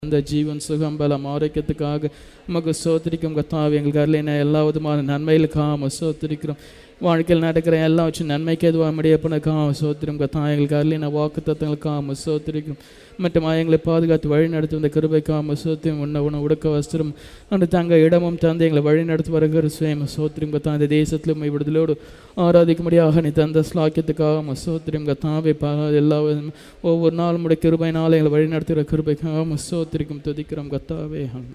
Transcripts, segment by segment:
அந்த ஜீவன் சுகம் பலம் ஆரோக்கியத்துக்காக உமக்கு சோத்திரிக்கும் கத்தாவே எங்களுக்கு அருளின எல்லா விதமான நன்மைகளுக்காக உமக்கு சோத்திரிக்கிறோம் வாழ்க்கையில் நடக்கிற எல்லா வச்சு நன்மைக்கு எதுவாக முடியப்பனக்காக சோத்திரம் கத்தா எங்களுக்கு அருளின வாக்கு தத்துவங்களுக்காக உமக்கு சோத்திரிக்கும் மற்றும் எங்களை பாதுகாத்து வழி நடத்தி வந்த கிருபைக்காக சோத்திரம் உண்ண உணவு உடுக்க வஸ்திரம் அந்த தங்க இடமும் தந்து எங்களை வழி நடத்தி வருகிற சுயம் சோத்திரம் கத்தா இந்த தேசத்தில் உம்மை விடுதலோடு ஆராதிக்கும்படியாக நீ தந்த ஸ்லாக்கியத்துக்காக சோத்திரம் கத்தாவே பா எல்லா விதமும் ஒவ்வொரு நாளும் உடைய கிருபையினால எங்களை வழி நடத்துகிற கிருபைக்காக சோத்திரிக்கும் துதிக்கிறோம் கத்தாவே ஆமென்.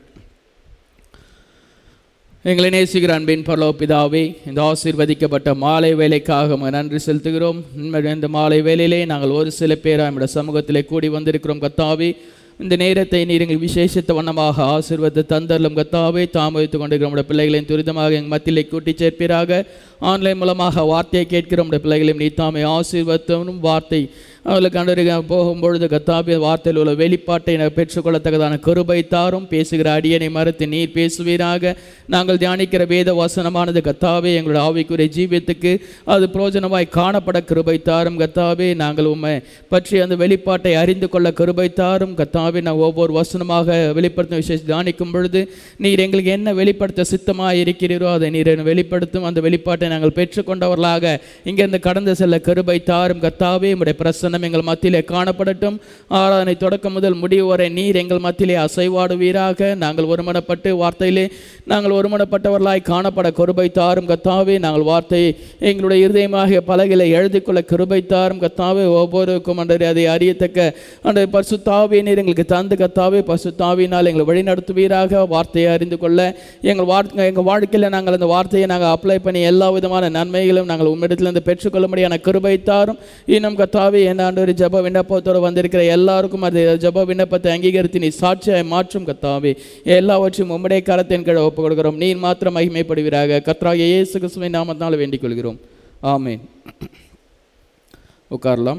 எங்களை நேசிக்கிற அன்பின் பரலோ பிதாவே இந்த ஆசீர்வதிக்கப்பட்ட மாலை வேலைக்காக உமக்கு நன்றி செலுத்துகிறோம் உண்மையாக இந்த மாலை வேலையிலே நாங்கள் ஒரு சில பேராக நம்முடைய சமூகத்திலே கூடி வந்திருக்கிறோம் கத்தாவே இந்த நேரத்தை நீர் எங்கள் விசேஷத்த வண்ணமாக ஆசீர்வத்தை தந்தரலும் கத்தாவே தாமதித்து கொண்டிருக்கிற நம்முடைய பிள்ளைகளையும் துரிதமாக எங்கள் மத்தியிலே கூட்டி சேர்ப்பீராக ஆன்லைன் மூலமாக வார்த்தையை கேட்கிற நம்முடைய பிள்ளைகளையும் நீ தாமே ஆசீர்வத்தனும் வார்த்தை அவர்களுக்கு கண்டறிக போகும்பொழுது கத்தாபி வார்த்தையில் உள்ள வெளிப்பாட்டை நான் பெற்றுக்கொள்ளத்தக்கதான கிருபை தாரும் பேசுகிற அடியனை மறுத்து நீர் பேசுவீராக நாங்கள் தியானிக்கிற வேத வசனமானது கத்தாவே எங்களுடைய ஆவிக்குரிய ஜீவியத்துக்கு அது பிரோஜனமாய் காணப்பட கிருபை தாரும் கத்தாவே நாங்கள் உண்மை பற்றி அந்த வெளிப்பாட்டை அறிந்து கொள்ள கிருபை தாரும் கத்தாவே நான் ஒவ்வொரு வசனமாக வெளிப்படுத்தும் விசேஷம் தியானிக்கும் பொழுது நீர் எங்களுக்கு என்ன வெளிப்படுத்த சித்தமாக இருக்கிறீரோ அதை நீர் என்னை வெளிப்படுத்தும் அந்த வெளிப்பாட்டை நாங்கள் பெற்றுக்கொண்டவர்களாக இங்கிருந்து கடந்து செல்ல கிருபை தாரும் கத்தாவே உடைய பிரசன்னம் எங்கள் மத்தியிலே காணப்படட்டும் ஆராதனை தொடக்கம் முதல் முடிவு வரை நீர் எங்கள் மத்தியிலே அசைவாடுவீராக நாங்கள் ஒருமனப்பட்டு வார்த்தையிலே நாங்கள் ஒருமனப்பட்டவர்களாய் காணப்பட கிருபை தாரும் கத்தாவே நாங்கள் வார்த்தையை எங்களுடைய இருதயமாக பலகையில் எழுதிக்கொள்ள கிருபை தாரும் கத்தாவே ஒவ்வொருக்கும் அன்றரை அதை அறியத்தக்க அந்த பசுத்தாவே நீர் எங்களுக்கு தந்து கத்தாவே பசுத்தாவினால் எங்களை வழிநடத்துவீராக வார்த்தையை அறிந்து கொள்ள எங்கள் வாழ்க்கை எங்கள் வாழ்க்கையில் நாங்கள் அந்த வார்த்தையை நாங்கள் அப்ளை பண்ணி எல்லா விதமான நன்மைகளும் நாங்கள் உம்மிடத்திலிருந்து பெற்றுக்கொள்ளும்படியான கிருபை தாரும் இன்னும் கத்தாவே என்ன ஆண்டு ஜப விண்ணப்பத்தோடு வந்திருக்கிற எல்லாருக்கும் அது ஜப விண்ணப்பத்தை அங்கீகரித்து நீ சாட்சியாய் மாற்றும் கத்தாவே எல்லாவற்றையும் உம்முடைய கரத்தின் கீழே ஒப்புக் கொடுக்கிறோம் நீர் மாத்திரம் மகிமைப்படுவீராக கத்ராகிய இயேசு கிறிஸ்துவை நாமத்தால் வேண்டிக் கொள்கிறோம் ஆமென் உட்காரலாம்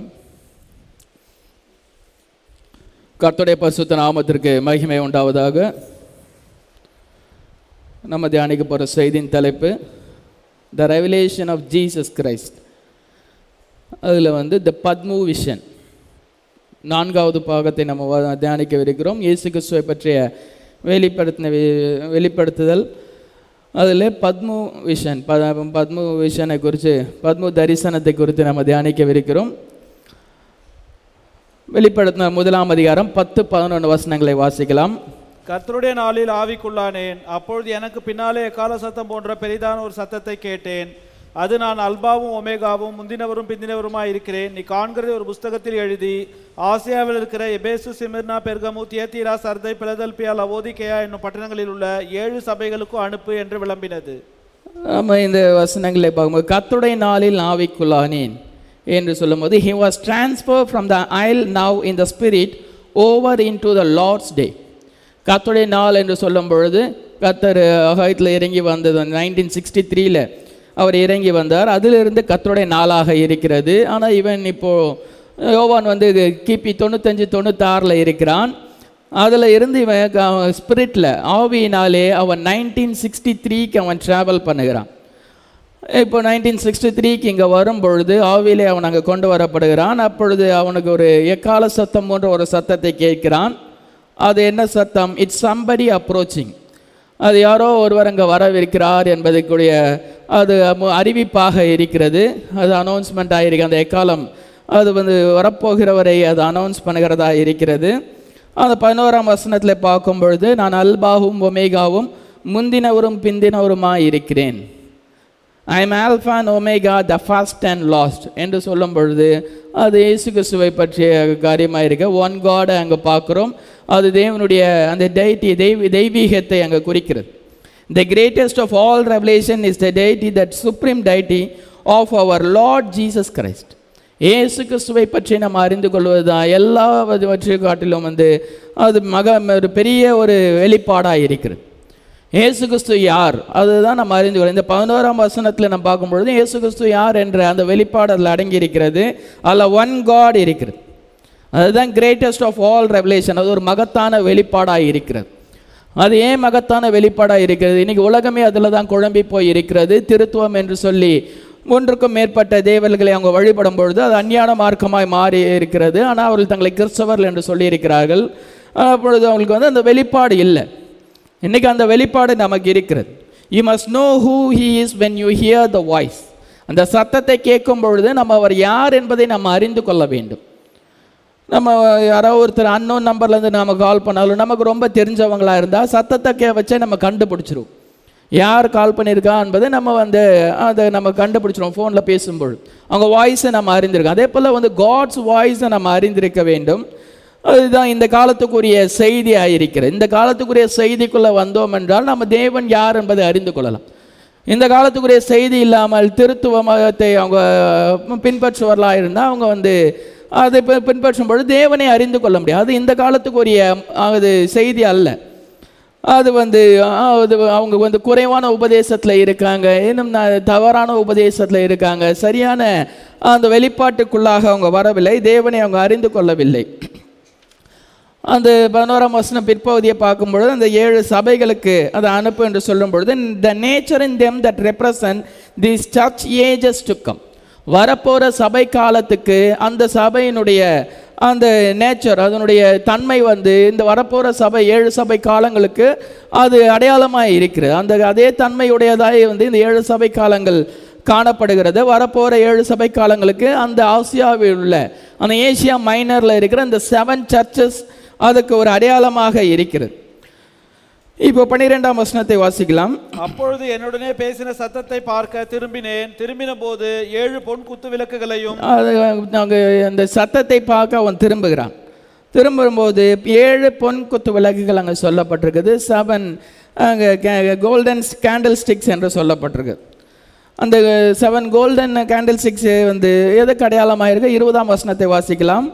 கர்த்தருடைய பரிசுத்த நாமத்திற்கு மகிமை உண்டாவதாக நம்ம தியானிக்க போகிற செய்தியின் தலைப்பு the revelation of Jesus Christ அதில் வந்து த பத்மு விஷன் நான்காவது பாகத்தை நம்ம வ- தியானிக்கவிருக்கிறோம் இயேசு கிறிஸ்துவை பற்றிய வெளிப்படுத்தின வெ- வெளிப்படுத்துதல் அதில் பத்மு விஷன் ப பத்மு விஷனை குறித்து பத்மு தரிசனத்தை குறித்து நம்ம தியானிக்கவிருக்கிறோம் வெளிப்படுத்தின முதலாம் அதிகாரம் பத்து பதினொன்று வசனங்களை வாசிக்கலாம் கர்த்தருடைய நாளில் ஆவிக்குள்ளானேன் அப்பொழுது எனக்கு பின்னாலே எக்கால சத்தம் போன்ற பெரிதான ஒரு சத்தத்தை கேட்டேன் அது நான் அல்பாவும் ஒமேகாவும் முந்தினவரும் பிந்தினவருமாய் இருக்கிறேன் நீ காண்கிறதை ஒரு புஸ்தகத்தில் எழுதி ஆசியாவில் இருக்கிற எபேசு சிமிர்னா பெர்கமு தியத்தீரா சர்தை பிலதல்பியா லவோதிகேயா என்னும் பட்டணங்களில் உள்ள ஏழு சபைகளுக்கும் அனுப்பு என்று விளம்பினது நம்ம இந்த வசனங்களை பார்க்கும்போது கர்த்தருடைய நாளில் ஆவிக்குள்ளானேன் என்று சொல்லும்போது he was transferred from the isle now in the spirit over in to the Lord's day கர்த்தருடைய நாள் என்று சொல்லும் பொழுது கர்த்தர் அகாயத்தில் இறங்கி வந்தது நைன்டீன் சிக்ஸ்டி த்ரீல அவர் இறங்கி வந்தார் அதிலிருந்து கர்த்தருடைய நாளாக இருக்கிறது ஆனால் இவன் இப்போது யோவான் வந்து கிபி தொண்ணூத்தஞ்சு தொண்ணூத்தாறில் இருக்கிறான் அதில் இருந்து இவன் ஸ்பிரிட்டில் ஆவியினாலே அவன் நைன்டீன் சிக்ஸ்டி த்ரீக்கு அவன் ட்ராவல் பண்ணுகிறான் இப்போ நைன்டீன் சிக்ஸ்டி த்ரீக்கு இங்கே வரும் பொழுது ஆவியிலே அவன் அங்கே கொண்டு வரப்படுகிறான் அப்பொழுது அவனுக்கு ஒரு எக்கால சத்தம் போன்ற ஒரு சத்தத்தை கேட்கிறான் அது என்ன சத்தம் இட்ஸ் சம்படி அப்ரோச்சிங் அது யாரோ ஒருவர் அங்கே வரவிருக்கிறார் என்பதற்குரிய அது மு- அறிவிப்பாக இருக்கிறது அது அனௌன்ஸ்மெண்ட் ஆகிருக்கு அந்த எக்காலம் அது வந்து வரப்போகிறவரை அது அனௌன்ஸ் பண்ணுகிறதா இருக்கிறது அந்த பதினோராம் வசனத்தில் பார்க்கும் பொழுது நான் அல்பாவும் ஒமேகாவும் முந்தினவரும் பிந்தினவருமாய் இருக்கிறேன் I am alpha and omega the first and last என்று சொல்லும் பொழுது அது இயேசு கிறிஸ்துவை பற்றிய காரியமாக இருக்க ஒன் காடை அங்கே பார்க்குறோம் அது தேவனுடைய அந்த டைட்டி தெய்வ தெய்வீகத்தை அங்கே குறிக்கிறது the greatest of all revelation is the deity that supreme deity of our Lord Jesus Christ இயேசு கிறிஸ்துவை பற்றி நம்ம அறிந்து கொள்வது தான் எல்லாவற்றையும் காட்டிலும் வந்து அது மக ஒரு பெரிய ஒரு வெளிப்பாடாக இருக்கிறது இயேசு கிறிஸ்து யார் அதுதான் நம்ம அறிந்து கொள்ள இந்த பதினோராம் வசனத்தில் நம்ம பார்க்கும்பொழுது இயேசு கிறிஸ்து யார் என்ற அந்த வெளிப்பாடு அதில் அடங்கி இருக்கிறது அதில் ஒன் காட் இருக்கிறது அதுதான் கிரேட்டஸ்ட் ஆஃப் ஆல் ரெவலேஷன் அது ஒரு மகத்தான வெளிப்பாடாக இருக்கிறது அது ஏன் மகத்தான வெளிப்பாடாக இருக்கிறது இன்னைக்கு உலகமே அதில் தான் குழம்பி போய் இருக்கிறது திருத்துவம் என்று சொல்லி ஒன்றுக்கும் மேற்பட்ட தேவர்களை அவங்க வழிபடும் பொழுது அது அஞ்ஞான மார்க்கமாய் மாறி இருக்கிறது ஆனால் அவர்கள் தங்களை கிறிஸ்தவர்கள் என்று சொல்லியிருக்கிறார்கள் அப்பொழுது அவங்களுக்கு வந்து அந்த வெளிப்பாடு இல்லை இன்னைக்கு அந்த வெளிப்பாடு நமக்கு இருக்கிறது you must know who he is when you hear the voice அந்த சத்தத்தை கேட்கும் பொழுது நம்ம அவர் யார் என்பதை நம்ம அறிந்து கொள்ள வேண்டும் நம்ம யாராவது ஒருத்தர் அன்னோன் நம்பர்லேருந்து நம்ம கால் பண்ணாலும் நமக்கு ரொம்ப தெரிஞ்சவங்களா இருந்தால் சத்தத்தை கே வச்சே நம்ம கண்டுபிடிச்சிருவோம் யார் கால் பண்ணியிருக்கா என்பதை நம்ம வந்து அதை நம்ம கண்டுபிடிச்சிருவோம் ஃபோனில் பேசும்பொழுது அவங்க வாய்ஸை நம்ம அறிந்திருக்கோம் அதே போல் வந்து காட்ஸ் வாய்ஸை நம்ம அறிந்திருக்க வேண்டும் அதுதான் இந்த காலத்துக்குரிய செய்தியாக இருக்கிறது இந்த காலத்துக்குரிய செய்திக்குள்ளே வந்தோம் என்றால் நம்ம தேவன் யார் என்பதை அறிந்து கொள்ளலாம் இந்த காலத்துக்குரிய செய்தி இல்லாமல் திருத்துவ மதத்தை அவங்க பின்பற்றுவர்களா இருந்தால் அவங்க வந்து அதை பி- பின்பற்றும் பொழுது தேவனை அறிந்து கொள்ள முடியாது அது இந்த காலத்துக்குரிய அது செய்தி அல்ல அது வந்து ஆ, அது அவங்க வந்து குறைவான உபதேசத்தில் இருக்காங்க இன்னும் ந- தவறான உபதேசத்தில் இருக்காங்க சரியான அந்த வெளிப்பாட்டுக்குள்ளாக அவங்க வரவில்லை தேவனை அவங்க அறிந்து கொள்ளவில்லை அந்த பதினோராம் வசனம் பிற்பகுதியை பார்க்கும் பொழுது அந்த ஏழு சபைகளுக்கு அதை அனுப்பு என்று சொல்லும் பொழுது the nature in them that represent this church ages to come வரப்போகிற சபை காலத்துக்கு அந்த சபையினுடைய அந்த நேச்சர் அதனுடைய தன்மை வந்து இந்த வரப்போகிற சபை ஏழு சபை காலங்களுக்கு அது அடையாளமாக இருக்கிறது அந்த அதே தன்மையுடையதாக வந்து இந்த ஏழு சபை காலங்கள் காணப்படுகிறது வரப்போகிற ஏழு சபை காலங்களுக்கு அந்த ஆசியாவில் உள்ள அந்த ஏசியா மைனரில் இருக்கிற இந்த செவன் சர்ச்சஸ் அதுக்கு ஒரு அடையாளமாக இருக்கிறது இப்போ பன்னிரெண்டாம் வசனத்தை வாசிக்கலாம் அப்பொழுது என்னுடனே பேசின சத்தத்தை பார்க்க திரும்பினேன் திரும்பின போது ஏழு பொன் குத்து விளக்குகளையும் அது நாங்கள் அந்த சத்தத்தை பார்க்க அவன் திரும்புகிறான் திரும்பும்போது ஏழு பொன் குத்து விளக்குகள் அங்கே சொல்லப்பட்டிருக்குது செவன் அங்கே கோல்டன் கேண்டில் ஸ்டிக்ஸ் என்று சொல்லப்பட்டிருக்கு அந்த செவன் கோல்டன் கேண்டில் ஸ்டிக்ஸ் வந்து எதுக்கு அடையாளமாக இருக்கு இருபதாம் வசனத்தை வாசிக்கலாம்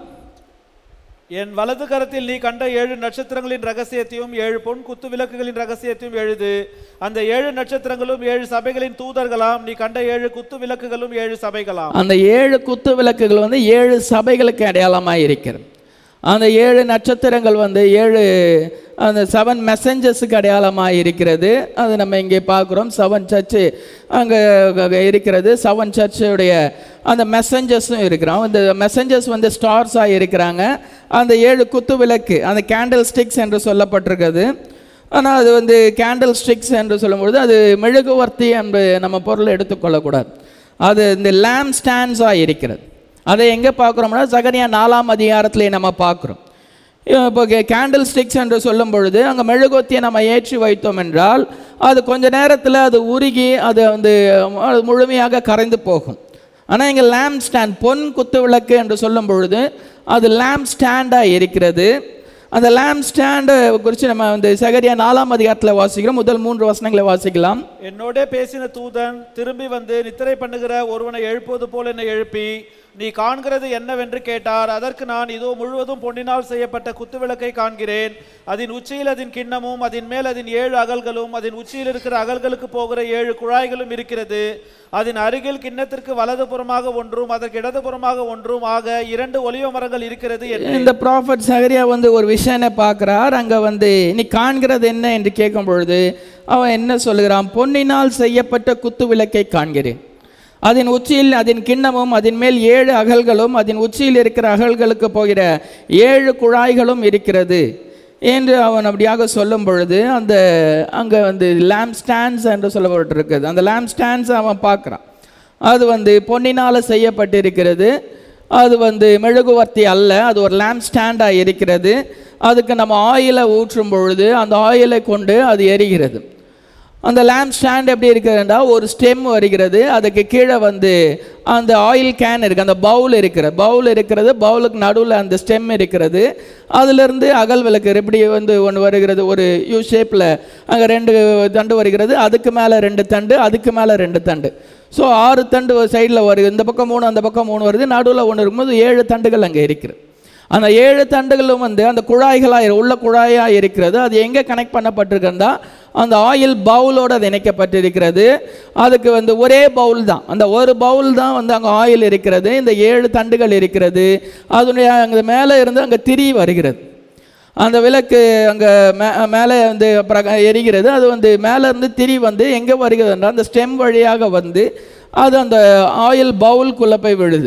என் வலது கரத்தில் நீ கண்ட ஏழு நட்சத்திரங்களின் ரகசியத்தையும் ஏழு பொன் குத்து விளக்குகளின் ரகசியத்தையும் எழுது அந்த ஏழு நட்சத்திரங்களும் ஏழு சபைகளின் தூதர்களாம் நீ கண்ட ஏழு குத்து விளக்குகளும் ஏழு சபைகளாம் அந்த ஏழு குத்து விளக்குகள் வந்து ஏழு சபைகளுக்கு அடையாளமாக இருக்கிறது அந்த ஏழு நட்சத்திரங்கள் வந்து ஏழு அந்த செவன் மெசஞ்சர்ஸுக்கு அடையாளமாக இருக்கிறது அது நம்ம இங்கே பார்க்குறோம் செவன் சர்ச்சு அங்கே இருக்கிறது செவன் சர்ச்சுடைய அந்த மெசஞ்சர்ஸும் இருக்கிறோம் அந்த மெசஞ்சர்ஸ் வந்து ஸ்டார்ஸாக இருக்கிறாங்க அந்த ஏழு குத்து விளக்கு அந்த கேண்டில் ஸ்டிக்ஸ் என்று சொல்லப்பட்டிருக்கிறது ஆனால் அது வந்து கேண்டில் ஸ்டிக்ஸ் என்று சொல்லும்பொழுது அது மெழுகுவர்த்தி என்று நம்ம பொருளை எடுத்துக்கொள்ளக்கூடாது அது இந்த லேம் ஸ்டாண்ட்ஸாக இருக்கிறது அதை எங்கே பார்க்குறோம்னா சகரியா நாலாம் அதிகாரத்திலே நம்ம பார்க்குறோம் இப்போ கேண்டில் ஸ்டிக்ஸ் என்று சொல்லும் பொழுது அங்கே மெழுகுவர்த்தியை நம்ம ஏற்றி வைத்தோம் என்றால் அது கொஞ்ச நேரத்தில் அது உருகி அது வந்து அது முழுமையாக கரைந்து போகும் ஆனால் இங்கே லேம் ஸ்டாண்ட் பொன் குத்து விளக்கு என்று சொல்லும் பொழுது அது லேம் ஸ்டாண்டாக இருக்கிறது அந்த லேம் ஸ்டாண்டை குறித்து நம்ம வந்து சகரியா நாலாம் அதிகாரத்தில் வாசிக்கிறோம் முதல் மூன்று வசனங்களை வாசிக்கலாம் என்னோட பேசின தூதன் திரும்பி வந்து நித்திரை பண்ணுகிற ஒருவனை எழுப்புவது போல் என்னை எழுப்பி நீ காண்கிறது என்னவென்று கேட்டார் அதற்கு நான் இதோ முழுவதும் பொன்னினால் செய்யப்பட்ட குத்துவிளக்கை காண்கிறேன் அதன் உச்சியில் அதன் கிண்ணமும் அதன் மேல் அதன் ஏழு அகல்களும் அதன் உச்சியில் இருக்கிற அகல்களுக்கு போகிற ஏழு குழாய்களும் இருக்கிறது அதன் அருகில் கிண்ணத்திற்கு வலதுபுறமாக ஒன்றும் அதற்கு இடதுபுறமாக ஒன்றும் ஆக இரண்டு ஒலிவ மரங்கள் இருக்கிறது என்று இந்த ப்ராஃபட் சகரியா வந்து ஒரு விஷயனை பார்க்குறார் அங்கே வந்து நீ காண்கிறது என்ன என்று கேட்கும் பொழுது அவன் என்ன சொல்லுகிறான் பொன்னினால் செய்யப்பட்ட குத்து விளக்கை காண்கிறேன் அதன் உச்சியில் அதன் கிண்ணமும் அதன் மேல் ஏழு அகல்களும் அதன் உச்சியில் இருக்கிற அகல்களுக்கு போகிற ஏழு குழாய்களும் இருக்கிறது என்று அவன் அப்படியாக சொல்லும் பொழுது அந்த அங்கே வந்து லேம்ப் ஸ்டாண்ட்ஸ் என்று சொல்லப்பட்டிருக்குது அந்த லேம்ப் ஸ்டாண்ட்ஸ் அவன் பார்க்குறான் அது வந்து பொன்னினால் செய்யப்பட்டிருக்கிறது அது வந்து மெழுகுவர்த்தி அல்ல அது ஒரு லேம்ப் ஸ்டாண்டாக இருக்கிறது அதுக்கு நம்ம ஆயிலை ஊற்றும் பொழுது அந்த ஆயிலை கொண்டு அது எரிகிறது அந்த லேம்ப் ஸ்டாண்ட் எப்படி இருக்கிறதுனா ஒரு ஸ்டெம் வருகிறது அதுக்கு கீழே வந்து அந்த ஆயில் கேன் இருக்குது அந்த பவுல் இருக்கிறது பவுல் இருக்கிறது பவுலுக்கு நடுவில் அந்த ஸ்டெம் இருக்கிறது அதிலிருந்து அகல் விளக்கு எப்படி வந்து ஒன்று வருகிறது ஒரு யூ ஷேப்பில் அங்கே ரெண்டு தண்டு வருகிறது அதுக்கு மேலே ரெண்டு தண்டு அதுக்கு மேலே ரெண்டு தண்டு ஸோ ஆறு தண்டு சைடில் வருது இந்த பக்கம் மூணு அந்த பக்கம் மூணு வருது நடுவில் ஒன்று இருக்கும்போது ஏழு தண்டுகள் அங்கே இருக்கிறது அந்த ஏழு தண்டுகளும் வந்து அந்த குழாய்களாக உள்ள குழாயாக இருக்கிறது அது எங்கே கனெக்ட் பண்ணப்பட்டிருக்கிறதா அந்த ஆயில் பவுலோடு அது இணைக்கப்பட்டிருக்கிறது அதுக்கு வந்து ஒரே பவுல் தான் அந்த ஒரு பவுல் தான் வந்து அங்கே ஆயில் இருக்கிறது இந்த ஏழு தண்டுகள் இருக்கிறது அதனுடைய அங்கே மேலே இருந்து அங்கே திரி வருகிறது அந்த விளக்கு அங்கே மே மேலே வந்து பிரக எரிகிறது அது வந்து மேலே இருந்து திரி வந்து எங்கே வருகிறதுன்றா அந்த ஸ்டெம் வழியாக வந்து அது அந்த ஆயில் பவுலுக்குள்ளே போய் விழுது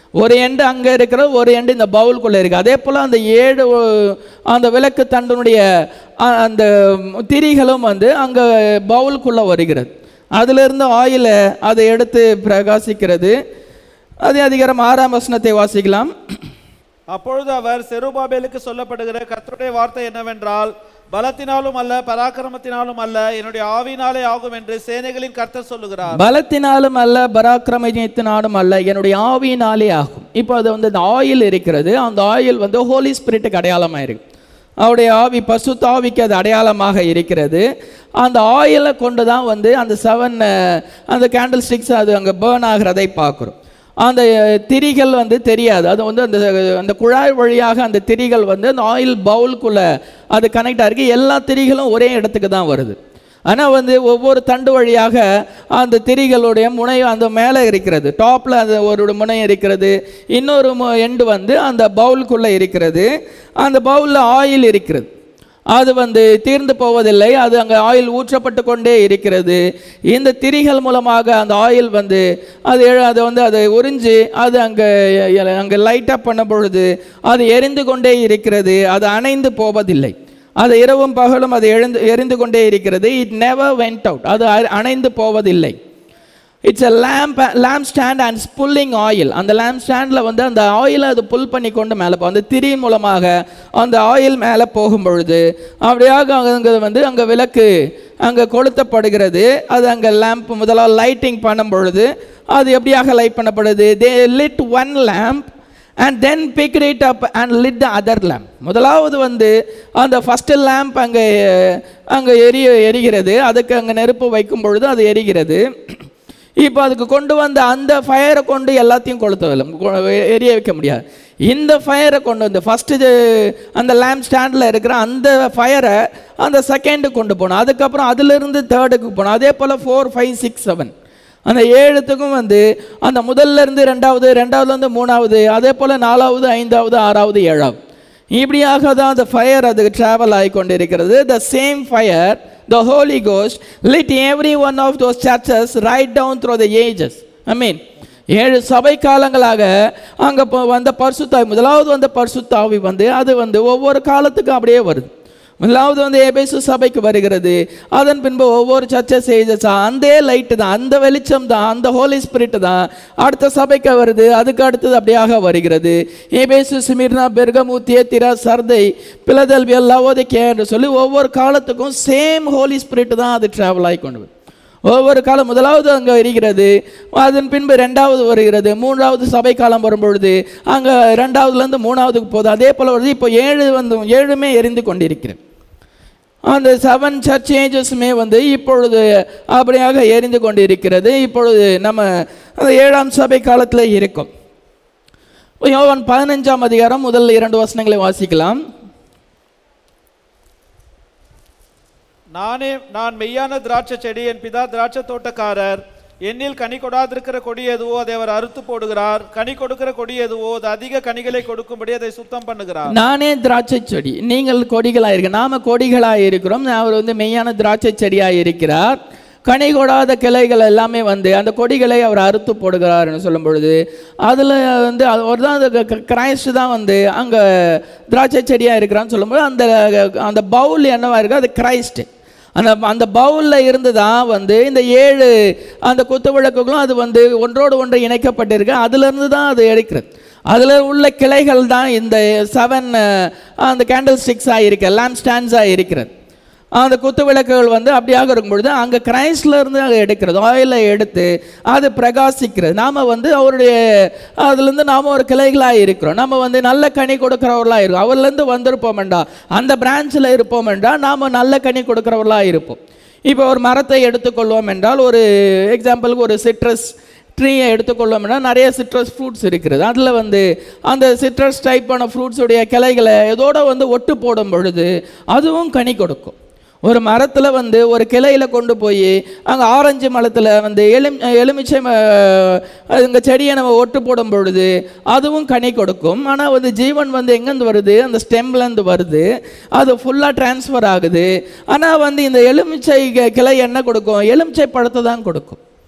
ஒரு எண்டு அங்கே இருக்கிற ஒரு எண்டு இந்த பவுலுக்குள்ளே இருக்குது அதே போல் அந்த ஏழு அஹ், அந்த விளக்கு தண்டனுடைய அ- அந்த திரிகளும் வந்து அங்கே பவுலுக்குள்ளே வருகிறது அதிலிருந்து ஆயிலை அதை எடுத்து பிரகாசிக்கிறது அதே அதிகாரம் ஆறாம் வசனத்தை வாசிக்கலாம் அப்பொழுது அவர் செருபாபேலுக்கு சொல்லப்படுகிற கர்த்தருடைய வார்த்தை என்னவென்றால் பலத்தினாலும் அல்ல பராக்கிரமத்தினாலும் அல்ல என்னுடைய ஆவினாலே ஆகும் என்று சேனைகளின் கர்த்தர் சொல்லுகிறார் பலத்தினாலும் அல்ல பராக்கிரமத்தினாலும் அல்ல என்னுடைய ஆவியினாலே ஆகும் இப்போ அது வந்து இந்த ஆயில் இருக்கிறது அந்த ஆயில் வந்து ஹோலி ஸ்பிரிட்டுக்கு அடையாளமாக இருக்கு அவருடைய ஆவி பசுத்த ஆவிக்கு அது அடையாளமாக இருக்கிறது அந்த ஆயிலை கொண்டு தான் வந்து அந்த செவன் அந்த கேண்டில் ஸ்டிக்ஸ் அது அங்கே பேர்ன் ஆகிறதை பார்க்குறோம் அந்த திரிகள் வந்து தெரியாது அது வந்து அந்த அந்த குழாய் வழியாக அந்த திரிகள் வந்து அந்த ஆயில் பவுலுக்குள்ளே அது கனெக்ட் ஆகிருக்கு எல்லா திரிகளும் ஒரே இடத்துக்கு தான் வருது ஆனால் வந்து ஒவ்வொரு தண்டு வழியாக அந்த திரிகளுடைய முனை அந்த மேலே இருக்கிறது டாப்பில் அந்த ஒரு முனை இருக்கிறது இன்னொரு எண்டு வந்து அந்த பவுலுக்குள்ளே இருக்கிறது அந்த பவுலில் ஆயில் இருக்கிறது அது வந்து தீர்ந்து போவதில்லை அது அங்கே ஆயில் ஊற்றப்பட்டு கொண்டே இருக்கிறது இந்த திரிகள் மூலமாக அந்த ஆயில் வந்து அது எழ- அதை வந்து அதை உறிஞ்சு அது அங்கே அங்கே லைட்டாக பண்ண பொழுது அது எரிந்து கொண்டே இருக்கிறது அது அணைந்து போவதில்லை அது இரவும் பகலும் அது எழுந்து எரிந்து கொண்டே இருக்கிறது இட் நெவர் வெண்ட் அவுட் அது அ- அணைந்து போவதில்லை it's a lamp lamp stand and pulling oil அந்த lamp ஸ்டாண்டில் வந்து அந்த ஆயிலை அது புல் பண்ணி கொண்டு மேலே போ அந்த திரி மூலமாக அந்த ஆயில் மேலே போகும் பொழுது அப்படியாக அங்கே வந்து அங்கே விளக்கு அங்கே கொளுத்தப்படுகிறது அது அங்கே லேம்ப் முதலாக லைட்டிங் பண்ணும் பொழுது அது எப்படியாக லைட் பண்ணப்படுது they lit one lamp and then pick it up and lit the other lamp முதலாவது வந்து அந்த ஃபஸ்ட்டு லேம்ப் அங்கே அங்கே எரிய எரிகிறது அதுக்கு அங்கே நெருப்பு வைக்கும் பொழுது அது எரிகிறது இப்போ அதுக்கு கொண்டு வந்த அந்த ஃபயரை கொண்டு எல்லாத்தையும் கொளுத்தவில்லை கொ- எரிய வைக்க முடியாது இந்த ஃபயரை கொண்டு வந்து ஃபஸ்ட்டு அந்த லேம்ப் ஸ்டாண்டில் இருக்கிற அந்த ஃபயரை அந்த செகண்டு கொண்டு போகணும் அதுக்கப்புறம் அதிலிருந்து தேர்டுக்கு போகணும் அதே போல் ஃபோர் ஃபைவ் சிக்ஸ் செவன் அந்த ஏழுத்துக்கும் வந்து அந்த முதல்ல இருந்து ரெண்டாவது ரெண்டாவதுலேருந்து மூணாவது அதே போல் நாலாவது ஐந்தாவது ஆறாவது ஏழாவது இப்படியாக தான் அந்த ஃபயர் அது ட்ராவல் ஆகி கொண்டிருக்கிறது the same fire the holy ghost lit every one of those churches right down through the ages I mean ஏழு சபை காலங்களாக அங்கே வந்த பரிசுத்தாவி முதலாவது வந்த பரிசுத்தாவி வந்து அது வந்து ஒவ்வொரு காலத்துக்கும் அப்படியே வருது முதலாவது வந்து எபேசு சபைக்கு வருகிறது அதன் பின்பு ஒவ்வொரு சர்ச்சை செய்தா அந்த லைட்டு தான் அந்த வெளிச்சம் தான் அந்த ஹோலி ஸ்பிரிட் தான் அடுத்த சபைக்கு வருது அதுக்கு அடுத்தது அப்படியாக வருகிறது எபேசு சிமிர்னா பெர்கமு தியத்திரா சர்தை பிளதல்விய லவோதிக்கே என்று சொல்லி ஒவ்வொரு காலத்துக்கும் சேம் ஹோலி ஸ்பிரிட் தான் அது ட்ராவல் ஆகி கொண்டு வரும் ஒவ்வொரு காலம் முதலாவது அங்கே வருகிறது அதன் பின்பு ரெண்டாவது வருகிறது மூன்றாவது சபை காலம் வரும்பொழுது அங்கே ரெண்டாவதுலேருந்து மூணாவதுக்கு போகுது அதே போல் வருது இப்போ ஏழு வந்து ஏழுமே எரிந்து கொண்டிருக்கிறது அந்த செவன் சர்ச் ஏஜஸுமே வந்து இப்பொழுது அப்படியாக எரிந்து கொண்டிருக்கிறது இப்பொழுது நம்ம அந்த ஏழாம் சபை காலத்தில் இருக்கும் யோவான் பதினஞ்சாம் அதிகாரம் முதல் இரண்டு வசனங்களை வாசிக்கலாம் நானே நான் மெய்யான திராட்சை செடி என் பிதா திராட்சை தோட்டக்காரர் என்னில் கனி கொடாதிருக்கிற கொடி எதுவோ அதை அவர் அறுத்து போடுகிறார் கனி கொடுக்கிற கொடி எதுவோ அது அதிக கனிகளை கொடுக்கும்படி அதை சுத்தம் பண்ணுகிறார் நானே திராட்சை செடி நீங்கள் கொடிகளாக இருக்க நாம கொடிகளாக இருக்கிறோம் அவர் வந்து மெய்யான திராட்சை செடியாக இருக்கிறார் கனி கொடாத கிளைகள் எல்லாமே வந்து அந்த கொடிகளை அவர் அறுத்து போடுகிறார்னு சொல்லும் பொழுது அதில் வந்து அவர் தான் அந்த க- கிரைஸ்ட் தான் வந்து அங்கே திராட்சை செடியாக இருக்கிறான்னு சொல்லும்போது அந்த அந்த பவுல் என்னவா இருக்கு அது கிரைஸ்ட் அந்த அந்த பவுலில் இருந்து தான் வந்து இந்த ஏழு அந்த குத்து விளக்குகளும் அது வந்து ஒன்றோடு ஒன்று இணைக்கப்பட்டிருக்கு அதிலிருந்து தான் அது எடுக்கிறது அதில் உள்ள கிளைகள் தான் இந்த செவன் அந்த கேண்டில் ஸ்டிக்ஸாக இருக்கு லேம்ப் ஸ்டாண்ட்ஸாக இருக்கிறது அந்த குத்து விளக்குகள் வந்து அப்படியாக இருக்கும் பொழுது அங்கே கிரைஸ்ட்ல இருந்து அதை எடுக்கிறது ஆயிலை எடுத்து அது பிரகாசிக்கிறது நாம் வந்து அவருடைய அதுலேருந்து நாம் ஒரு கிளைகளாக இருக்கிறோம் நம்ம வந்து நல்ல கனி கொடுக்குறவர்களாக இருக்கோம் அவர்லேருந்து வந்திருப்போம் என்றா அந்த பிரான்ச்சில் இருப்போம் என்றால் நாம் நல்ல கனி கொடுக்குறவர்களாக இருப்போம் இப்போ ஒரு மரத்தை எடுத்துக்கொள்வோம் என்றால் ஒரு எக்ஸாம்பிளுக்கு ஒரு சிட்ரஸ் ட்ரீயை எடுத்துக்கொள்ளோம்னா நிறைய சிட்ரஸ் ஃப்ரூட்ஸ் இருக்கிறது அதில் வந்து அந்த சிட்ரஸ் டைப்பான ஃப்ரூட்ஸுடைய கிளைகளை இதோட வந்து ஒட்டு போடும் பொழுது அதுவும் கனி கொடுக்கும் ஒரு மரத்தில் வந்து ஒரு கிளையில் கொண்டு போய் அங்கே ஆரஞ்சு மரத்தில் வந்து எலும் எலுமிச்சை அங்கே செடியை நம்ம ஒட்டு போடும் பொழுது அதுவும் கனி கொடுக்கும் ஆனால் வந்து ஜீவன் வந்து எங்கேருந்து வருது அந்த ஸ்டெம்லேருந்து வருது அது ஃபுல்லாக ட்ரான்ஸ்ஃபர் ஆகுது ஆனால் வந்து இந்த எலுமிச்சை கி- கிளை என்ன கொடுக்கும் எலுமிச்சை பழத்தை தான் கொடுக்கும்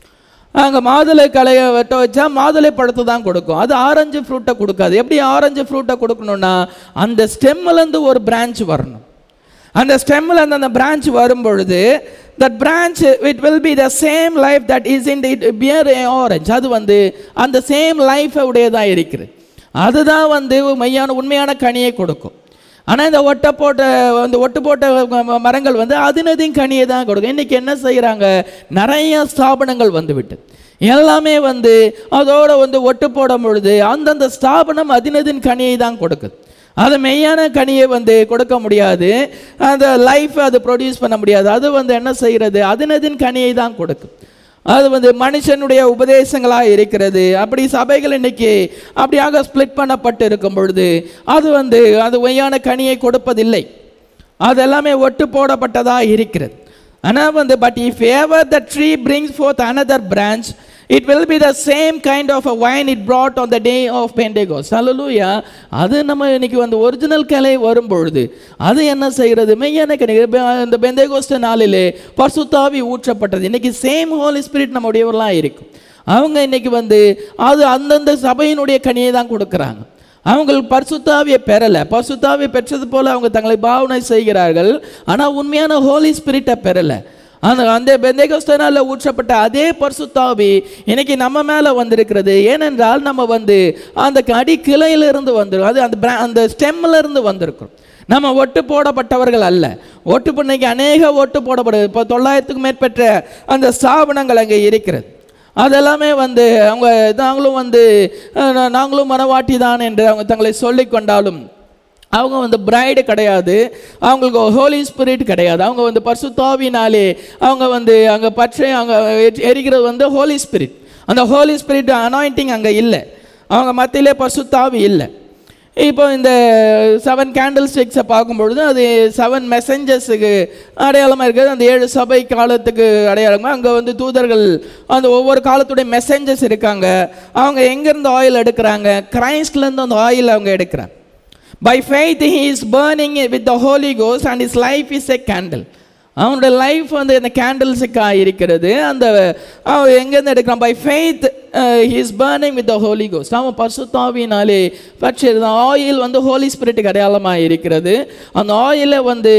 அங்கே மாதுளை கலையை வெட்ட வச்சா மாதுளை பழத்தை தான் கொடுக்கும் அது ஆரஞ்சு ஃப்ரூட்டை கொடுக்காது எப்படி ஆரஞ்சு ஃப்ரூட்டை கொடுக்கணும்னா அந்த ஸ்டெம்மிலேருந்து ஒரு பிரான்ச் வரணும் அந்த ஸ்டெம்மில் அந்த அந்த பிரான்ச் வரும் பொழுது that branch it will be the same life that is in it bear orange அது வந்து அந்த சேம் லைஃபை உடையதாக இருக்குது அதுதான் வந்து மெய்யான உண்மையான கனியை கொடுக்கும் ஆனால் இந்த ஒட்டை போட்ட அந்த ஒட்டு போட்ட ம- ம- மரங்கள் வந்து அதினதையும் கனியை தான் கொடுக்கும் இன்றைக்கி என்ன செய்கிறாங்க நிறைய ஸ்தாபனங்கள் வந்துவிட்டு எல்லாமே வந்து அதோட வந்து ஒட்டு போடும் பொழுது அந்தந்த ஸ்தாபனம் அதினதின் கனியை தான் கொடுக்குது அது மெய்யான கனியை வந்து கொடுக்க முடியாது அந்த லைஃப் அது ப்ரொடியூஸ் பண்ண முடியாது அது வந்து என்ன செய்கிறது அதினதின் கனியை தான் கொடுக்கும் அது வந்து மனுஷனுடைய உபதேசங்களாக இருக்கிறது அப்படி சபைகள் இன்னைக்கு அப்படியாக ஸ்ப்ளிட் பண்ணப்பட்டு இருக்கும் பொழுது அது வந்து அது மெய்யான கனியை கொடுப்பதில்லை அது எல்லாமே ஒட்டு போடப்பட்டதாக இருக்கிறது ஆனால் வந்து but if ever the tree brings forth another branch it will be the same kind of a wine it brought on the day of Pentecost hallelujah அது நம்ம இன்னைக்கு வந்து ஒரிஜினல் கலை வரும் பொழுது அது என்ன செய்கிறது மெய்யான கனி இப்ப இந்த பெந்தேகோஸ்த நாளிலே பசுத்தாவி ஊற்றப்பட்டது இன்னைக்கு சேம் ஹோலி ஸ்பிரிட் நம்முடையவர்களாக இருக்கும் அவங்க இன்னைக்கு வந்து அது அந்தந்த சபையினுடைய கனியை தான் கொடுக்குறாங்க அவங்க பரிசுத்தாவியை பெறலை பரிசுத்தாவியை பெற்றது போல அவங்க தங்களை பாவனை செய்கிறார்கள் ஆனால் உண்மையான ஹோலி ஸ்பிரிட்டை பெறலை அந்த அந்த பெந்தேகஸ்தனால ஊற்றப்பட்ட அதே பரிசுத்தாவி இன்னைக்கு நம்ம மேலே வந்திருக்கிறது ஏனென்றால் நம்ம வந்து அந்த அடி கிளையிலிருந்து வந்துடும் அது அந்த bra- அந்த ஸ்டெம்மில் இருந்து வந்திருக்கிறோம் நம்ம ஒட்டு போடப்பட்டவர்கள் அல்ல ஒட்டு இன்னைக்கு அநேக ஒட்டு போடப்படுது இப்போ தொள்ளாயிரத்துக்கும் மேற்பட்ட அந்த ஸ்தாபனங்கள் அங்கே இருக்கிறது அதெல்லாமே வந்து அவங்க நாங்களும் வந்து அஹ், நா- நாங்களும் மனவாட்டி தான் என்று அவங்க தங்களை சொல்லிக் கொண்டாலும் அவங்க வந்து பிரைடு கிடையாது அவங்களுக்கு ஹோலி ஸ்பிரிட் கிடையாது அவங்க வந்து பரிசுத்தாவினாலே அவங்க வந்து அங்கே பற்றி அங்கே எரிகிறது வந்து ஹோலி ஸ்பிரிட் அந்த ஹோலி ஸ்பிரிட் அனாயிண்டிங் அங்கே இல்லை அவங்க மத்தியிலே பரிசுத்தாவி இல்லை இப்போ இந்த செவன் கேண்டில் ஸ்டிக்ஸை பார்க்கும்பொழுது அது செவன் மெசஞ்சர்ஸுக்கு அடையாளமாக இருக்குது அந்த ஏழு சபை காலத்துக்கு அடையாளமாக அங்கே வந்து தூதர்கள் அந்த ஒவ்வொரு காலத்துடைய மெசஞ்சர்ஸ் இருக்காங்க அவங்க எங்கேருந்து ஆயில் எடுக்கிறாங்க கிரைஸ்ட்லேருந்து அந்த ஆயில் அவங்க எடுக்கிறாங்க by faith he is burning with the holy கோஸ் and his life is a candle அவனுடைய லைஃப் வந்து இந்த கேண்டில்ஸுக்காக இருக்கிறது அந்த அவன் எங்கேருந்து எடுக்கிறான் by faith he's burning with the holy ghost அவன் பசுத்தாவினாலே பற்றி ஆயில் வந்து ஹோலி ஸ்பிரிட்டுக்கு அடையாளமாக இருக்கிறது அந்த ஆயிலை வந்து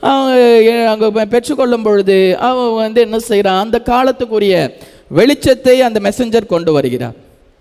அவன் அங்கே பெற்றுக்கொள்ளும் பொழுது அவன் வந்து என்ன செய்கிறான் அந்த காலத்துக்குரிய வெளிச்சத்தை அந்த மெசஞ்சர் கொண்டு வருகிறான்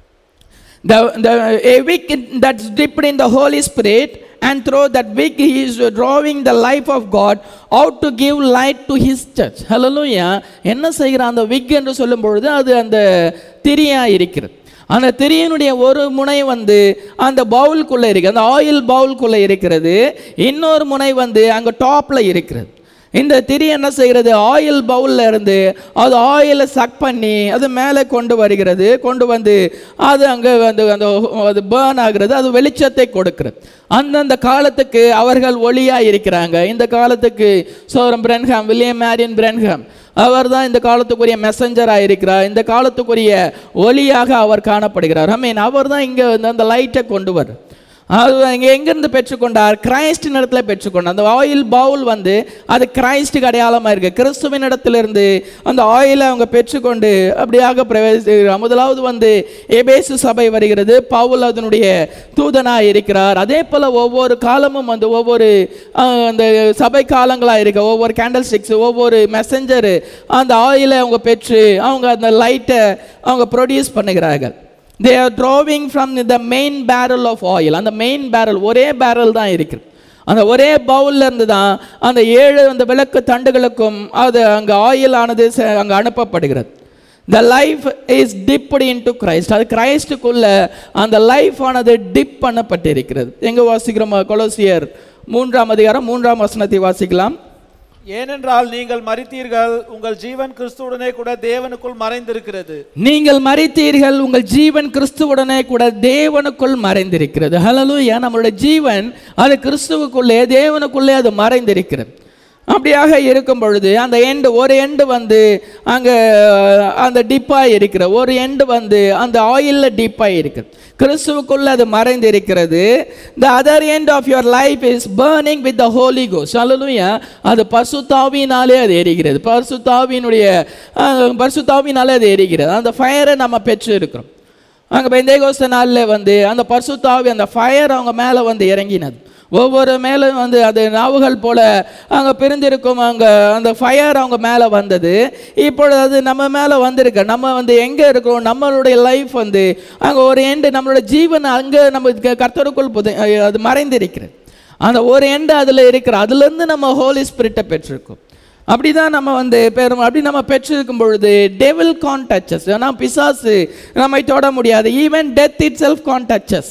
the, the a wick that's dipped in the Holy Spirit, and through that wick he is drawing the life of God out to give light to his church. Hallelujah. என்ன செய்கிறான் அந்த விக் என்று சொல்லும் பொழுது அது அந்த திரியா இருக்கிறது அந்த திரியினுடைய ஒரு முனை வந்து அந்த பவுலுக்குள்ளே இருக்கு அந்த ஆயில் பவுலுக்குள்ளே இருக்கிறது இன்னொரு முனை வந்து அங்கே டாப்பில் இருக்கிறது இந்த திரி என்ன செய்கிறது ஆயில் பவுல்ல இருந்து அது ஆயிலை சக் பண்ணி அது மேலே கொண்டு வருகிறது கொண்டு வந்து அது அங்கே வந்து அந்த அது பேர்ன் ஆகிறது அது வெளிச்சத்தை கொடுக்கிறது அந்தந்த காலத்துக்கு அவர்கள் ஒளியாக இருக்கிறாங்க இந்த காலத்துக்கு சோரம் பிரென்ஹாம் வில்லியம் மேரியன் பிரென்ஹாம் அவர் தான் இந்த காலத்துக்குரிய மெசஞ்சராக இருக்கிறார் இந்த காலத்துக்குரிய ஒளியாக அவர் காணப்படுகிறார் ஐ மீன் அவர் தான் இங்கே வந்து அந்த லைட்டை கொண்டு வர அது இங்கே எங்கேருந்து பெற்றுக்கொண்டார் கிரைஸ்டின் இடத்துல பெற்றுக்கொண்டார் அந்த ஆயில் பவுல் வந்து அது கிரைஸ்டுக்கு அடையாளமாக இருக்கு கிறிஸ்துவின் இடத்திலிருந்து அந்த ஆயிலை அவங்க பெற்றுக்கொண்டு அப்படியாக பிரவேசிக்கிறார் முதலாவது வந்து எபேசு சபை வருகிறது பவுல் அதனுடைய தூதனாக இருக்கிறார் அதே போல் ஒவ்வொரு காலமும் வந்து ஒவ்வொரு ஆஹ், அந்த சபை காலங்களாக இருக்க ஒவ்வொரு கேண்டல் ஸ்டிக்ஸ் ஒவ்வொரு மெசஞ்சரு அந்த ஆயிலை அவங்க பெற்று அவங்க அந்த லைட்டை அவங்க ப்ரொடியூஸ் பண்ணுகிறார்கள் they are drawing from the main barrel of oil அந்த மெயின் பேரல் ஒரே பேரல் தான் இருக்குது அந்த ஒரே பவுல்ல இருந்து தான் அந்த ஏழு அந்த விளக்கு தண்டுகளுக்கும் அது அங்கே ஆயில் ஆனது ச- அங்கே அனுப்பப்படுகிறது the life is dipped into Christ அது கிரைஸ்டுக்குள்ள அந்த லைஃப் ஆனது டிப் பண்ணப்பட்டிருக்கிறது எங்கே வாசிக்கிறோம் கொலோசியர் மூன்றாம் அதிகாரம் மூன்றாம் வசனத்தை வாசிக்கலாம் ஏனென்றால் நீங்கள் மரித்தீர்கள் உங்கள் ஜீவன் கிறிஸ்துவுடனே கூட தேவனுக்குள் மறைந்திருக்கிறது நீங்கள் மறித்தீர்கள் உங்கள் ஜீவன் கிறிஸ்துவுடனே கூட தேவனுக்குள் மறைந்திருக்கிறது ஹalleluya நம்மளுடைய ஜீவன் அது கிறிஸ்துவுக்குள்ளே தேவனுக்குள்ளே அது மறைந்திருக்கிறது அப்படியாக இருக்கும் பொழுது அந்த எண்டு ஒரு எண்டு வந்து அங்கே அந்த டிப்பாக இருக்கிற ஒரு எண்டு வந்து அந்த ஆயிலில் டிப்பாக இருக்குது கிறிஸ்துவுக்குள்ள அது மறைந்து இருக்கிறது the other end of your life is burning with the holy கோஸ் அல்லலுயா அது பசுத்தாவினாலே அது எரிகிறது பசுத்தாவினுடைய அஹ், பரிசுத்தாவினாலே அது எரிகிறது அந்த ஃபயரை நம்ம பெற்று இருக்கிறோம் அங்கே பெந்தேகோஸ்த நாளில் வந்து அந்த பரிசுத்தாவி அந்த ஃபயர் அவங்க மேலே வந்து இறங்கினது ஒவ்வொரு மேலும் வந்து அது நாவுகள் போல அங்கே பிரிந்திருக்கும் அங்கே அந்த ஃபயர் அவங்க மேலே வந்தது இப்பொழுது அது நம்ம மேலே வந்திருக்கு நம்ம வந்து எங்கே இருக்கிறோம் நம்மளுடைய லைஃப் வந்து அங்கே ஒரு எண்டு நம்மளோட ஜீவன் அங்கே நம்ம க- கர்த்தருக்குள் புதை அது மறைந்திருக்கிறது அந்த ஒரு எண்டு அதில் இருக்கிற அதுலேருந்து நம்ம ஹோலி ஸ்பிரிட்டை பெற்றிருக்கோம் அப்படிதான் நம்ம வந்து பெரும் அப்படி நம்ம பெற்றிருக்கும் பொழுது டெவில் கான் டச்சஸ் ஏன்னா பிசாசு நம்மை தொட முடியாது even death itself can't touch us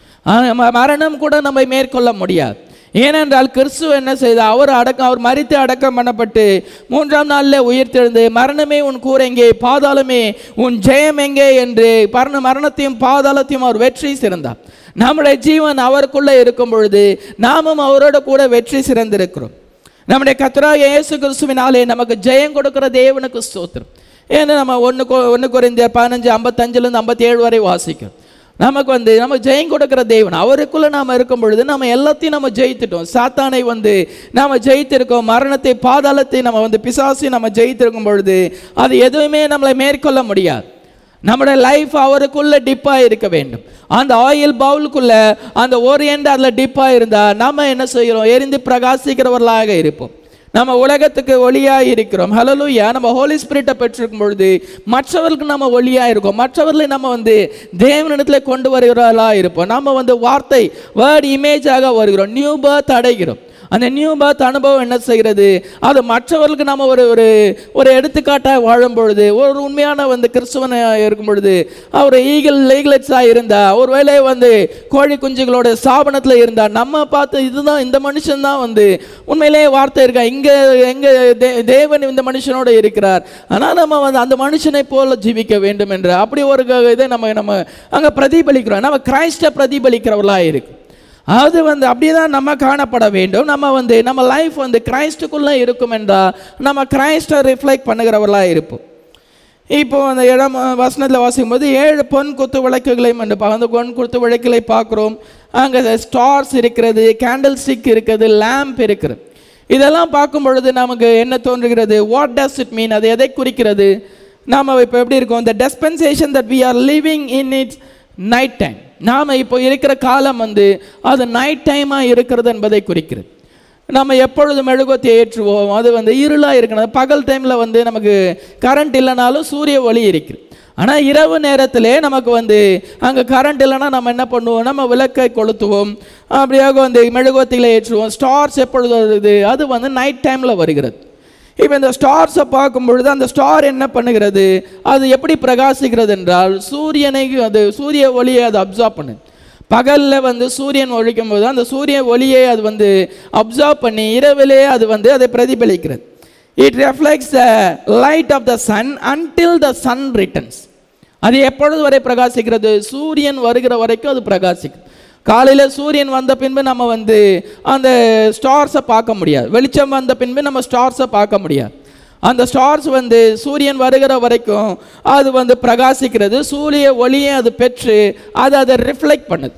மரணம் கூட நம்மை மேற்கொள்ள முடியாது ஏனென்றால் கிறிஸ்து என்ன செய்தார் அவர் அடக்கம் அவர் மரித்து அடக்கம் பண்ணப்பட்டு மூன்றாம் நாளில் உயிர்த்தெழுந்து மரணமே உன் கூர் எங்கே பாதாளமே உன் ஜெயம் எங்கே என்று பரண மரணத்தையும் பாதாளத்தையும் அவர் வெற்றி சிறந்தார் நம்முடைய ஜீவன் அவருக்குள்ளே இருக்கும் பொழுது நாமும் அவரோட கூட வெற்றி சிறந்திருக்கிறோம் நம்முடைய கத்ரா இயேசு கிறிஸ்துவினாலே நமக்கு ஜெயம் கொடுக்கிற தேவனுக்கு ஸ்தோத்திரம் ஏன்னா நம்ம ஒன்று ஒன்று குறைந்த பதினஞ்சு ஐம்பத்தஞ்சுலேருந்து ஐம்பத்தி ஏழு வரை வாசிக்கிறோம் நமக்கு வந்து நம்ம ஜெயம் கொடுக்கிற தேவன் அவருக்குள்ளே நாம் இருக்கும் பொழுது நம்ம எல்லாத்தையும் நம்ம ஜெயித்துட்டோம் சாத்தானை வந்து நாம் ஜெயித்திருக்கோம் மரணத்தை பாதாளத்தை நம்ம வந்து பிசாசை நம்ம ஜெயித்திருக்கும் பொழுது அது எதுவுமே நம்மளை மேற்கொள்ள முடியாது நம்முடைய லைஃப் அவருக்குள்ள டிப்பாக இருக்க வேண்டும் அந்த ஆயில் பவுலுக்குள்ள அந்த ஒரு எண்டு அதில் டிப்பாக இருந்தால் நம்ம என்ன செய்கிறோம் எரிந்து பிரகாசிக்கிறவர்களாக இருப்போம் நம்ம உலகத்துக்கு ஒளியாக இருக்கிறோம் ஹலலூயா நம்ம ஹோலி ஸ்பிரிட்டை பெற்றிருக்கும் பொழுது மற்றவர்களுக்கு நம்ம ஒளியாக இருக்கோம் மற்றவர்களை நம்ம வந்து தேவனிடத்தில் கொண்டு வருகிறவர்களாக இருப்போம் நம்ம வந்து வார்த்தை வேர்ட் இமேஜாக வருகிறோம் நியூ பர்த் அடைகிறோம் அந்த நியூ பர்த் அனுபவம் என்ன செய்கிறது அது மற்றவர்களுக்கு நம்ம ஒரு ஒரு ஒரு எடுத்துக்காட்டாக வாழும் பொழுது ஒரு உண்மையான வந்து கிறிஸ்துவனை இருக்கும் பொழுது அவர் ஈகிள் லீகலட்ஸாக இருந்தா ஒருவேளை வந்து கோழி குஞ்சுகளோட ஸ்தாபனத்தில் இருந்தா நம்ம பார்த்து இதுதான் இந்த மனுஷன் தான் வந்து உண்மையிலேயே வார்த்தை இருக்கா இங்கே எங்கே தேவன் இந்த மனுஷனோட இருக்கிறார் ஆனால் நம்ம வந்து அந்த மனுஷனை போல ஜீவிக்க வேண்டும் என்ற அப்படி ஒரு க- இதை நம்ம நம்ம அங்கே பிரதிபலிக்கிறோம் நம்ம கிரைஸ்டை பிரதிபலிக்கிறவர்களாக இருக்கு அது வந்து அப்படியே தான் நம்ம காணப்பட வேண்டும் நம்ம வந்து நம்ம லைஃப் வந்து கிரைஸ்டுக்குள்ளே இருக்கும் என்றால் நம்ம கிரைஸ்டை ரிஃப்ளெக்ட் பண்ணுகிறவர்களாக இருப்போம் இப்போ அந்த இடம் வசனத்தில் வாசிக்கும் போது ஏழு பொன் குத்து விளக்குகளையும் வந்து பா- அந்த பொன் குத்து விளக்குகளை பார்க்குறோம் அங்கே ஸ்டார்ஸ் இருக்கிறது கேண்டில் ஸ்டிக் இருக்குது லேம்ப் இருக்கிறது இதெல்லாம் பார்க்கும் பொழுது நமக்கு என்ன தோன்றுகிறது வாட் டஸ் இட் மீன் அது எதை குறிக்கிறது நாம் இப்போ எப்படி இருக்கோம் இந்த dispensation that we are living in it's night time நாம் இப்போ இருக்கிற காலம் வந்து அது நைட் டைமாக இருக்கிறது என்பதை குறிக்கிறது நம்ம எப்பொழுதும் மெழுகுவத்தி ஏற்றுவோம் அது வந்து இருளாக இருக்கணும் பகல் டைமில் வந்து நமக்கு கரண்ட் இல்லைனாலும் சூரிய ஒளி இருக்குது ஆனால் இரவு நேரத்திலே நமக்கு வந்து அங்கே கரண்ட் இல்லைன்னா நம்ம என்ன பண்ணுவோம் நம்ம விளக்கை கொளுத்துவோம் அப்படியாக வந்து மெழுகுவத்திகளை ஏற்றுவோம் ஸ்டார்ஸ் எப்பொழுது வருது அது வந்து நைட் டைமில் வருகிறது இப்போ இந்த ஸ்டார்ஸை பார்க்கும் பொழுது அந்த ஸ்டார் என்ன பண்ணுகிறது அது எப்படி பிரகாசிக்கிறது என்றால் சூரியனை அது சூரிய ஒளியை அது அப்சார்ப் பண்ணுது பகலில் வந்து சூரியன் ஒழிக்கும் போது அந்த சூரிய ஒளியை அது வந்து அப்சார்ப் பண்ணி இரவிலே அது வந்து அதை பிரதிபலிக்கிறது it reflects the light of the sun until the sun returns அது எப்பொழுது வரை பிரகாசிக்கிறது சூரியன் வருகிற வரைக்கும் அது பிரகாசிக்கும் காலையில் சூரியன் வந்த பின்பு நம்ம வந்து அந்த ஸ்டார்ஸை பார்க்க முடியாது வெளிச்சம் வந்த பின்பு நம்ம ஸ்டார்ஸை பார்க்க முடியாது அந்த ஸ்டார்ஸ் வந்து சூரியன் வருகிற வரைக்கும் அது வந்து பிரகாசிக்கிறது சூரிய ஒளியை அது பெற்று அது அதை ரிஃப்ளெக்ட் பண்ணுது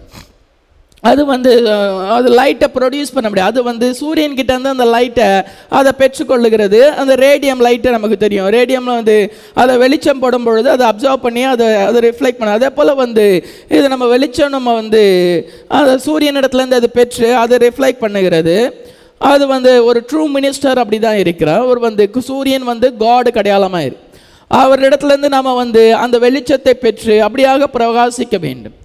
அது வந்து அஹ், அது லைட்டை ப்ரொடியூஸ் பண்ண முடியாது அது வந்து சூரியன் கிட்ட இருந்து அந்த லைட்டை அதை பெற்றுக்கொள்ளுகிறது அந்த ரேடியம் லைட்டை நமக்கு தெரியும் ரேடியமில் வந்து அதை வெளிச்சம் போடும் பொழுது அதை அப்சர்வ் பண்ணி அதை அதை ரிஃப்ளெக்ட் பண்ண அதே போல் வந்து இது நம்ம வெளிச்சம் நம்ம வந்து அந்த சூரியனிடத்துலேருந்து அது பெற்று அதை ரிஃப்ளெக்ட் பண்ணுகிறது அது வந்து ஒரு ட்ரூ மினிஸ்டர் அப்படி தான் இருக்கிறார் அவர் வந்து கு- சூரியன் வந்து காடு அடையாளமாக இருக்கு அவரிடத்துலேருந்து நம்ம வந்து அந்த வெளிச்சத்தை பெற்று அப்படியாக பிரகாசிக்க வேண்டும்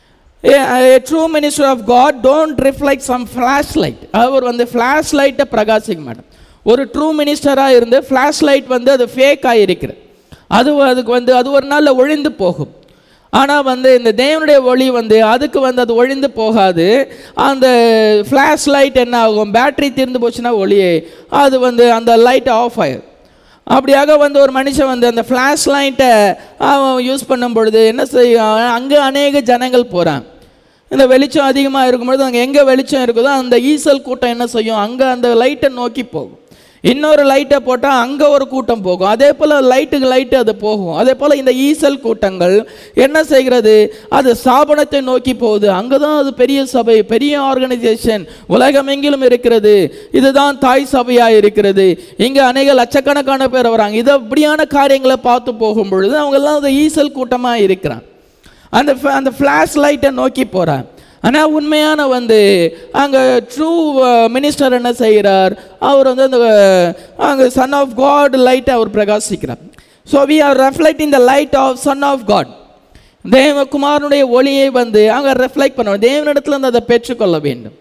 a true minister of God don't reflect some flashlight அவர் வந்து ஃப்ளாஷ் லைட்டை பிரகாசிக்க மாட்டோம் ஒரு ட்ரூ மினிஸ்டராக இருந்து ஃப்ளாஷ் லைட் வந்து அது ஃபேக் ஆகிருக்கிறது அது அதுக்கு வந்து அது ஒரு நாளில் ஒழிந்து போகும் ஆனால் வந்து இந்த தேவனுடைய ஒளி வந்து அதுக்கு வந்து அது ஒழிந்து போகாது அந்த ஃப்ளாஷ் லைட் என்ன ஆகும் பேட்டரி தீர்ந்து போச்சுன்னா ஒளியே அது வந்து அந்த லைட் ஆஃப் ஆயிடும் அப்படியாக வந்து ஒரு மனுஷன் வந்து அந்த ஃப்ளாஷ் லைட்டை அவன் யூஸ் பண்ணும் பொழுது என்ன செய்யும் அங்கே அநேக ஜனங்கள் போகிறாங்க இந்த வெளிச்சம் அதிகமாக இருக்கும்பொழுது அங்கே எங்கே வெளிச்சம் இருக்குதோ அந்த ஈசல் கூட்டம் என்ன செய்யும் அங்கே அந்த லைட்டை நோக்கி போகும் இன்னொரு லைட்டை போட்டால் அங்கே ஒரு கூட்டம் போகும் அதே போல் லைட்டுக்கு லைட்டு அது போகும் அதே போல் இந்த ஈசல் கூட்டங்கள் என்ன செய்கிறது அது ஸ்தாபனத்தை நோக்கி போகுது அங்கே தான் அது பெரிய சபை பெரிய ஆர்கனைசேஷன் உலகமெங்கிலும் இருக்கிறது இதுதான் தாய் சபையாக இருக்கிறது இங்கே அநேக லட்சக்கணக்கான பேர் வராங்க இது அப்படியான காரியங்களை பார்த்து போகும் பொழுது அவங்கெல்லாம் அது ஈசல் கூட்டமாக இருக்கிறான் அந்த fa- அந்த ஃப்ளாஷ் லைட்டை நோக்கி போகிறான் ஆனால் உண்மையான வந்து அங்கே ட்ரூ மினிஸ்டர் என்ன செய்கிறார் அவர் வந்து அந்த அங்கே சன் ஆஃப் காட் லைட்டை அவர் பிரகாசிக்கிறார் so we are reflecting the light of son of God தேவகுமாரனுடைய ஒளியை வந்து அங்கே ரெஃப்ளெக்ட் பண்ணணும் தேவனிடத்துல இருந்து அதை பெற்றுக்கொள்ள வேண்டும்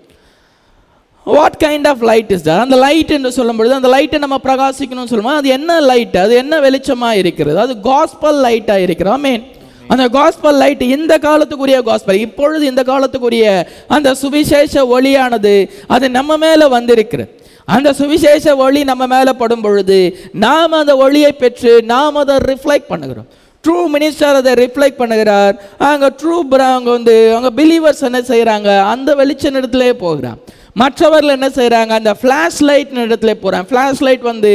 what kind of light is that அந்த லைட் என்று சொல்லும் பொழுது அந்த லைட்டை நம்ம பிரகாசிக்கணும்னு சொல்லுவோம் அது என்ன லைட் அது என்ன வெளிச்சமாக இருக்கிறது அது காஸ்பல் லைட்டாக இருக்கிறது மீன் அந்த காஸ்பல் லைட் இந்த காலத்துக்குரிய காஸ்பல் இப்பொழுது இந்த காலத்துக்குரிய அந்த சுவிசேஷ ஒளியானது அது நம்ம மேலே வந்திருக்கிறது அந்த சுவிசேஷ ஒளி நம்ம மேலே படும் பொழுது நாம் அந்த ஒளியை பெற்று நாம் அதை ரிஃப்ளெக்ட் பண்ணுகிறோம் ட்ரூ மினிஸ்டர் அதை ரிஃப்ளெக்ட் பண்ணுகிறார் அங்கே ட்ரூ அங்கே வந்து அங்கே பிலீவர்ஸ் என்ன செய்கிறாங்க அந்த வெளிச்ச இடத்துலேயே போகிறான் மற்றவர்கள் என்ன செய்கிறாங்க அந்த ஃப்ளாஷ் லைட் இடத்துல போகிறாங்க ஃப்ளாஷ் லைட் வந்து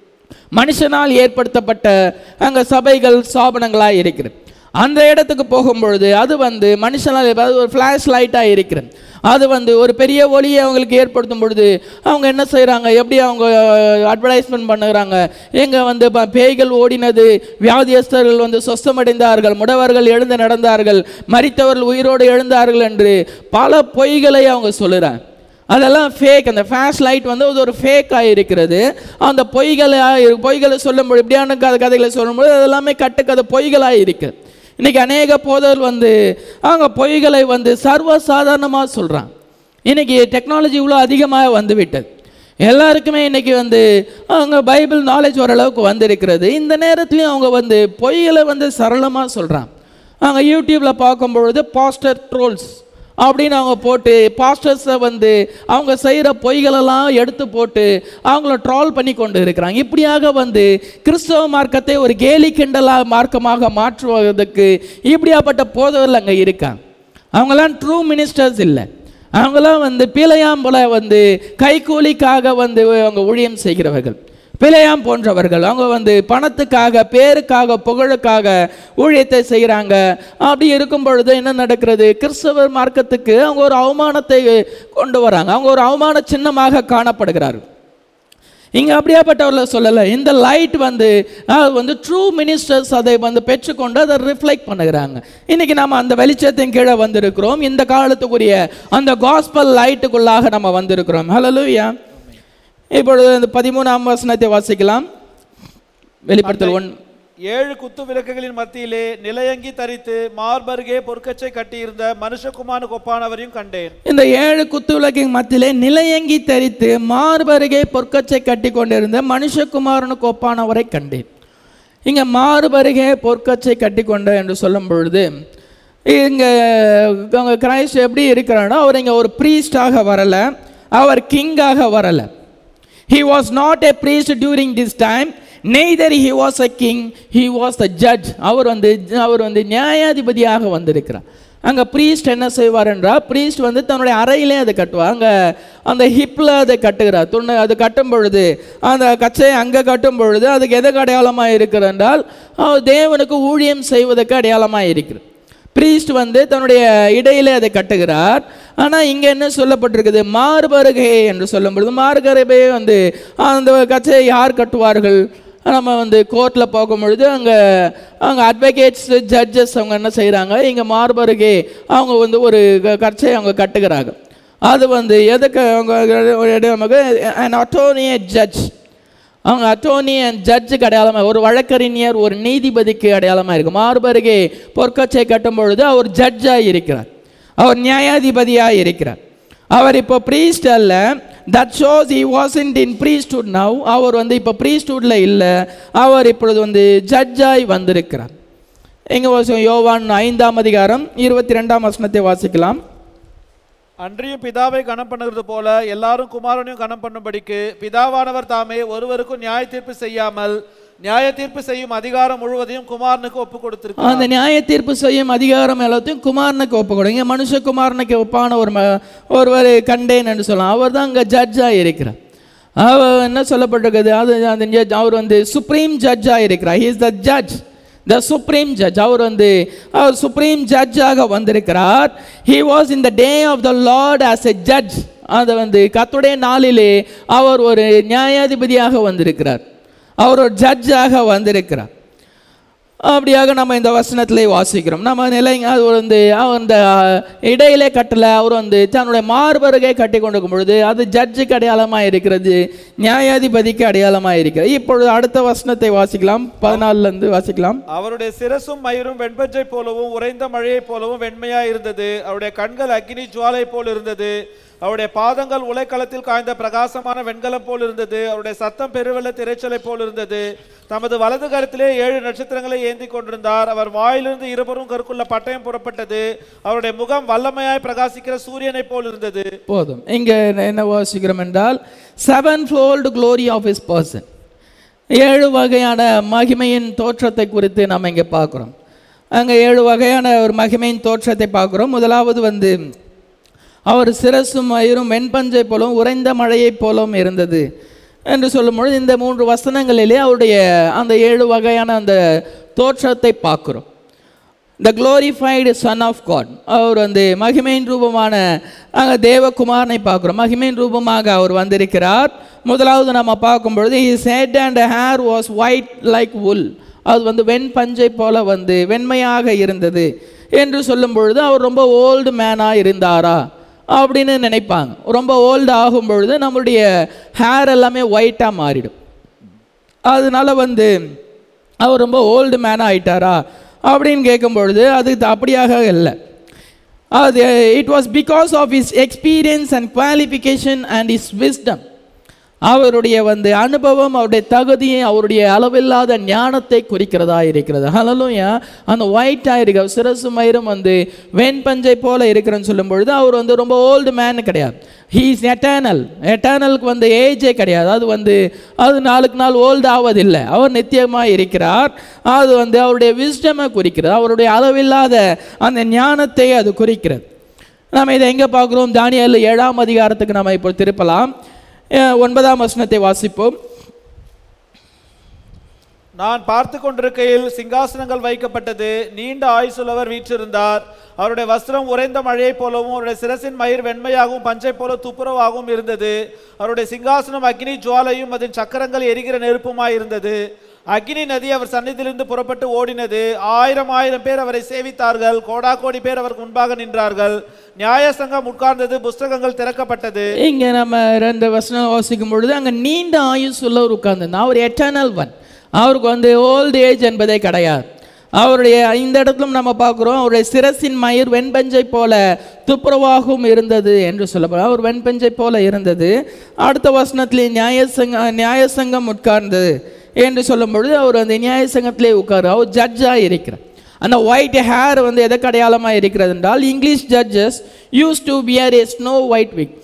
மனுஷனால் ஏற்படுத்தப்பட்ட அங்கே சபைகள் ஸ்தாபனங்களாக இருக்கிறது அந்த இடத்துக்கு போகும்பொழுது அது வந்து மனுஷனால் அது ஒரு ஃப்ளாஷ் லைட்டாக இருக்கிறது அது வந்து ஒரு பெரிய ஒளியை அவங்களுக்கு ஏற்படுத்தும் பொழுது அவங்க என்ன செய்கிறாங்க எப்படி அவங்க அட்வர்டைஸ்மெண்ட் பண்ணுறாங்க எங்கே வந்து ப- பேய்கள் ஓடினது வியாதியஸ்தர்கள் வந்து சொஸ்தமடைந்தார்கள் முடவர்கள் எழுந்து நடந்தார்கள் மரித்தவர்கள் உயிரோடு எழுந்தார்கள் என்று பல பொய்களை அவங்க சொல்லுறாங்க அதெல்லாம் ஃபேக் அந்த ஃபேஷ் லைட் வந்து அது ஒரு ஃபேக்காக இருக்கிறது அந்த பொய்களை பொய்களை சொல்லும்போது இப்படியான கதை கதைகளை சொல்லும்போது அதெல்லாமே கட்டுக்கதை பொய்களாக இருக்குது இன்றைக்கி அநேக போதர்கள் வந்து அவங்க பொய்களை வந்து சர்வசாதாரணமாக சொல்கிறாங்க இன்றைக்கி டெக்னாலஜி இவ்வளோ அதிகமாக வந்து விட்டது எல்லாருக்குமே இன்றைக்கி வந்து அவங்க பைபிள் நாலேஜ் ஓரளவுக்கு வந்திருக்கிறது இந்த நேரத்துலையும் அவங்க வந்து பொய்களை வந்து சரளமாக சொல்கிறாங்க அவங்க யூடியூப்பில் பார்க்கும்பொழுது பாஸ்டர் ட்ரோல்ஸ் அப்படின்னு அவங்க போட்டு பாஸ்டர்ஸை வந்து அவங்க செய்கிற பொய்களெல்லாம் எடுத்து போட்டு அவங்கள ட்ரால் பண்ணி கொண்டு இருக்கிறாங்க இப்படியாக வந்து கிறிஸ்தவ மார்க்கத்தை ஒரு கேலி கிண்டலாக மார்க்கமாக மாற்றுவதற்கு இப்படியாப்பட்ட போதவர்கள் அங்கே இருக்காங்க அவங்களாம் ட்ரூ மினிஸ்டர்ஸ் இல்லை அவங்களாம் வந்து பிழையாம்புல வந்து கைக்கூலிக்காக வந்து அவங்க ஊழியம் செய்கிறவர்கள் பிழையாம் போன்றவர்கள் அவங்க வந்து பணத்துக்காக பேருக்காக புகழுக்காக ஊழியத்தை செய்கிறாங்க அப்படி இருக்கும் பொழுது என்ன நடக்கிறது கிறிஸ்தவர் மார்க்கத்துக்கு அவங்க ஒரு அவமானத்தை கொண்டு வராங்க அவங்க ஒரு அவமான சின்னமாக காணப்படுகிறார்கள் இங்கே அப்படியாப்பட்டவர்களை சொல்லலை இந்த லைட் வந்து அது வந்து ட்ரூ மினிஸ்டர்ஸ் அதை வந்து பெற்றுக்கொண்டு அதை ரிஃப்ளெக்ட் பண்ணுகிறாங்க இன்றைக்கி நம்ம அந்த வெளிச்சத்தின் கீழே வந்திருக்கிறோம் இந்த காலத்துக்குரிய அந்த காஸ்பல் லைட்டுக்குள்ளாக நம்ம வந்திருக்கிறோம் ஹலலூயா இப்பொழுது இந்த பதிமூணாம் வசனத்தை வாசிக்கலாம் வெளிப்படுத்தல் ஒன் ஏழு குத்து விளக்குகளின் மத்தியிலே நிலையங்கி தரித்து மார்பருகே பொற்கச்சை கட்டியிருந்த மனுஷகுமாரனுக்கு ஒப்பானவரையும் கண்டேன் இந்த ஏழு குத்து விளக்கின் மத்தியிலே நிலையங்கி தரித்து மார்பருகே பொற்கச்சை கட்டி கொண்டிருந்த மனுஷகுமாரனுக்கு ஒப்பானவரை கண்டேன் இங்கே மார்பருகே பொற்கச்சை கட்டி கொண்ட என்று சொல்லும் பொழுது இங்கே அவங்க கிரைஸ்ட் எப்படி இருக்கிறாரோ அவர் இங்கே ஒரு ப்ரீஸ்டாக வரலை அவர் கிங்காக வரலை he was not a priest during this time neither he was a king he was a judge அவர் வந்து அவர் வந்து நியாயாதிபதியாக வந்திருக்கிறார் அங்கே ப்ரீஸ்ட் என்ன செய்வார் என்றால் ப்ரீஸ்ட் வந்து தன்னுடைய அறையிலே அதை கட்டுவார் அங்கே அந்த ஹிப்பில் அதை கட்டுகிறார் துணை அது கட்டும் பொழுது அந்த கச்சையை அங்கே கட்டும் பொழுது அதுக்கு எதுக்கு அடையாளமாக இருக்கிறது என்றால் அவர் தேவனுக்கு ஊழியம் செய்வதற்கு அடையாளமாக இருக்கிறது ப்ரீஸ்ட் வந்து தன்னுடைய இடையிலே அதை கட்டுகிறார் ஆனால் இங்கே என்ன சொல்லப்பட்டிருக்குது மார்பருகே என்று சொல்லும் பொழுது மார்கரபே வந்து அந்த கச்சையை யார் கட்டுவார்கள் நம்ம வந்து கோர்ட்டில் போகும் பொழுது அங்கே அங்கே அட்வொகேட்ஸ் ஜட்ஜஸ் அவங்க என்ன செய்கிறாங்க இங்கே மார்பருகே அவங்க வந்து ஒரு க- கச்சையை அவங்க கட்டுகிறாங்க அது வந்து எதுக்கு அவங்க நமக்கு an attorney ஜட்ஜ் அவங்க அட்டோனி அண்ட் ஜட்ஜுக்கு அடையாளமாக ஒரு வழக்கறிஞர் ஒரு நீதிபதிக்கு அடையாளமாக இருக்கு மார்பருகே பொற்கச்சை கட்டும் பொழுது அவர் ஜட்ஜாக இருக்கிறார் அவர் நியாயாதிபதியாக இருக்கிறார் அவர் இப்போ ப்ரீஸ்ட் அல்ல that shows he wasn't in priesthood now அவர் வந்து இப்போ ப்ரீஸ்ட்ஹுட்டில் இல்லை அவர் இப்பொழுது வந்து ஜட்ஜாய் வந்திருக்கிறார் எங்கே வாசிக்கும் யோவான் ஐந்தாம் அதிகாரம் இருபத்தி ரெண்டாம் வசனத்தை வாசிக்கலாம் அன்றியும் பிதாவை கனம் பண்ணுகிறது போல எல்லாரும் குமாரனையும் கனம் பண்ணும்படிக்கு பிதாவானவர் தாமே ஒருவருக்கும் நியாய தீர்ப்பு செய்யாமல் நியாய தீர்ப்பு செய்யும் அதிகாரம் முழுவதையும் குமாரனுக்கு ஒப்பு கொடுத்திருக்கிறார் அந்த நியாய தீர்ப்பு செய்யும் அதிகாரம் எல்லாத்தையும் குமாரனுக்கு ஒப்பு கொடுங்க மனுஷகுமாரனுக்கு ஒப்பான ஒரு ம ஒருவர் கண்டேன் என்று சொல்லலாம் அவர் தான் அங்கே ஜட்ஜாக இருக்கிறார் அவர் என்ன சொல்லப்பட்டிருக்குது அது அந்த judge, அவர் வந்து சுப்ரீம் ஜட்ஜாக இருக்கிறார் he is the judge the supreme judge அவர் வந்து அவர் சுப்ரீம் ஜட்ஜாக வந்திருக்கிறார் he was in the day of the lord as a judge அது வந்து கத்துடைய நாளிலே அவர் ஒரு நியாயாதிபதியாக வந்திருக்கிறார் அவர் ஒரு ஜட்ஜாக வந்திருக்கிறார் அப்படியாக நம்ம இந்த வசனத்திலே வாசிக்கிறோம் நம்ம நிலை அது வந்து அவர் அந்த இடையிலே கட்டலை அவர் வந்து தன்னுடைய மார்பருகே கட்டி கொண்டிருக்கும் பொழுது அது ஜட்ஜுக்கு அடையாளமாக இருக்கிறது நியாயாதிபதிக்கு அடையாளமாக இருக்கிறது இப்பொழுது அடுத்த வசனத்தை வாசிக்கலாம் பதினாலிருந்து வாசிக்கலாம் அவருடைய சிரசும் மயிரும் வெண்பஞ்சை போலவும் உறைந்த மழையைப் போலவும் வெண்மையா இருந்தது அவருடைய கண்கள் அக்கினி ஜுவாலை போல் இருந்தது அவருடைய பாதங்கள் உலைக்களத்தில் காய்ந்த பிரகாசமான வெண்கலம் போல் இருந்தது அவருடைய சத்தம் பெருவெள்ள திரைச்சலை போல் இருந்தது தமது வலது கருத்திலே ஏழு நட்சத்திரங்களை ஏந்தி கொண்டிருந்தார் அவர் வாயிலிருந்து இருபுறம் கருக்குள்ள பட்டயம் புறப்பட்டது அவருடைய முகம் வல்லமையாய் பிரகாசிக்கிற சூரியனைப் போல் இருந்தது போதும் இங்கே என்ன வாசிக்கிறோம் என்றால் sevenfold glory of his person ஏழு வகையான மகிமையின் தோற்றத்தை குறித்து நாம் இங்கே பார்க்குறோம் அங்கே ஏழு வகையான ஒரு மகிமையின் தோற்றத்தை பார்க்குறோம் முதலாவது வந்து அவர் சிரசும் மயிரும் வெண்பஞ்சை போலவும் உறைந்த மழையைப் போலவும் இருந்தது என்று சொல்லும்பொழுது இந்த மூன்று வசனங்களிலே அவருடைய அந்த ஏழு வகையான அந்த தோற்றத்தை பார்க்குறோம் the glorified son of God அவர் வந்து மகிமையின் ரூபமான அங்கே தேவகுமாரனை பார்க்குறோம் மகிமையின் ரூபமாக அவர் வந்திருக்கிறார் முதலாவது நம்ம பார்க்கும் பொழுது his head and hair was white like wool அது வந்து வெண் பஞ்சை போல வந்து வெண்மையாக இருந்தது என்று சொல்லும் பொழுது அவர் ரொம்ப ஓல்டு மேனாக இருந்தாரா அப்படின்னு நினைப்பாங்க ரொம்ப ஓல்டு ஆகும் பொழுது நம்மளுடைய ஹேர் எல்லாமே ஒயிட்டாக மாறிடும் அதனால வந்து அவர் ரொம்ப ஓல்டு மேனாக ஆயிட்டாரா அப்படின்னு கேட்கும் பொழுது அது அப்படியாக இல்லை அது it was because of his experience and qualification and his wisdom அவருடைய வந்து அனுபவம் அவருடைய தகுதியை அவருடைய அளவில்லாத ஞானத்தை குறிக்கிறதா இருக்கிறது ஹலலூயா அந்த ஒயிட்டாக இருக்க சிரசு மயிரும் வந்து வெண்பஞ்சை போல இருக்கிறன்னு சொல்லும் பொழுது அவர் வந்து ரொம்ப ஓல்டு மேன் கிடையாது ஹீ இஸ் எட்டர்னல் எட்டர்னலுக்கு வந்து ஏஜே கிடையாது அது வந்து அது நாளுக்கு நாள் ஓல்டு ஆவதில்லை அவர் நித்தியமாக இருக்கிறார் அது வந்து அவருடைய விஸ்டமை குறிக்கிறது அவருடைய அளவில்லாத அந்த ஞானத்தை அது குறிக்கிறது நாம் இதை எங்கே பார்க்குறோம் தானியல் ஏழாம் அதிகாரத்துக்கு நம்ம இப்போ திருப்பலாம் அஹ் ஒன்பதாம் வசனத்தை வாசிப்போம் நான் பார்த்து கொண்டிருக்கையில் சிங்காசனங்கள் வைக்கப்பட்டது நீண்ட ஆயுசுள்ளவர் வீற்றிருந்தார் அவருடைய வஸ்திரம் உறைந்த மழையைப் போலவும் அவருடைய சிரசின் மயிர் வெண்மையாகவும் பஞ்சை போல துப்புரவாகவும் இருந்தது அவருடைய சிங்காசனம் அக்னி ஜுவாலையும் அதன் சக்கரங்கள் எரிகிற நெருப்புமாய் இருந்தது அக்னி நதி அவர் சந்நிதியிலிருந்து புறப்பட்டு ஓடினது ஆயிரம் ஆயிரம் பேர் அவரை சேவித்தார்கள் கோடா கோடி பேர் அவருக்கு முன்பாக நின்றார்கள் நியாய சங்கம் உட்கார்ந்தது புஸ்தகங்கள் திறக்கப்பட்டது இங்கே நம்ம ரெண்டு வசனம் வாசிக்கும் பொழுது அங்கே நீண்ட ஆயுஸ் உள்ளவர் உட்கார்ந்து அவர் எட்டர்னல் ஒன் அவருக்கு வந்து ஓல்டு ஏஜ் என்பதே கிடையாது அவருடைய இந்த இடத்திலும் நம்ம பார்க்குறோம் அவருடைய சிரசின் மயிர் வெண்பஞ்சை போல துப்புரவாகவும் இருந்தது என்று சொல்லப்படும் அவர் வெண்பஞ்சை போல இருந்தது அடுத்த வசனத்திலே நியாயசங்க நியாயசங்கம் உட்கார்ந்தது என்று சொல்லும் பொழுது அவர் அந்த நியாயசங்கத்திலே உட்காரு அவர் ஜட்ஜாக இருக்கிறார் அந்த ஒயிட் ஹேர் வந்து எதற்கு அடையாளமாக இருக்கிறது என்றால் English judges used to bear a snow white wig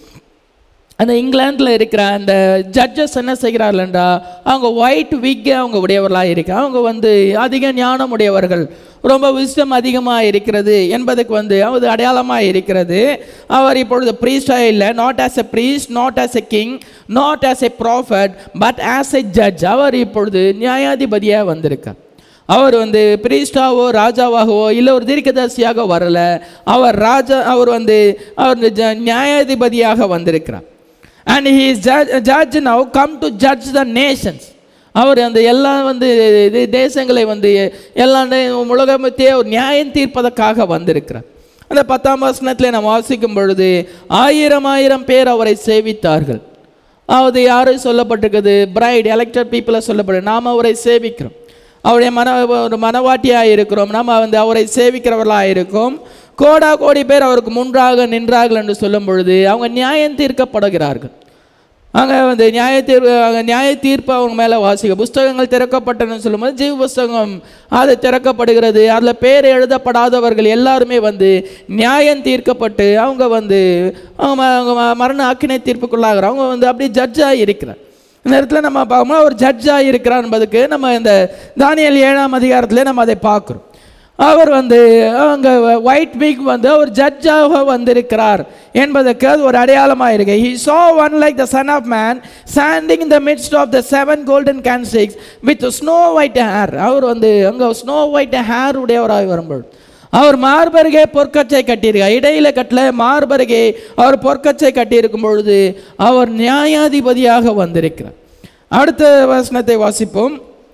அந்த இங்கிலாந்தில் இருக்கிற அந்த ஜட்ஜஸ் என்ன செய்கிறார்கள்டா அவங்க ஒயிட் விக்கை அவங்க உடையவர்களாக இருக்க அவங்க வந்து அதிக ஞானம் உடையவர்கள் ரொம்ப விஸ்டம் அதிகமாக இருக்கிறது என்பதுக்கு வந்து அது அடையாளமாக இருக்கிறது அவர் இப்பொழுது ப்ரீஸ்டாக இல்லை not as a priest not as a king not as a prophet but as a judge அவர் இப்பொழுது நியாயாதிபதியாக வந்திருக்கார் அவர் வந்து பிரீஸ்டாவோ ராஜாவாகவோ இல்லை ஒரு தீர்க்கதரிசியாக வரல அவர் ராஜா அவர் வந்து அவர் ஜ- நியாயாதிபதியாக வந்திருக்கிறார் and he is judge now come to judge the nations அவர் அந்த எல்லா வந்து இது தேசங்களை வந்து எல்லா நே- உலகத்தையே ஒரு நியாயம் தீர்ப்பதற்காக வந்திருக்கிறார் அந்த பத்தாம் வசனத்தில் நாம் வாசிக்கும் பொழுது ஆயிரம் ஆயிரம் பேர் அவரை சேவித்தார்கள் அது யாரு சொல்லப்பட்டிருக்குது பிரைட் எலெக்டட் பீப்புளை சொல்லப்படு நாம் அவரை சேவிக்கிறோம் அவருடைய மன ஒரு மனவாட்டியாக இருக்கிறோம் நாம் வந்து அவரை சேவிக்கிறவர்களாக இருக்கோம் கோடா கோடி பேர் அவருக்கு முன்றாக நின்றார்கள் என்று சொல்லும் பொழுது அவங்க நியாயம் தீர்க்கப்படுகிறார்கள் அங்கே வந்து நியாய தீர்ப்பு அங்கே நியாய தீர்ப்பு அவங்க மேலே வாசிக்க புஸ்தகங்கள் திறக்கப்பட்டன்னு சொல்லும்போது ஜீவ புஸ்தகம் அது திறக்கப்படுகிறது அதில் பேர் எழுதப்படாதவர்கள் எல்லாருமே வந்து நியாயம் தீர்க்கப்பட்டு அவங்க வந்து அவங்க ம- அவங்க ம- மரண ஆக்கினை தீர்ப்புக்குள்ளாகிறாங்க அவங்க வந்து அப்படியே ஜட்ஜாக இருக்கிறார் இந்த இடத்துல நம்ம பார்க்கும்போது அவர் ஜட்ஜாக இருக்கிறார் என்பதுக்கு நம்ம இந்த தானியல் ஏழாம் அதிகாரத்தில் நம்ம அதை பார்க்குறோம் அவர் வந்து அங்கே ஒயிட் வீக் வந்து அவர் ஜட்ஜாக வந்திருக்கிறார் என்பதற்கு அது ஒரு அடையாளமாக இருக்கு he saw one like the son of man standing in the midst of the seven golden candlesticks with snow white hair அவர் வந்து அங்கே ஸ்னோ ஒயிட் ஹேர் உடையவராக வரும்போது அவர் மார்பருகே பொற்கச்சை கட்டியிருக்கார் இடையில கட்டல மார்பருகே அவர் பொற்கச்சை கட்டியிருக்கும் பொழுது அவர் நியாயாதிபதியாக வந்திருக்கிறார் அடுத்த வசனத்தை வாசிப்போம்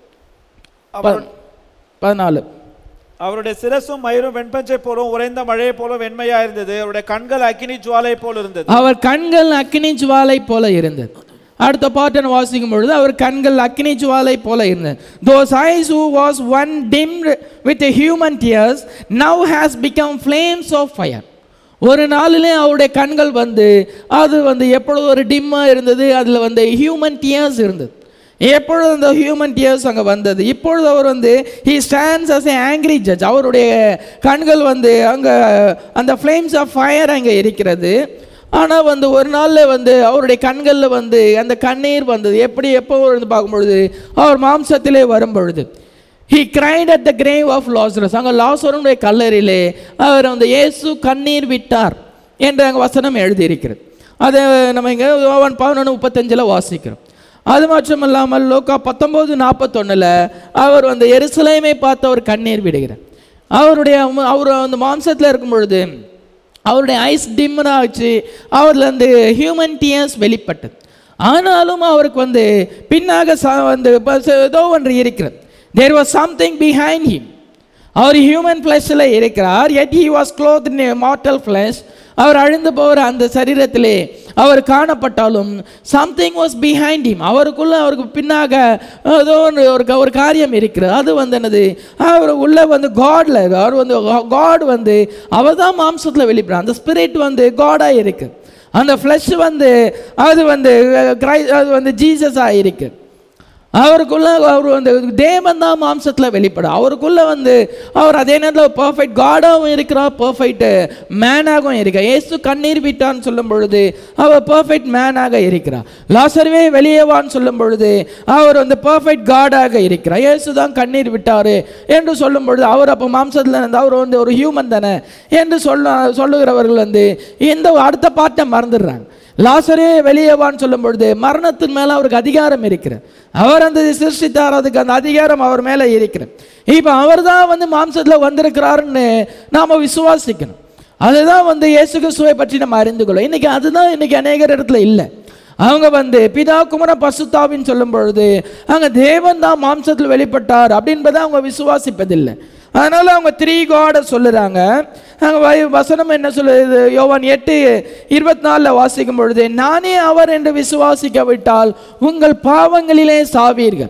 அவர் பதினாலு அவருடைய சிரசும் மயிரும் வெண்பஞ்சை போலும் உறைந்த மழையை போல வெண்மையா இருந்தது அவருடைய கண்கள் அக்கினி ஜுவாலை போல் இருந்தது அவர் கண்கள் அக்கினி ஜுவாலை போல இருந்தது அடுத்த பாட்டன் வாசிக்கும் பொழுது அவர் கண்கள் அக்கினி ஜுவாலை போல இருந்தது those eyes who was once dimmed with human tears now has become flames of fire ஒரு நாளிலே அவருடைய கண்கள் வந்து அது வந்து எப்பொழுது ஒரு டிம்மாக இருந்தது அதில் வந்து ஹியூமன் டியர்ஸ் இருந்தது எப்பொழுது அந்த ஹியூமன் டியர்ஸ் அங்கே வந்தது இப்பொழுது அவர் வந்து he stands as a angry judge அவருடைய கண்கள் வந்து அங்கே அந்த ஃப்ளேம்ஸ் ஆஃப் ஃபயர் அங்கே இருக்கிறது ஆனால் வந்து ஒரு நாளில் வந்து அவருடைய கண்களில் வந்து அந்த கண்ணீர் வந்தது எப்படி எப்போ வந்து பார்க்கும்பொழுது அவர் மாம்சத்திலே வரும் பொழுது he cried at the grave of Lazarus அங்கே லாசருடைய கல்லறையிலே அவர் அந்த இயேசு கண்ணீர் விட்டார் என்ற அங்கே வசனம் எழுதியிருக்கிறது அதை நம்ம இங்கே யோவான் பதினொன்று முப்பத்தஞ்சில் வாசிக்கிறோம் அது மட்டும் இல்லாமல் லோக்கா பத்தொம்போது நாற்பத்தொன்னில் அவர் வந்து எருசலேமை பார்த்து அவர் கண்ணீர் விடுகிறார் அவருடைய அவர் அந்த மாம்சத்தில் இருக்கும் பொழுது அவருடைய ஐஸ் டிம்மனாக ஆச்சு அவரில் அந்த ஹியூமன் டியர்ஸ் வெளிப்பட்டது ஆனாலும் அவருக்கு வந்து பின்னாக ச வந்து ப- ச- ஏதோ ஒன்று இருக்கிறது there was something behind him அவர் ஹியூமன் ஃப்ளஷில் இருக்கிறார் yet he was clothed in mortal flesh அவர் அழிந்து போகிற அந்த சரீரத்திலே அவர் காணப்பட்டாலும் சம்திங் வாஸ் பிஹைண்ட் him அவருக்குள்ள அவருக்கு பின்னாக ஏதோ ஒன்று ஒரு க- ஒரு காரியம் இருக்கிறது அது வந்து என்னது அவர் உள்ள வந்து காட்ல அவர் வந்து காட் வந்து அவர் தான் மாம்சத்தில் வெளிப்படுறார் அந்த ஸ்பிரிட் வந்து காடாக இருக்கு அந்த ஃப்ளஷ் வந்து அது வந்து கிரை அது வந்து ஜீசஸாக இருக்கு அவருக்குள்ள அவர் வந்து தேவன் தான் மாம்சத்தில் வெளிப்படும் அவருக்குள்ள வந்து அவர் அதே நேரத்தில் பர்ஃபெக்ட் காடாகவும் இருக்கிறார் பர்ஃபெக்ட் மேனாகவும் இருக்கிறார் இயேசு கண்ணீர் விட்டான்னு சொல்லும் பொழுது அவர் பர்ஃபெக்ட் மேனாக இருக்கிறார் லாசர்வே வெளியேவான்னு சொல்லும் பொழுது அவர் வந்து பர்ஃபெக்ட் காடாக இருக்கிறார் இயேசு தான் கண்ணீர் விட்டார் என்று சொல்லும் பொழுது அவர் அப்போ மாம்சத்தில் இருந்து அவர் வந்து ஒரு ஹியூமன் தானே என்று சொல்ல சொல்லுகிறவர்கள் வந்து இந்த அடுத்த பாட்டை மறந்துடுறாங்க லாசரே வெளியேவான்னு சொல்லும் பொழுது மரணத்தின் மேலே அவருக்கு அதிகாரம் இருக்கிறது அவர் அந்த சிருஷ்டித்தார் அதுக்கு அந்த அதிகாரம் அவர் மேலே இருக்கிறது இப்போ அவர் தான் வந்து மாம்சத்தில் வந்திருக்கிறாருன்னு நாம் விசுவாசிக்கணும் அதுதான் வந்து இயேசு கிறிஸ்துவை பற்றி நம்ம அறிந்து கொள்ளும் இன்னைக்கு அதுதான் இன்னைக்கு அநேகர் இடத்துல இல்லை அவங்க வந்து பிதா குமர பசுத்தாவின்னு சொல்லும் பொழுது அங்கே தேவன் தான் மாம்சத்தில் வெளிப்பட்டார் அப்படின்பதை அவங்க விசுவாசிப்பதில்லை அதனால அவங்க த்ரீ காடை சொல்லுறாங்க அங்கே வ- வசனம் என்ன சொல்லுது யோவான் எட்டு இருபத்தி நாலில் வாசிக்கும் பொழுது நானே அவர் என்று விசுவாசிக்கவிட்டால் உங்கள் பாவங்களிலே சாவீர்கள்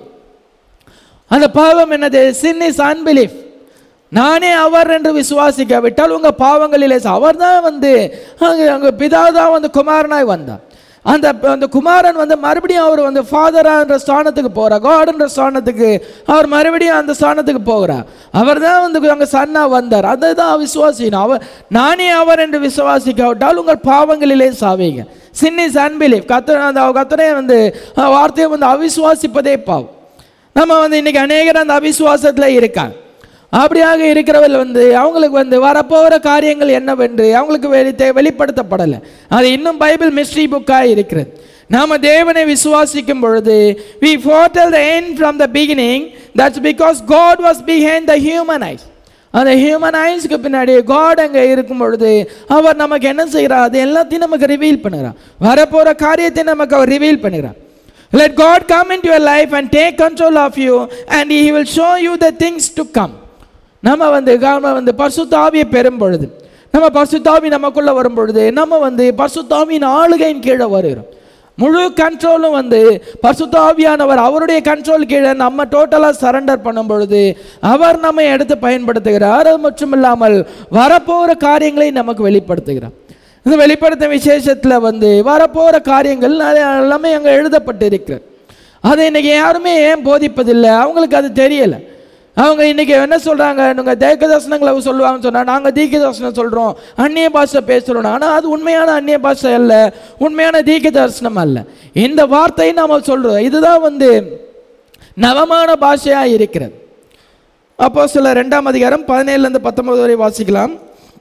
அந்த பாவம் என்னது சின் இஸ் அன்பிலீஃப் நானே அவர் என்று விசுவாசிக்காவிட்டால் உங்க பாவங்களிலே அவர் தான் வந்து அங்கே அங்கே பிதா தான் வந்து குமாரனாய் வந்தார் அந்த அந்த குமாரன் வந்து மறுபடியும் அவர் வந்து ஃபாதரான்ற ஸ்தானத்துக்கு போகிறார் காடுன்ற ஸ்தானத்துக்கு அவர் மறுபடியும் அந்த ஸ்தானத்துக்கு போகிறார் அவர் தான் வந்து அங்கே சன்னா வந்தார் அதை தான் விசுவாசிக்கணும் அவர் நானே அவர் என்று விசுவாசிக்காவிட்டால் உங்கள் பாவங்களிலே சாவீங்க சின் இஸ் அன்பிலீஃப் கத்த அந்த கத்தனே வந்து அஹ், வார்த்தையை வந்து அவிசுவாசிப்பதே பாவம் நம்ம வந்து இன்னைக்கு அநேகர் அந்த அவிசுவாசத்தில் இருக்காங்க அப்படியாக இருக்கிறவர்கள் வந்து அவங்களுக்கு வந்து வரப்போகிற காரியங்கள் என்னவென்று அவங்களுக்கு வெளி தெ- வெளிப்படுத்தப்படலை அது இன்னும் பைபிள் மிஸ்ட்ரி புக்காக இருக்கிறது நாம தேவனை விசுவாசிக்கும் பொழுது we foretell the end from the beginning that's because God was behind the human eyes அந்த ஹியூமன் ஐஸ்க்கு பின்னாடி காட் அங்கே இருக்கும் பொழுது அவர் நமக்கு என்ன செய்கிறார் அது எல்லாத்தையும் நமக்கு ரிவீல் பண்ணுகிறார் வரப்போகிற காரியத்தை நமக்கு அவர் ரிவீல் பண்ணுகிறார் Let God come into your life and take control of you and he will show you the things to come. நம்ம வந்து நாம வந்து பரிசுத்தாவியை பெறும் பொழுது நம்ம பரிசுத்தாவி நமக்குள்ள வரும் பொழுது நம்ம வந்து பரிசுத்தாவியின் ஆளுகையின் கீழே வருகிறோம் முழு கண்ட்ரோலும் வந்து பரிசுத்தாவியானவர் அவருடைய கண்ட்ரோல் கீழே நம்ம டோட்டலாக சரண்டர் பண்ணும் பொழுது அவர் நம்மை எடுத்து பயன்படுத்துகிறார் அது மட்டும் இல்லாமல் வரப்போகிற காரியங்களை நமக்கு வெளிப்படுத்துகிறார் இந்த வெளிப்படுத்த விசேஷத்தில் வந்து வரப்போகிற காரியங்கள் அது எல்லாமே அங்கே எழுதப்பட்டிருக்கு அதை இன்னைக்கு யாருமே ஏன் போதிப்பதில்லை அவங்களுக்கு அது தெரியலை அவங்க இன்னைக்கு என்ன சொல்கிறாங்க நீங்கள் தேக்க தர்சனங்களை சொல்லுவாங்கன்னு சொன்னால் நாங்கள் தீக்க தரிசனம் சொல்கிறோம் அந்நிய பாஷை பேசுகிறோம் ஆனால் அது உண்மையான அந்நிய பாஷை அல்ல உண்மையான தீக்க தரிசனம் அல்ல இந்த வார்த்தையை நாம் சொல்கிறோம் இதுதான் வந்து நவமான பாஷையாக இருக்கிறது அப்போ சில ரெண்டாம் அதிகாரம் பதினேழுலேருந்து பத்தொன்பது வரை வாசிக்கலாம்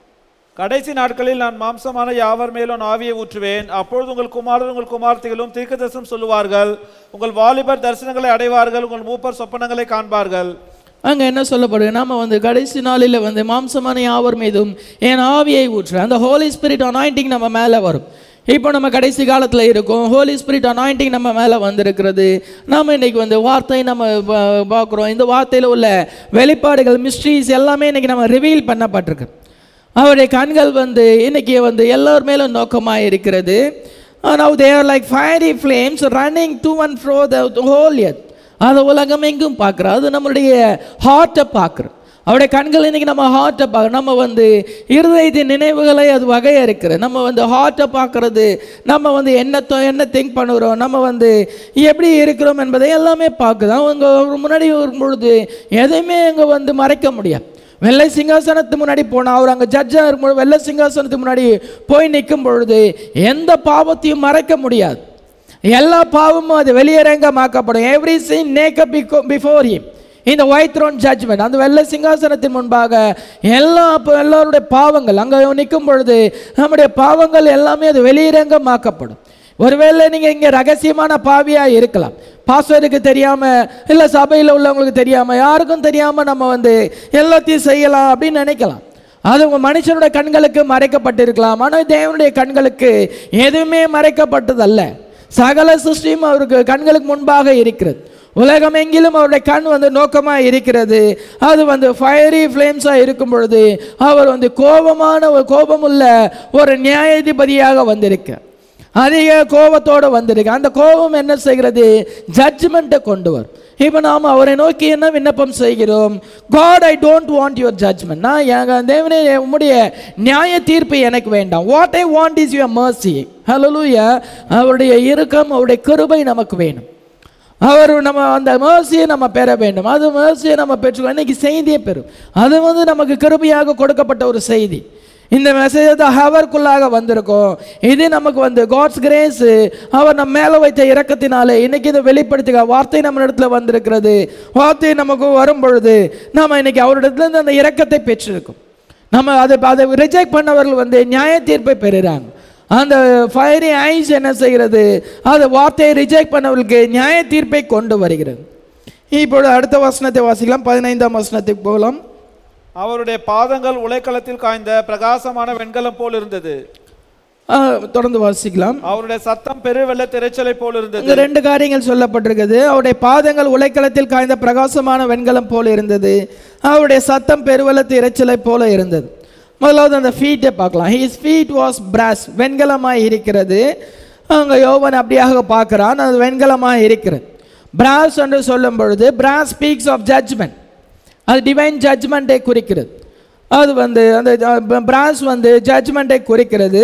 கடைசி நாட்களில் நான் மாம்சமான யாவர் மேலும் நான் ஆவியை ஊற்றுவேன் அப்பொழுது உங்கள் குமாரர் உங்கள் குமார்த்திகளும் தீர்க்கதரிசனம் சொல்லுவார்கள் உங்கள் வாலிபர் தரிசனங்களை அடைவார்கள் உங்கள் மூப்பர் சொப்பனங்களை காண்பார்கள் அங்கே என்ன சொல்லப்படுது நாம வந்து கடைசி நாளில் வந்து மாம்சமான யாவர் மீதும் என் ஆவியை ஊற்று அந்த ஹோலி ஸ்பிரிட் அனாயிண்டிங் நம்ம மேலே வரும் இப்போ நம்ம கடைசி காலத்தில் இருக்கோம் ஹோலி ஸ்பிரிட் அனாயிண்டிங் நம்ம மேலே வந்திருக்கிறது நாம் இன்னைக்கு வந்து வார்த்தை நம்ம பா- பார்க்குறோம் இந்த வார்த்தையில் உள்ள வெளிப்பாடுகள் மிஸ்ட்ரீஸ் எல்லாமே இன்னைக்கு நம்ம ரிவீல் பண்ணப்பட்டிருக்கு அவருடைய கண்கள் வந்து இன்னைக்கு வந்து எல்லார் மேலும் நோக்கமாக இருக்கிறது now they're like fiery flames running to and fro the whole earth அது உலகம் எங்கும் பார்க்குறோம் அது நம்மளுடைய ஹார்ட்டை பார்க்குறோம் அவருடைய கண்கள் இன்னைக்கு நம்ம ஹார்ட்டை பார்க்குறோம் நம்ம வந்து இருதயத்தின் நினைவுகளை அது வகையாக இருக்குது நம்ம வந்து ஹார்ட்டை பார்க்குறது நம்ம வந்து என்ன தோ- என்ன திங்க் பண்ணுறோம் நம்ம வந்து எப்படி இருக்கிறோம் என்பதை எல்லாமே பார்க்குது அவங்க முன்னாடி வரும் பொழுது எதையுமே அங்கே வந்து மறைக்க முடியாது வெள்ளை சிங்காசனத்து முன்னாடி போனால் அவர் அங்கே ஜட்ஜாக இருக்கும்போது வெள்ளை சிங்காசனத்துக்கு முன்னாடி போய் நிற்கும் பொழுது எந்த பாவத்தையும் மறைக்க முடியாது எல்லா பாவமும் அது வெளியரங்கமாக்கப்படும் every sin naked before him இந்த ஒயிட் த்ரோன் ஜட்ஜ்மெண்ட் அந்த வெள்ளை சிங்காசனத்தின் முன்பாக எல்லா ப- எல்லாருடைய பாவங்கள் அங்கே நிற்கும் பொழுது நம்முடைய பாவங்கள் எல்லாமே அது வெளியரங்கமாக்கப்படும் ஒருவேளை நீங்கள் இங்கே ரகசியமான பாவியாக இருக்கலாம் பாஸ்வருக்கு தெரியாமல் இல்லை சபையில் உள்ளவங்களுக்கு தெரியாமல் யாருக்கும் தெரியாமல் நம்ம வந்து எல்லாத்தையும் செய்யலாம் அப்படின்னு நினைக்கலாம் அது உங்கள் மனுஷனுடைய கண்களுக்கு மறைக்கப்பட்டிருக்கலாம் ஆனால் தேவனுடைய கண்களுக்கு எதுவுமே மறைக்கப்பட்டதல்ல சகல சிருஷ்டியும் அவருக்கு கண்களுக்கு முன்பாக இருக்கிறது உலகம் எங்கிலும் அவருடைய கண் வந்து நோக்கமாக இருக்கிறது அது வந்து ஃபயரி ஃப்ளேம்ஸாக இருக்கும் பொழுது அவர் வந்து கோபமான ஒரு கோபமுள்ள ஒரு நியாயாதிபதியாக வந்திருக்க அதிக கோபத்தோடு வந்திருக்கு அந்த கோபம் என்ன செய்கிறது ஜட்ஜ்மெண்ட்டை கொண்டு வரும் இப்போ நாம் அவரை நோக்கி என்ன விண்ணப்பம் செய்கிறோம் God I don't want your judgment நான் எங்கள் தேவனே உம்முடைய நியாய தீர்ப்பு எனக்கு வேண்டாம் what I want is your mercy ஹalleluya அவருடைய இரக்கம் அவருடைய கிருபை நமக்கு வேணும் அவர் நம்ம அந்த மேர்சியை நம்ம பெற வேண்டும் அது மேர்சியை நம்ம பெற்றுக்கோ இன்னைக்கு செய்தியை பெறும் அது வந்து நமக்கு கிருபையாக கொடுக்கப்பட்ட ஒரு செய்தி இந்த மெசேஜ் தான் ஹவர்க்குள்ளாக வந்திருக்கோம் இது நமக்கு வந்து காட்ஸ் கிரேஸ் அவர் நம்ம மேலே வைத்த இரக்கத்தினாலே இன்னைக்கு இதை வெளிப்படுத்துக வார்த்தை நம்ம இடத்துல வந்திருக்கிறது வார்த்தை நமக்கு வரும் பொழுது நம்ம இன்னைக்கு அவரிடத்துலேருந்து அந்த இரக்கத்தை பெற்றிருக்கோம் நம்ம அதை அதை ரிஜெக்ட் பண்ணவர்கள் வந்து நியாய தீர்ப்பை பெறுகிறாங்க அந்த ஃபயரி ஐஸ் என்ன செய்கிறது அது வார்த்தையை ரிஜெக்ட் பண்ணவர்களுக்கு நியாய தீர்ப்பை கொண்டு வருகிறது இப்பொழுது அடுத்த வசனத்தை வாசிக்கலாம் பதினைந்தாம் வசனத்துக்கு போகலாம் அவருடைய பாதங்கள் உலைக்களத்தில் காய்ந்த பிரகாசமான வெண்கலம் போல் இருந்தது ஆ, தொடர்ந்து வாசிக்கலாம் அவருடைய சத்தம் பெருவெள்ள திரைச்சலை போல் இருந்தது இங்க ரெண்டு காரியங்கள் சொல்லப்பட்டிருக்குது அவருடைய பாதங்கள் உலைக்களத்தில் காய்ந்த பிரகாசமான வெண்கலம் போல இருந்தது அவருடைய சத்தம் பெருவெள்ளத்து இரைச்சலை போல இருந்தது முதலாவது அந்த ஃபீட்டை பார்க்கலாம் ஹிஸ் ஃபீட் வாஸ் பிராஸ் வெண்கலமாக இருக்கிறது அங்கே யோவன் அப்படியாக பார்க்குறான் அது வெண்கலமாக இருக்கிறது பிராஸ் என்று சொல்லும் பொழுது பிராஸ் ஸ்பீக்ஸ் ஆஃப் ஜட்ஜ்மெண்ட் அது டிவைன் ஜட்ஜ்மெண்ட்டை குறிக்கிறது அது வந்து அந்த பிராஸ் வந்து ஜட்ஜ்மெண்ட்டை குறிக்கிறது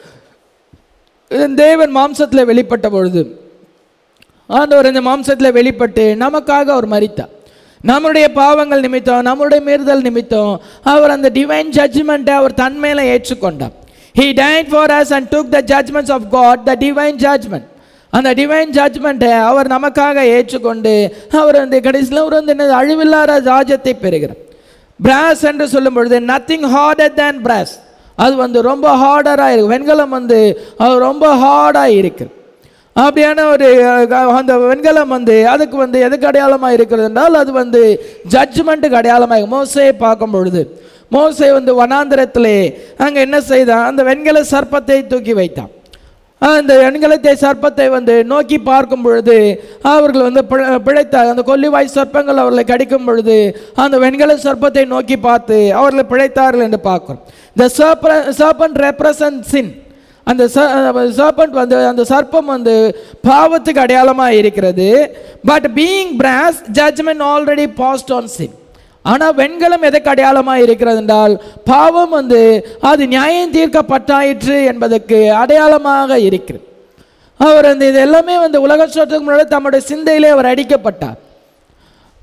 இது தேவன் மாம்சத்தில் வெளிப்பட்ட பொழுது ஆண்டவர் இந்த மாம்சத்தில் வெளிப்பட்டு நமக்காக அவர் மரித்தார் நம்முடைய பாவங்கள் நிமித்தம் நம்முடைய மீறுதல் நிமித்தம் அவர் அந்த டிவைன் ஜட்ஜ்மெண்ட்டை அவர் தன்மையில ஏற்றுக்கொண்டார் he died for us and took the judgments of God the divine judgment அந்த டிவைன் ஜட்ஜ்மெண்ட்டை அவர் நமக்காக ஏற்றுக்கொண்டு அவர் வந்து கடைசியில் அவர் வந்து என்னது அழிவில்லாத ராஜ்யத்தை பெறுகிறார் பிராஸ் என்று சொல்லும் பொழுது நத்திங் ஹார்டர் தேன் பிராஸ் அது வந்து ரொம்ப ஹார்டராக இருக்கு வெண்கலம் வந்து அது ரொம்ப ஹார்டாக இருக்கு அப்படியான ஒரு அஹ், அந்த வெண்கலம் வந்து அதுக்கு வந்து எதுக்கு அடையாளமாக இருக்கிறது என்றால் அது வந்து ஜட்ஜ்மெண்ட்டுக்கு அடையாளமாக மோசையை பார்க்கும் பொழுது மோசே வந்து வனாந்திரத்திலே அங்கே என்ன செய்தான் அந்த வெண்கல சர்ப்பத்தை தூக்கி வைத்தான் அந்த வெண்கலத்தை சர்ப்பத்தை வந்து நோக்கி பார்க்கும் பொழுது அவர்கள் வந்து பிழ- பிழைத்தார் அந்த கொல்லிவாய் சர்ப்பங்கள் அவர்களை கடிக்கும் பொழுது அந்த வெண்கல சர்ப்பத்தை நோக்கி பார்த்து அவர்கள் பிழைத்தார்கள் என்று பார்க்கிறோம் த சர்பன் ரெப்ரசன்ட் சின் அந்த சர்பன்ட் வந்து அந்த சர்ப்பம் வந்து பாவத்துக்கு அடையாளமாக இருக்கிறது but being brass judgment already passed on sin ஆனால் வெண்கலம் எதற்கு அடையாளமாக இருக்கிறது என்றால் பாவம் வந்து அது நியாயம் தீர்க்கப்பட்டாயிற்று என்பதற்கு அடையாளமாக இருக்கிறது அவர் வந்து இது எல்லாமே வந்து உலக சோற்றத்துக்கு முன்னாடி தம்முடைய சிந்தையிலே அவர் அடிக்கப்பட்டார்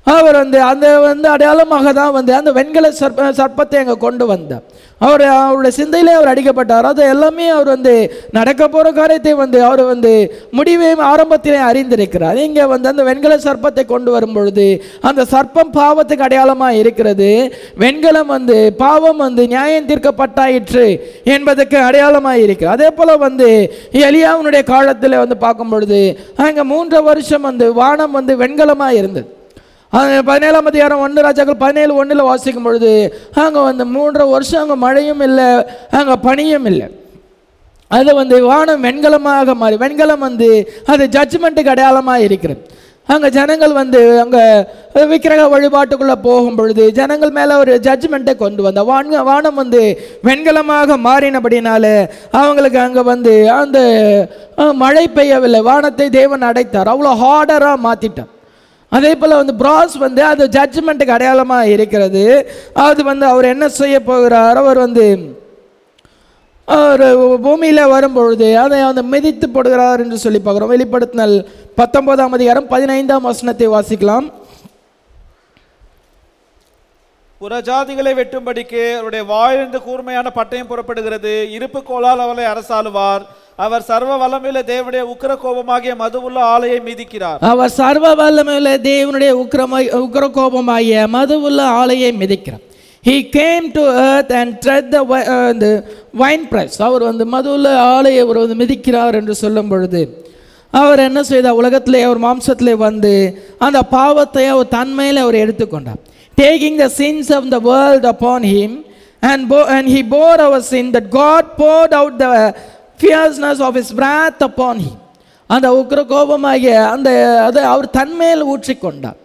அவர் வந்து அந்த வந்து அடையாளமாக தான் வந்து அந்த வெண்கல சர்ப்ப சர்ப்பத்தை அங்கே கொண்டு வந்தார் அவர் அவருடைய சிந்தையிலே அவர் அடிக்கப்பட்டார் அது எல்லாமே அவர் வந்து நடக்க போகிற காரியத்தை வந்து அவர் வந்து முடிவையும் ஆரம்பத்திலே அறிந்திருக்கிறார் இங்கே வந்து அந்த வெண்கல சர்ப்பத்தை கொண்டு வரும் பொழுது அந்த சர்ப்பம் பாவத்துக்கு அடையாளமாக இருக்கிறது வெண்கலம் வந்து பாவம் வந்து நியாயம் தீர்க்கப்பட்டாயிற்று என்பதற்கு அடையாளமாக இருக்கிறது அதே போல் வந்து எலியாவுனுடைய காலத்தில் வந்து பார்க்கும் பொழுது அங்கே மூன்று வருஷம் வந்து வானம் வந்து வெண்கலமாக இருந்தது அது பதினேழாம் அதிகாரம் ஒன்று ராஜாக்கள் பதினேழு ஒன்றில் வாசிக்கும் பொழுது அங்கே வந்து மூன்றரை வருஷம் அங்கே மழையும் இல்லை அங்கே பனியும் இல்லை அது வந்து வானம் வெண்கலமாக மாறி வெண்கலம் வந்து அது ஜட்ஜ்மெண்ட்டுக்கு அடையாளமாக இருக்கிறது அங்கே ஜனங்கள் வந்து அங்கே விக்கிரக வழிபாட்டுக்குள்ளே போகும் பொழுது ஜனங்கள் மேலே ஒரு ஜட்ஜ்மெண்ட்டை கொண்டு வந்த வான வானம் வந்து வெண்கலமாக மாறினபடினால அவங்களுக்கு அங்கே வந்து அந்த அஹ், மழை பெய்யவில்லை வானத்தை தேவன் அடைத்தார் அவ்வளோ ஹார்டராக மாற்றிட்டார் அதே போல் வந்து பிராஸ் வந்து அது ஜட்ஜ்மெண்ட்டுக்கு அடையாளமாக இருக்கிறது அது வந்து அவர் என்ன செய்ய போகிறார் அவர் வந்து அவர் பூமியில் வரும்பொழுது அதை வந்து மிதித்து போடுகிறார் என்று சொல்லி பார்க்குறோம் வெளிப்படுத்தினல் பத்தொன்பதாம் அதிகாரம் பதினைந்தாம் வசனத்தை வாசிக்கலாம் புறஜாதிகளை வெட்டும்படிக்கு அவருடைய வாயிலிருந்து கூர்மையான பட்டயம் புறப்படுகிறது இருப்பு கோலால் அவளை அரசாளுவார் அவர் சர்வ வல்லமையுள்ள தேவனுடைய உக்கிர கோபமாகிய மதுவுள்ள ஆலையை மிதிக்கிறார் அவர் சர்வ வல்லமையுள்ள தேவனுடைய உக்கிரமாய் உக்கிர கோபமாகிய மதுவுள்ள ஆலையை மிதிக்கிறார் he came to earth and tread the wi- uh, the wine press அவர் வந்து மதுவுள்ள ஆலையை அவர் வந்து மிதிக்கிறார் என்று சொல்லும் பொழுது அவர் என்ன செய்தார் உலகத்திலே அவர் மாம்சத்திலே வந்து அந்த பாவத்தை அவர் தன்மையில் அவர் எடுத்துக்கொண்டார் taking the sins of the world upon him and bo- and he bore our sin that God poured out the fierceness of his wrath upon him அந்த உக்கிர கோபமாகிய அந்த அதை அவர் தன்மேல் ஊற்றிக்கொண்டார்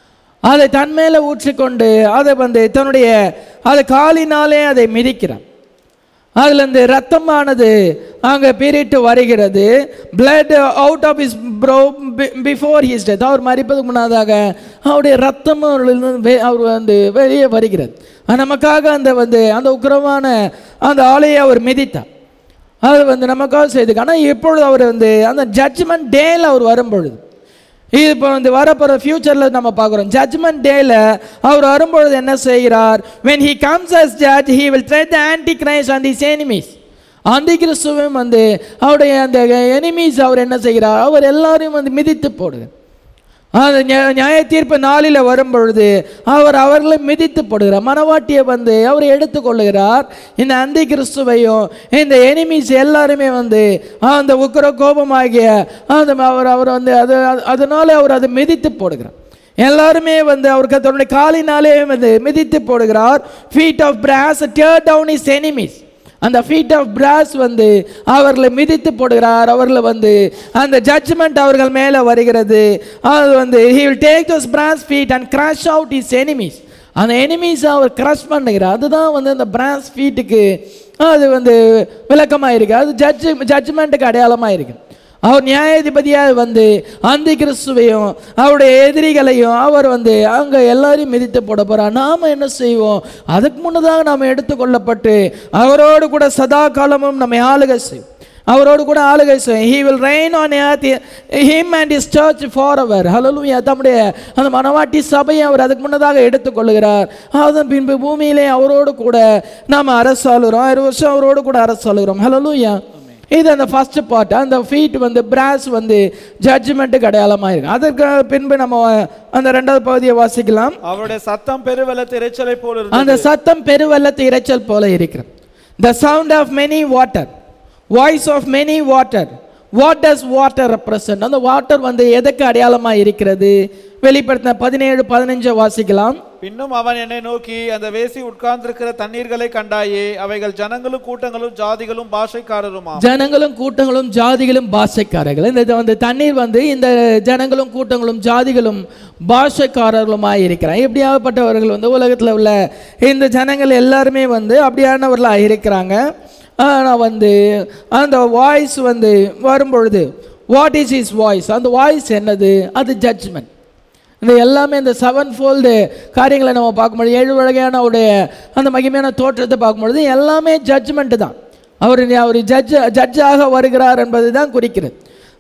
அதை தன்மேல ஊற்றிக்கொண்டு அதை வந்து தன்னுடைய அதை காலினாலே அதை மிதிக்கிறார் அதில் இந்த ரத்தமானது அங்கே பீரிட்டு வருகிறது blood out of his brow before his death அவர் மறிப்பதுக்கு முன்னதாக அவருடைய ரத்தம் அவர்களிருந்து வெ- அவர் வந்து வெளியே வருகிறது அது நமக்காக அந்த வந்து அந்த உக்கிரமான அந்த ஆலையை அவர் மிதித்தார் அது வந்து நமக்காக செய்துக்கு ஆனால் இப்பொழுது அவர் வந்து அந்த ஜட்ஜ்மெண்ட் டேல அவர் வரும்பொழுது இது இப்போ வந்து வரப்போகிற ஃபியூச்சரில் நம்ம பார்க்குறோம் ஜட்ஜ்மெண்ட் டேல அவர் வரும்பொழுது என்ன செய்கிறார் when he comes as judge he will tread the antichrist and his enemies அந்தி கிறிஸ்துவும் வந்து அவருடைய அந்த எனிமீஸ் அவர் என்ன செய்கிறார் அவர் எல்லாரையும் வந்து மிதித்து போடுகிறார் அந்த நியா- நியாய தீர்ப்பு நாளில் வரும்பொழுது அவர் அவர்களை மிதித்து போடுகிறார் மனவாட்டியை வந்து அவர் எடுத்துக்கொள்ளுகிறார் இந்த அந்தி கிறிஸ்துவையும் இந்த எனிமீஸ் எல்லாருமே வந்து அந்த உக்கிர கோபமாகிய அந்த அவர் அவர் வந்து அது அது- அதனால அவர் அதை மிதித்து போடுகிறார் எல்லாருமே வந்து அவருக்கு தன்னுடைய காலினாலே வந்து மிதித்து போடுகிறார் feet of brass tear down his enemies அந்த ஃபீட் ஆஃப் பிராஸ் வந்து அவர்களை மிதித்து போடுகிறார் அவர்களை வந்து அந்த ஜட்ஜ்மெண்ட் அவர்கள் மேலே வருகிறது அது வந்து he will take those brass feet and crush out his enemies அந்த எனிமீஸை அவர் க்ரஷ் பண்ணுகிறார் அதுதான் வந்து அந்த பிராஸ் ஃபீட்டுக்கு அது வந்து விளக்கமாக இருக்கு அது ஜட்ஜ் ஜட்ஜ்மெண்ட்டுக்கு அடையாளமாக இருக்கு அவர் நியாயாதிபதியாக வந்து அந்த கிறிஸ்துவையும் அவருடைய எதிரிகளையும் அவர் வந்து அங்கே எல்லாரையும் மிதித்து போட போகிறார் நாம் என்ன செய்வோம் அதுக்கு முன்னதாக நாம் எடுத்துக்கொள்ளப்பட்டு அவரோடு கூட சதா காலமும் நம்மை ஆளுகை செய்வோம் அவரோடு கூட ஆளுகை செய்யும் he will reign on earth him and his church forever ஹalleluya தம்முடைய அந்த மனவாட்டி சபையை அவர் அதுக்கு முன்னதாக எடுத்துக்கொள்கிறார் அதன் பின்பு பூமியிலே அவரோடு கூட நாம் அரசாளுகிறோம் ஆயிரம் வருஷம் அவரோடு கூட அரசாளுகிறோம் ஹalleluya இது அந்த ஃபர்ஸ்ட் பார்ட் அந்த ஃபீட் வந்து பிராஸ் வந்து ஜட்ஜ்மெண்ட்டுக்கு அடையாளமாக இருக்கு அதற்கு பின்பு நம்ம அந்த ரெண்டாவது பகுதியை வாசிக்கலாம் அவருடைய சத்தம் பெருவெள்ளத்து இரைச்சலை போல் இருந்தது அந்த சத்தம் பெருவெள்ளத்து இரைச்சல் போல இருக்கிறது the sound of many water voice of many water what does water represent அந்த வாட்டர் வந்து எதுக்கு அடையாளமாக இருக்கிறது வெளிப்படுத்தின பதினேழு பதினஞ்சை வாசிக்கலாம் பின்னும் அவன் என்னை நோக்கி அந்த வேசி உட்கார்ந்திருக்கிற தண்ணீர்களை கண்டாயே அவைகள் ஜனங்களும் கூட்டங்களும் ஜாதிகளும் பாஷைக்காரருமா ஜனங்களும் கூட்டங்களும் ஜாதிகளும் பாஷைக்காரர்கள் இந்த இது வந்து தண்ணீர் வந்து இந்த ஜனங்களும் கூட்டங்களும் ஜாதிகளும் பாஷைக்காரர்களுமாய் இருக்கிறார் எப்படியாகப்பட்டவர்கள் வந்து உலகத்தில் உள்ள இந்த ஜனங்கள் எல்லாருமே வந்து அப்படியானவர்களாக இருக்கிறாங்க ஆனால் வந்து அந்த வாய்ஸ் வந்து வரும்பொழுது வாட் இஸ் இஸ் வாய்ஸ் அந்த வாய்ஸ் என்னது அது ஜட்ஜ்மெண்ட் இந்த எல்லாமே இந்த செவன் ஃபோல்டு காரியங்களை நம்ம பார்க்கும்பொழுது ஏழு வகையான அவருடைய அந்த மகிமையான தோற்றத்தை பார்க்கும்பொழுது எல்லாமே ஜட்ஜ்மெண்ட்டு தான் அவர் அவர் ஜட்ஜ் ஜட்ஜாக வருகிறார் என்பது தான் குறிக்கிறது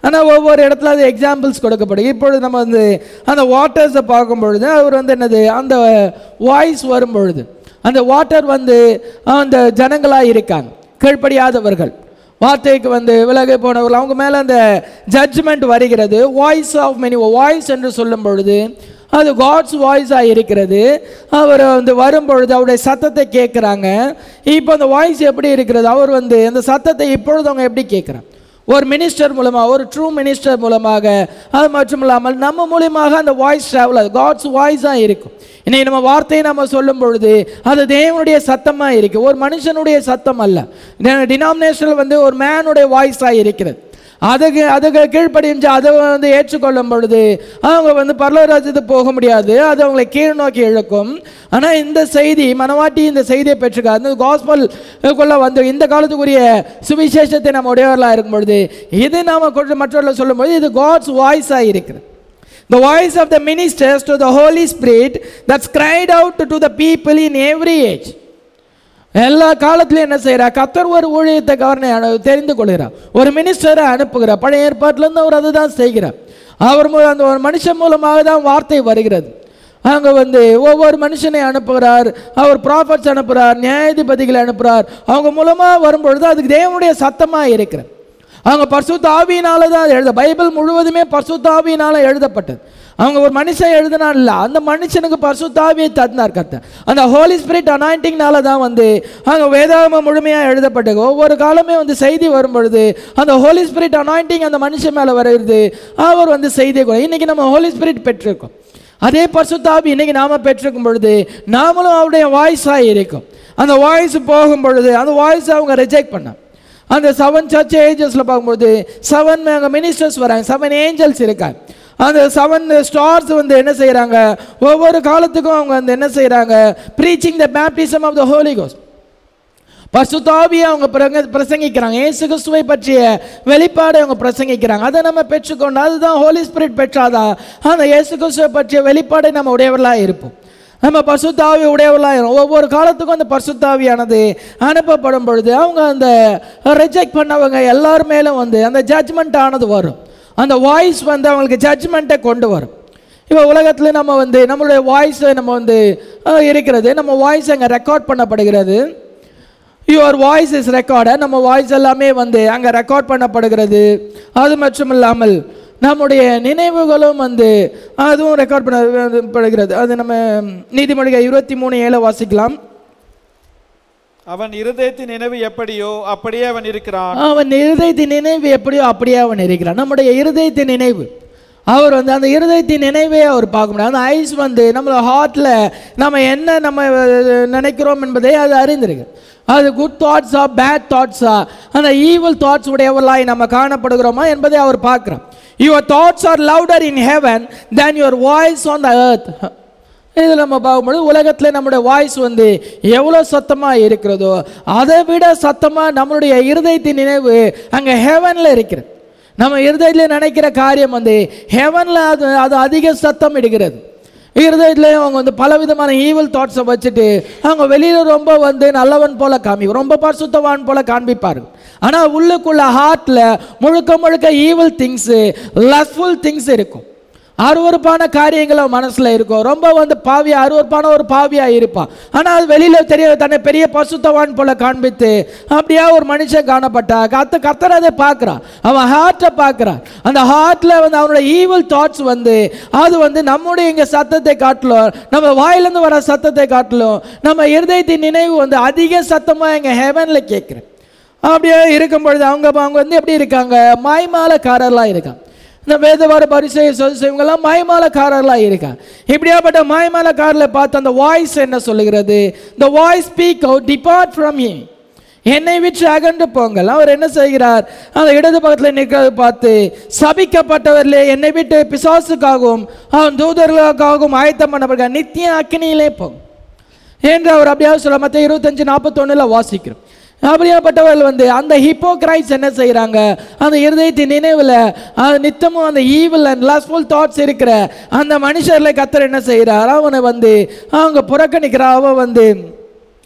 ஆனால் ஒவ்வொரு இடத்துல அது எக்ஸாம்பிள்ஸ் கொடுக்கப்படும் இப்பொழுது நம்ம வந்து அந்த வாட்டர்ஸை பார்க்கும் பொழுது அவர் வந்து என்னது அந்த வாய்ஸ் வரும் பொழுது அந்த வாட்டர் வந்து அந்த ஜனங்களாக இருக்காங்க கீழ்ப்படியாதவர்கள் வார்த்தைக்கு வந்து விலகி போனவர்கள் அவங்க மேலே அந்த ஜட்ஜ்மெண்ட் வருகிறது வாய்ஸ் ஆஃப் மெனி வாய்ஸ் என்று சொல்லும் பொழுது அது காட்ஸ் வாய்ஸாக இருக்கிறது அவர் வந்து வரும் பொழுது அவருடைய சத்தத்தை கேட்குறாங்க இப்போ அந்த வாய்ஸ் எப்படி இருக்கிறது அவர் வந்து அந்த சத்தத்தை இப்பொழுது அவங்க எப்படி கேட்குறாங்க ஒரு மினிஸ்டர் மூலமாக ஒரு ட்ரூ மினிஸ்டர் மூலமாக அது மட்டும் இல்லாமல் நம்ம மூலியமாக அந்த வாய்ஸ் ட்ராவல் அது காட்ஸ் வாய்ஸாக இருக்கும் இன்னைக்கு நம்ம வார்த்தையை நம்ம சொல்லும் பொழுது அது தேவனுடைய சத்தமாக இருக்குது ஒரு மனுஷனுடைய சத்தம் அல்ல டினாமினேஷனில் வந்து ஒரு மேனுடைய வாய்ஸாக இருக்கிறது அதுக்கு அதுக்கு கீழ்ப்படிஞ்சு அதை வந்து ஏற்றுக்கொள்ளும் பொழுது அவங்க வந்து பரலோராஜ்யத்துக்கு போக முடியாது அது அவங்களை கீழ் நோக்கி இழுக்கும் ஆனால் இந்த செய்தி மனவாட்டி இந்த செய்தியை பெற்றுக்க அந்த காஸ்பல் கொள்ள வந்து இந்த காலத்துக்குரிய சுவிசேஷத்தை நம்ம உடையவர்களாக இருக்கும் பொழுது இது நாம் கொஞ்சம் மற்றவர்கள் சொல்லும்போது இது காட்ஸ் வாய்ஸாக இருக்குது The voice of the ministers to the Holy Spirit that's cried out to the people in every age. எல்லா காலத்திலையும் என்ன செய்கிறா கத்தர் ஒரு ஊழியத்தை கவர்னை அனு- தெரிந்து கொள்கிறார் ஒரு மினிஸ்டரை அனுப்புகிறார் பழைய ஏற்பாட்டிலேருந்து அவர் அதுதான் செய்கிறார் அவர் மூலம் அந்த ஒரு மனுஷன் மூலமாக தான் வார்த்தை வருகிறது அங்கே வந்து ஒவ்வொரு மனுஷனை அனுப்புகிறார் அவர் ப்ராஃபட்ஸ் அனுப்புகிறார் நியாயாதிபதிகளை அனுப்புகிறார் அவங்க மூலமாக வரும்பொழுது அதுக்கு தேவனுடைய சத்தமாக இருக்கிறது அவங்க பரிசுத்த ஆவியினால தான் அது எழுத பைபிள் முழுவதுமே பரிசுத்த ஆவியினால எழுதப்பட்டது அவங்க ஒரு மனுஷன் எழுதினா இல்லை அந்த மனுஷனுக்கு பரிசுத்த ஆவியை தந்தார் கர்த்தர் அந்த ஹோலி ஸ்பிரிட் அனாயிண்டிங்னால தான் வந்து அங்கே வேதாகமம் முழுமையாக எழுதப்பட்டது ஒவ்வொரு காலமே வந்து செய்தி வரும் பொழுது அந்த ஹோலி ஸ்பிரிட் அனாயிண்டிங் அந்த மனுஷன் மேலே வருகிறது அவர் வந்து செய்தியை கொடு- இன்னைக்கு நம்ம ஹோலி ஸ்பிரிட் பெற்றிருக்கோம் அதே பரிசுத்தாவி இன்னைக்கு நாம பெற்றிருக்கும் பொழுது நாமளும் அவருடைய வாய்ஸாக இருக்கும் அந்த வாய்ஸ் போகும் பொழுது அந்த வாய்ஸ் அவங்க ரிஜெக்ட் பண்ண அந்த செவன் சர்ச் ஏஞ்சல்ஸில் பார்க்கும்போது செவன் அங்கே மினிஸ்டர்ஸ் வராங்க செவன் ஏஞ்சல்ஸ் இருக்காங்க அந்த செவன் ஸ்டார்ஸ் வந்து என்ன செய்கிறாங்க ஒவ்வொரு காலத்துக்கும் அவங்க வந்து என்ன செய்கிறாங்க preaching the baptism of the holy ghost பசுதாவியை அவங்க பிரங்க பிரசங்கிக்கிறாங்க இயேசு கிறிஸ்துவை பற்றிய வெளிப்பாடை அவங்க பிரசங்கிக்கிறாங்க அதை நம்ம பெற்றுக்கொண்டு அதுதான் ஹோலி ஸ்பிரிட் பெற்றாதான் அந்த இயேசு கிறிஸ்துவை பற்றிய வெளிப்பாடை நம்ம உடையவர்களாக இருப்போம் நம்ம பசுத்தாவி உடையவர்களாக இருக்கும் ஒவ்வொரு காலத்துக்கும் அந்த பசுத்தாவியானது அனுப்பப்படும் பொழுது அவங்க அந்த ரிஜெக்ட் பண்ணவங்க எல்லார் மேலும் வந்து அந்த ஜட்ஜ்மெண்ட் ஆனது வரும் அந்த வாய்ஸ் வந்து அவங்களுக்கு ஜட்ஜ்மெண்ட்டை கொண்டு வரும் இப்போ உலகத்தில் நம்ம வந்து நம்மளுடைய வாய்ஸ் நம்ம வந்து அஹ், இருக்கிறது நம்ம வாய்ஸ் அங்கே ரெக்கார்ட் பண்ணப்படுகிறது யுவர் வாய்ஸ் இஸ் ரெக்கார்டட் நம்ம வாய்ஸ் எல்லாமே வந்து அங்கே ரெக்கார்ட் பண்ணப்படுகிறது அது மட்டும் இல்லாமல் நம்முடைய நினைவுகளும் வந்து அதுவும் ரெக்கார்ட் பண்ணப்படுகிறது அது நம்ம நீதிமொழிகள் இருபத்தி மூணு ஏழை வாசிக்கலாம் அவன் இருதயத்தின் நினைவு எப்படியோ அப்படியே அவன் இருக்கிறான் அவன் இருதயத்தின் நினைவு எப்படியோ அப்படியே அவன் இருக்கிறான் நம்முடைய இருதயத்தின் நினைவு அவர் வந்து அந்த இருதயத்தின் நினைவே அவர் பார்க்க முடியாது அந்த ஐஸ் வந்து நம்மளோட ஹார்ட்டில் நம்ம என்ன நம்ம அஹ், நினைக்கிறோம் என்பதை அது அறிந்திருக்கு அது குட் தாட்ஸா பேட் தாட்ஸா அந்த ஈவில் தாட்ஸ் உடையவர்களாய் நம்ம காணப்படுகிறோமா என்பதை அவர் பார்க்குறார் your thoughts are louder in heaven than your voice on the earth இதில் நம்ம பார்க்கும்போது உலகத்தில் நம்முடைய வாய்ஸ் வந்து எவ்வளோ சத்தமாக இருக்கிறதோ அதை விட சத்தமாக நம்மளுடைய இருதயத்தின் நினைவு அங்கே ஹெவனில் இருக்கிறது நம்ம இருதயத்தில் நினைக்கிற காரியம் வந்து ஹெவனில் அது அது அதிக சத்தம் இடுகிறது இருதயத்துலேயும் அவங்க வந்து பலவிதமான ஈவில் தாட்ஸை வச்சுட்டு அவங்க வெளியில் ரொம்ப வந்து நல்லவன் போல காமி ரொம்ப பரிசுத்தவான் போல காண்பிப்பார்கள் ஆனால் உள்ளுக்குள்ள ஹார்ட்டில் முழுக்க முழுக்க ஈவில் திங்ஸு லஸ்ஃபுல் திங்ஸ் இருக்கும் அருவருப்பான காரியங்கள் அவன் மனசுல இருக்கும் ரொம்ப வந்து பாவியா அருவருப்பான ஒரு பாவியா இருப்பான் ஆனா அது வெளியில தெரிய தன்னை பெரிய பசுத்தவான் போல காண்பித்து அப்படியே ஒரு மனுஷன் காணப்பட்டா கத்த கத்தர் அதை பார்க்கறான் அவன் ஹார்ட்டை பார்க்கறான் அந்த ஹார்ட்ல வந்து அவனோட ஈவில் தாட்ஸ் வந்து அது வந்து நம்முடைய இங்க சத்தத்தை காட்டிலும் நம்ம வாயிலிருந்து வர சத்தத்தை காட்டிலும் நம்ம இருதயத்தின் நினைவு வந்து அதிக சத்தமா எங்க ஹெவன்ல கேட்கிறேன் அப்படியே இருக்கும் பொழுது அவங்க அவங்க வந்து எப்படி இருக்காங்க மாய்மாலக்காரர்லாம் இருக்காங்க இந்த வேதவார பரிசை இவங்கெல்லாம் மாய்மாலக்காரர்களாக இருக்காங்க இப்படியாப்பட்ட மாய்மாலக்காரில் பார்த்து அந்த வாய்ஸ் என்ன சொல்லுகிறது the voice speak out depart from him என்னை விட்டு அகன்று போங்கள் அவர் என்ன செய்கிறார் அந்த இடது பக்கத்தில் நிற்கிறத பார்த்து சபிக்கப்பட்டவர்களே என்னை விட்டு பிசாசுக்காகவும் அவன் தூதர்களுக்காகவும் ஆயத்தம் பண்ணப்படுகிறார் நித்திய அக்கினியிலே போகும் என்று அவர் அப்படியாவது சொல்ல மற்ற இருபத்தஞ்சு நாற்பத்தொன்னுல வாசிக்கிறோம் அப்படியாப்பட்டவர்கள் வந்து அந்த ஹிப்போக்ரைட்ஸ் என்ன செய்கிறாங்க அந்த இருதயத்தின் நினைவில் அது நித்தமும் அந்த ஈவில் அண்ட் லாஸ்ஃபுல் தாட்ஸ் இருக்கிற அந்த மனுஷர்ல கத்தர் என்ன செய்கிறார் அவனை வந்து அவங்க புறக்கணிக்கிறா அவன் வந்து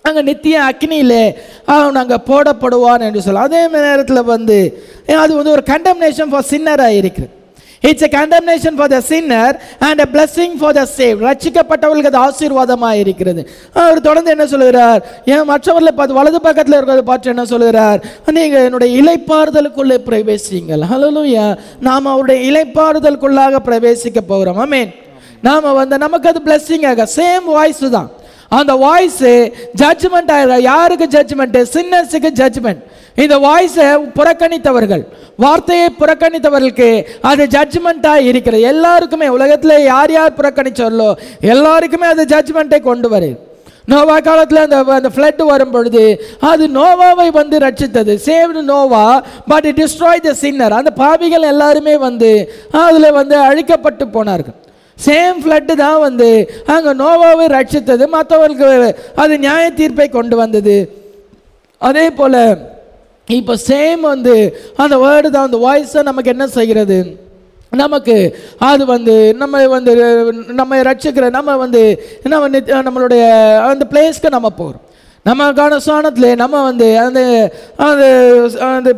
அங்கே நித்திய அக்னியிலே அவன் அங்கே போடப்படுவான் என்று சொல்லலாம் அதே நேரத்தில் வந்து அது வந்து ஒரு கண்டம்னேஷன் ஃபார் சின்னராக இருக்குது it's a condemnation for the sinner and a blessing for the saved ரட்சிக்கப்பட்டவர்களுக்கு அது ஆசீர்வாதமாக இருக்கிறது அவர் தொடர்ந்து என்ன சொல்கிறார் ஏன் மற்றவர்களை பார்த்து வலது பக்கத்தில் இருக்கிறத பார்த்து என்ன சொல்கிறார் நீங்கள் என்னுடைய இலைப்பாறுதலுக்குள்ளே பிரவேசிங்கள் ஹலோலூயா நாம் அவருடைய இலைப்பாறுதலுக்குள்ளாக பிரவேசிக்க போகிறோம் ஆமீன் நாம் வந்து நமக்கு அது blessing ஆக சேம் வாய்ஸ் தான் அந்த வாய்ஸ் ஜட்ஜ்மெண்ட் ஆகிற யாருக்கு ஜட்ஜ்மெண்ட் சின்னர்ஸுக்கு ஜட்ஜ்மெண்ட் இந்த வாய்ஸை புறக்கணித்தவர்கள் வார்த்தையை புறக்கணித்தவர்களுக்கு அது ஜட்ஜ்மெண்ட்டாக இருக்கிறது எல்லாருக்குமே உலகத்தில் யார் யார் புறக்கணிச்சாரோ எல்லாருக்குமே அது ஜட்ஜ்மெண்ட்டை கொண்டு வருது நோவா காலத்தில் அந்த அந்த ஃப்ளட் வரும் பொழுது அது நோவாவை வந்து ரட்சித்தது saved Noah but it destroy the sinner அந்த பாவிகள் எல்லாருமே வந்து அதில் வந்து அழிக்கப்பட்டு போனார்கள் சேம் ஃப்ளட்டு தான் வந்து அங்கே நோவாவை ரட்சித்தது மற்றவர்களுக்கு அது நியாய தீர்ப்பை கொண்டு வந்தது அதே போல் இப்போ சேம் வந்து அந்த வேர்டு தான் அந்த வாய்ஸை நமக்கு என்ன செய்கிறது நமக்கு அது வந்து நம்ம வந்து நம்ம ரட்சிக்கிற நம்ம வந்து நம்ம நித்- நம்மளுடைய அந்த பிளேஸ்க்கு நம்ம போகிறோம் நமக்கான ஸ்தானத்தில் நம்ம வந்து அந்த அந்த அந்த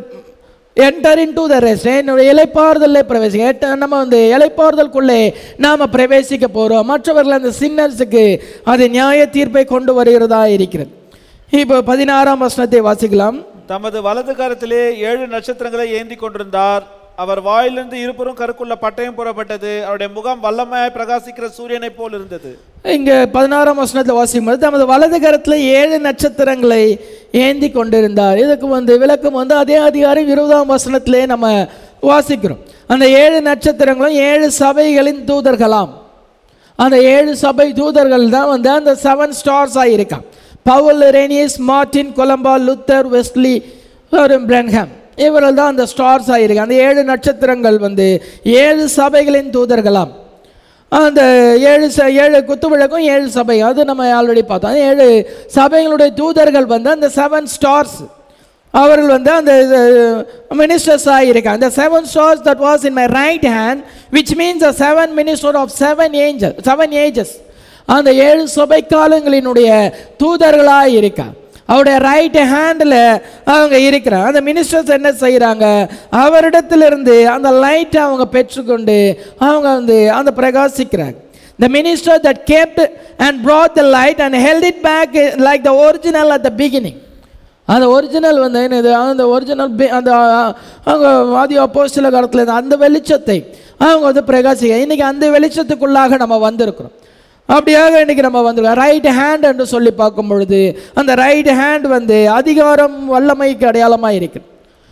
enter in to the rest என்னுடைய இலைப்பாறுதலில் பிரவேசிக்க எட்ட- நம்ம வந்து இலைப்பாறுதலுக்குள்ளே நாம் பிரவேசிக்க போகிறோம் மற்றவர்கள் அந்த சின்னர்ஸுக்கு அது நியாய தீர்ப்பை கொண்டு வருகிறதா இருக்கிறது இப்போ பதினாறாம் வசனத்தை வாசிக்கலாம் தமது வலது கரத்திலே ஏழு நட்சத்திரங்களை ஏந்தி கொண்டிருந்தார் அவர் வாயிலிருந்து இருபுறம் கருக்குள்ள பட்டயம் புறப்பட்டது அவருடைய முகம் வல்லமையாய் பிரகாசிக்கிற சூரியனைப் போல் இருந்தது இங்கே பதினாறாம் வசனத்தில் வாசிக்கும்போது தமது வலது கரத்தில் ஏழு நட்சத்திரங்களை ஏந்தி கொண்டிருந்தார் இதுக்கு வந்து விளக்கம் வந்து அதே அதிகாரம் இருபதாம் வசனத்திலே நம்ம வாசிக்கிறோம் அந்த ஏழு நட்சத்திரங்களும் ஏழு சபைகளின் தூதர்களாம் அந்த ஏழு சபை தூதர்கள் தான் வந்து அந்த செவன் ஸ்டார்ஸாக இருக்கான் Paul Irenaeus Martin Columba Luther Wesley Branham இவர்கள் தான் அந்த ஸ்டார்ஸாக இருக்கு அந்த ஏழு நட்சத்திரங்கள் வந்து ஏழு சபைகளின் தூதர்களாம் அந்த ஏழு ச ஏழு குத்துவிளக்கும் ஏழு சபை அது நம்ம ஆல்ரெடி பார்த்தோம் அந்த ஏழு சபைகளுடைய தூதர்கள் வந்து அந்த செவன் ஸ்டார்ஸ் அவர்கள் வந்து அந்த மினிஸ்டர்ஸாக இருக்காங்க அந்த seven stars that was in my right hand which means a seven minister of seven angel seven ages அந்த ஏழு சபை காலங்களினுடைய தூதர்களாக இருக்காங்க அவருடைய ரைட் ஹேண்டில் அவங்க இருக்கிறாங்க அந்த மினிஸ்டர்ஸ் என்ன செய்கிறாங்க அவரிடத்திலிருந்து அந்த லைட்டை அவங்க பெற்றுக்கொண்டு அவங்க வந்து அந்த பிரகாசிக்கிறாங்க The minister that kept and brought the light and held it back like the original at the beginning. அந்த ஒரிஜினல் வந்து என்னது அந்த ஒரிஜினல் அந்த அஹ், அவங்க ஆதி அப்போஸ்தல காலத்தில் இருந்த அந்த வெளிச்சத்தை அவங்க வந்து பிரகாசிக்க இன்னைக்கு அந்த வெளிச்சத்துக்குள்ளாக நம்ம வந்திருக்கிறோம் அப்படியாக இன்னைக்கு நம்ம வந்திருக்கோம் ரைட் ஹேண்ட் என்று சொல்லி பார்க்கும் பொழுது அந்த ரைட் ஹேண்ட் வந்து அதிகாரம் வல்லமைக்கு அடையாளமாக இருக்கு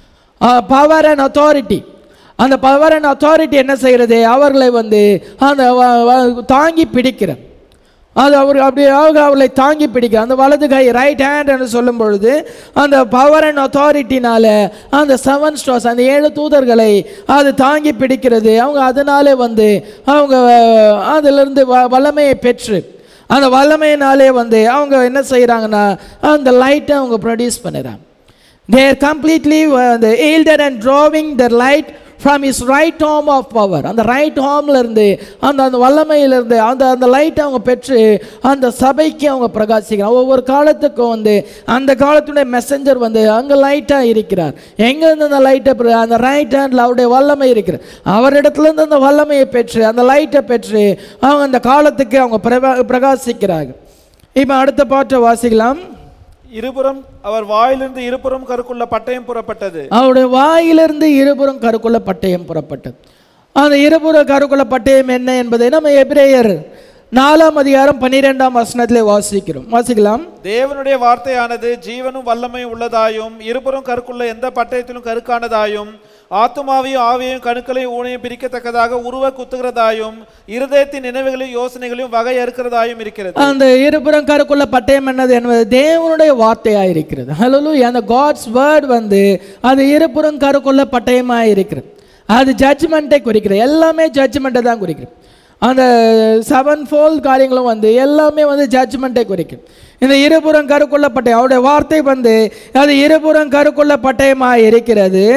பவர் அண்ட் அத்தாரிட்டி அந்த பவர் அண்ட் அத்தாரிட்டி என்ன செய்கிறது அவர்களை வந்து அந்த வ- வ- தாங்கி பிடிக்கிற அது அவர் அப்படியாக அவர்களை தாங்கி பிடிக்க அந்த வலது கை ரைட் ஹேண்ட் என்று சொல்லும் பொழுது அந்த பவர் அண்ட் அத்தாரிட்டினால அந்த செவன் ஸ்டார்ஸ் அந்த ஏழு தூதர்களை அது தாங்கி பிடிக்கிறது அவங்க அதனாலே வந்து அவங்க அஹ், அதிலிருந்து வ வல்லமையை பெற்று அந்த வல்லமையினாலே வந்து அவங்க என்ன செய்கிறாங்கன்னா அந்த லைட்டை அவங்க ப்ரொடியூஸ் பண்ணுறாங்க they are completely uh, the yielded and drawing the light from his right arm of power அந்த ரைட் ஹார்ம்ல இருந்து அந்த அந்த வல்லமையில இருந்து அந்த அந்த லைட்டை அவங்க பெற்று அந்த சபைக்கு அவங்க பிரகாசிக்கிறாங்க ஒவ்வொரு காலத்துக்கும் வந்து அந்த காலத்துடைய மெசஞ்சர் வந்து அங்கே லைட்டாக இருக்கிறார் எங்கேருந்து அந்த லைட்டை அந்த ரைட் ஹேண்டில் அவருடைய வல்லமை இருக்கிறது அவரிடத்துலேருந்து அந்த வல்லமையை பெற்று அந்த லைட்டை பெற்று அவங்க அந்த காலத்துக்கு அவங்க பிரகா பிரகாசிக்கிறாங்க இப்போ அடுத்த பாட்டை வாசிக்கலாம் இருபுறம் அவர் வாயிலிருந்து இருபுறம் கருக்குள்ள பட்டயம் புறப்பட்டது அவருடைய வாயிலிருந்து இருபுறம் கருக்குள்ள பட்டயம் புறப்பட்டது அந்த இருபுற கருக்குள்ள பட்டயம் என்ன என்பதை நம்ம எபிரேயர் நாலாம் அதிகாரம் பன்னிரெண்டாம் வசனத்திலே வாசிக்கிறோம் வாசிக்கலாம் தேவனுடைய வார்த்தையானது ஜீவனும் வல்லமையும் உள்ளதாயும் இருபுறம் கருக்குள்ள எந்த பட்டயத்திலும் கருக்கானதாயும் ஆத்துமாவையும் ஆவியையும் கணுக்களையும் ஊனையும் பிரிக்கத்தக்கதாக உருவ குத்துகிறதாயும் இருதயத்தின் நினைவுகளையும் யோசனைகளையும் வகை அறுக்கிறதாயும் இருக்கிறது அந்த இருபுறம் கருக்குள்ள பட்டயம் என்னது என்பது தேவனுடைய வார்த்தையாக இருக்கிறது ஹலோ அந்த காட்ஸ் வேர்ட் வந்து அது இருபுறம் கருக்குள்ள பட்டயமாக இருக்கிறது அது ஜட்ஜ்மெண்ட்டை குறிக்கிறது எல்லாமே ஜட்ஜ்மெண்ட்டை தான் குறிக்கிறது அந்த செவன் ஃபோல் காரியங்களும் வந்து எல்லாமே வந்து ஜட்ஜ்மெண்ட்டை குறிக்கும் இந்த இருபுறம் கருக்குள்ள பட்டயம் அவருடைய வார்த்தை வந்து அது இருபுறம் கருக்குள்ள பட்டயமாக இருக்கிறது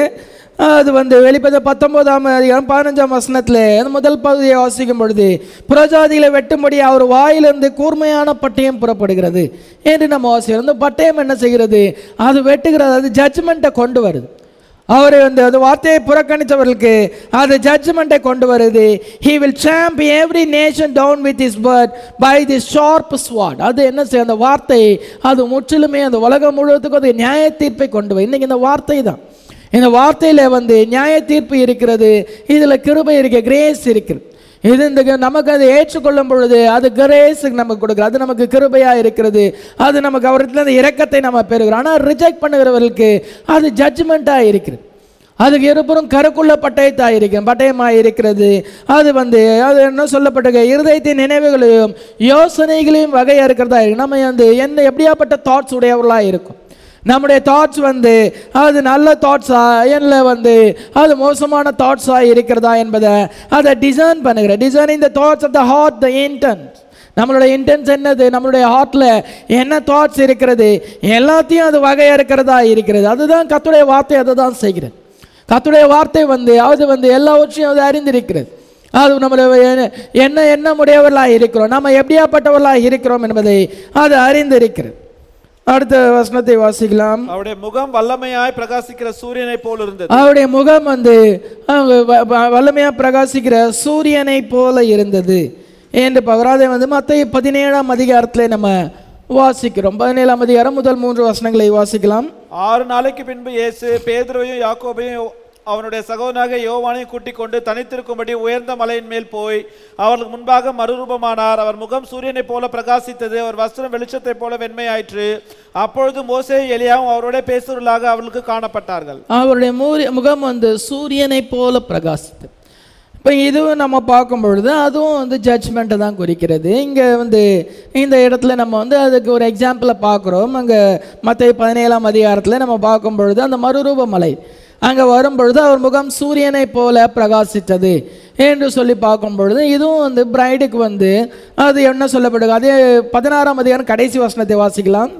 அது வந்து வெளிப்பத பத்தொன்பதாம் அதிகாரம் பதினஞ்சாம் வசனத்தில் அந்த முதல் பகுதியை வாசிக்கும் பொழுது புறஜாதிகளை வெட்டும்படி அவர் வாயிலிருந்து கூர்மையான பட்டயம் புறப்படுகிறது என்று நம்ம வாசிக்கிறோம் அந்த பட்டயம் என்ன செய்கிறது அது வெட்டுகிறது அது ஜட்ஜ்மெண்ட்டை கொண்டு வருது அவர் வந்து அந்த வார்த்தையை புறக்கணித்தவர்களுக்கு அது ஜட்ஜ்மெண்ட்டை கொண்டு வருது he will champ every nation down with his bird by the sharp sword அது என்ன செய்ய அந்த வார்த்தை அது முற்றிலுமே அந்த உலகம் முழுவதுக்கும் அது நியாய தீர்ப்பை கொண்டு வரும் இன்னைக்கு இந்த வார்த்தை தான் இந்த வார்த்தையில் வந்து நியாய தீர்ப்பு இருக்கிறது இதில் கிருபை இருக்கு கிரேஸ் இருக்கிறது இது இந்த க- நமக்கு அதை ஏற்றுக்கொள்ளும் பொழுது அது கிரேஸுக்கு நமக்கு கொடுக்குறது அது நமக்கு கிருபையாக இருக்கிறது அது நமக்கு அவரிடத்துல அந்த இரக்கத்தை நம்ம பெறுகிறோம் ஆனால் ரிஜெக்ட் பண்ணுகிறவர்களுக்கு அது ஜட்ஜ்மெண்ட்டாக இருக்கிறது அதுக்கு இருபுறம் கருக்குள்ள பட்டயத்தாக இருக்கிறது பட்டயமாக இருக்கிறது அது வந்து அது என்ன சொல்லப்பட்டிருக்க இருதயத்தின் நினைவுகளையும் யோசனைகளையும் வகையாக இருக்கிறதா இருக்கு நம்ம வந்து என்ன எப்படியாப்பட்ட தாட்ஸ் உடையவர்களாக இருக்கும் நம்முடைய தாட்ஸ் வந்து அது நல்ல தாட்ஸா இல்லை வந்து அது மோசமான தாட்ஸா இருக்கிறதா என்பதை அதை டிசைன் பண்ணுகிற designing the thoughts of the heart the intent நம்மளுடைய இன்டென்ஸ் என்னது நம்மளுடைய ஹார்ட்டில் என்ன தாட்ஸ் இருக்கிறது எல்லாத்தையும் அது வகையாக இருக்கிறதா இருக்கிறது அதுதான் கத்துடைய வார்த்தை அதை தான் செய்கிறது கத்துடைய வார்த்தை வந்து அது வந்து எல்லாவற்றையும் அது அறிந்திருக்கிறது அது நம்மளுடைய என்ன- என்ன என்ன உடையவர்களாக இருக்கிறோம் நம்ம எப்படியாப்பட்டவர்களாக இருக்கிறோம் என்பதை அது அறிந்திருக்கிறது அடுத்த வசனத்தை வாசிக்கலாம் அவருடைய முகம் வல்லமையாய் பிரகாசிக்கிற சூரியனை போல் இருந்தது அவருடைய முகம் வந்து அவங்க வ- வ- வல்லமையா பிரகாசிக்கிற சூரியனை போல இருந்தது என்று பகராதை வந்து மற்ற பதினேழாம் அதிகாரத்தில் நம்ம வாசிக்கிறோம் பதினேழாம் அதிகாரம் முதல் மூன்று வசனங்களை வாசிக்கலாம் ஆறு நாளைக்கு பின்பு இயேசு பேதுருவையும் யாக்கோபையும் அவனுடைய சகோதரனாக யோவானையும் கூட்டிக் கொண்டு தனித்திருக்கும்படி உயர்ந்த மலையின் மேல் போய் அவர்களுக்கு முன்பாக மறுரூபமானார் அவர் முகம் சூரியனைப் போல பிரகாசித்தது அவர் வஸ்திரம் வெளிச்சத்தைப் போல வெண்மையாயிற்று அப்பொழுது மோசே எலியாவும் அவரோட பேசுவர்களாக அவர்களுக்கு காணப்பட்டார்கள் அவருடைய மூரி முகம் வந்து சூரியனை போல பிரகாசித்தது இப்போ இதுவும் நம்ம பார்க்கும் பொழுது அதுவும் வந்து ஜட்ஜ்மெண்ட்டை தான் குறிக்கிறது இங்கே வந்து இந்த இடத்துல நம்ம வந்து அதுக்கு ஒரு எக்ஸாம்பிளை பார்க்குறோம் அங்கே மற்ற பதினேழாம் அதிகாரத்தில் நம்ம பார்க்கும் பொழுது அந்த மறுரூப மலை அங்கே வரும் பொழுது அவர் முகம் சூரியனை போல பிரகாசித்தது என்று சொல்லி பார்க்கும் பொழுது இதுவும் வந்து பிரைடுக்கு வந்து அது என்ன சொல்லப்படுது அதே பதினாறாம் அதிகாரம் கடைசி வசனத்தை வாசிக்கலாம்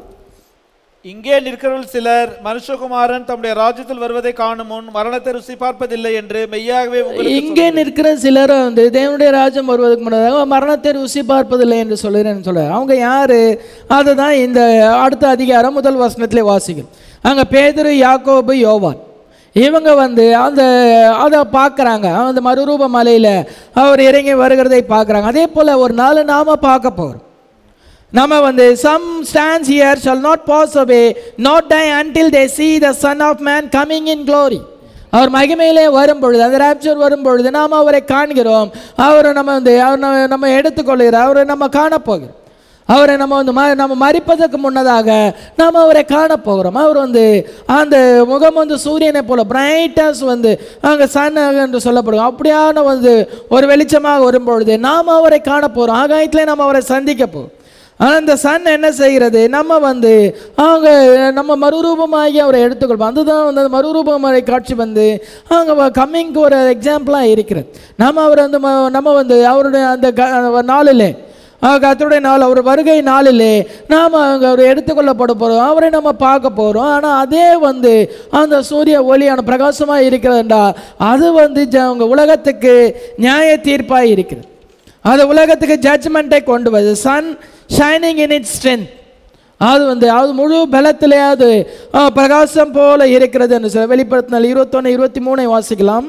இங்கே நிற்கிறவர்கள் சிலர் மனுஷகுமாரன் தம்முடைய ராஜ்யத்தில் வருவதை காணும் முன் மரணத்தை ருசி பார்ப்பதில்லை என்று மெய்யாகவே உங்களுக்கு இங்கே நிற்கிற சிலர் வந்து தேவனுடைய ராஜ்யம் வருவதற்கு முன்னதாக மரணத்தை ருசி பார்ப்பதில்லை என்று சொல்லுறேன்னு சொல்ல அவங்க யாரு அதுதான் இந்த அடுத்த அதிகாரம் முதல் வசனத்திலே வாசிக்கும் அங்க பேதுரு யாக்கோபு யோவான் இவங்க வந்து அந்த அதை பார்க்குறாங்க அந்த மறுரூப மலையில் அவர் இறங்கி வருகிறதை பார்க்குறாங்க அதே போல் ஒரு நாள் நாம பார்க்க போகிறோம் நம்ம வந்து some stands here shall not pass away not die until they see the son of man coming in glory அவர் மகிமையிலே வரும் பொழுது அந்த ராப்சர் வரும் பொழுது நாம் அவரை காண்கிறோம் அவரை நம்ம வந்து அவர் நம்ம- நம்ம எடுத்துக்கொள்கிறோம் அவரை நம்ம காணப்போகிறோம் அவரை நம்ம வந்து ம நம்ம மறிப்பதற்கு முன்னதாக நாம் அவரை காணப்போகிறோம் அவர் வந்து அந்த முகம் வந்து சூரியனை போல பிரைட்டஸ் வந்து அங்கே சன் என்று சொல்லப்படும் அப்படியான வந்து ஒரு வெளிச்சமாக வரும்பொழுது நாம் அவரை காணப்போகிறோம் ஆகாயத்திலே நாம் அவரை சந்திக்க போகிறோம் ஆனால் இந்த சன் என்ன செய்கிறது நம்ம வந்து அவங்க நம்ம மறுரூபமாகி அவரை எடுத்துக்கொள்வோம் அதுதான் வந்து அந்த மறுரூபமலை காட்சி வந்து அவங்க கம்மிங்க்கு ஒரு எக்ஸாம்பிளாக இருக்கிறது நம்ம அவர் வந்து ம- நம்ம வந்து அவருடைய அந்த க நாளிலே கத்தருடைய நாள் அவர் வருகை நாளிலே நாம் அங்கே அவர் எடுத்துக்கொள்ளப்பட போகிறோம் அவரை நம்ம பார்க்க போகிறோம் ஆனால் அதே வந்து அந்த சூரிய ஒளியான பிரகாசமாக இருக்கிறதுண்டா அது வந்து ஜ- அவங்க உலகத்துக்கு நியாய தீர்ப்பாக இருக்கிறது அது உலகத்துக்கு ஜட்ஜ்மெண்ட்டை கொண்டு வருது sun shining in it strength அது வந்து அது முழு பலத்திலே அது ஆ, பிரகாசம் போல இருக்கிறது என்று சொல்ல வெளிப்படுத்தினால் இருபத்தொன்று இருபத்தி மூணை வாசிக்கலாம்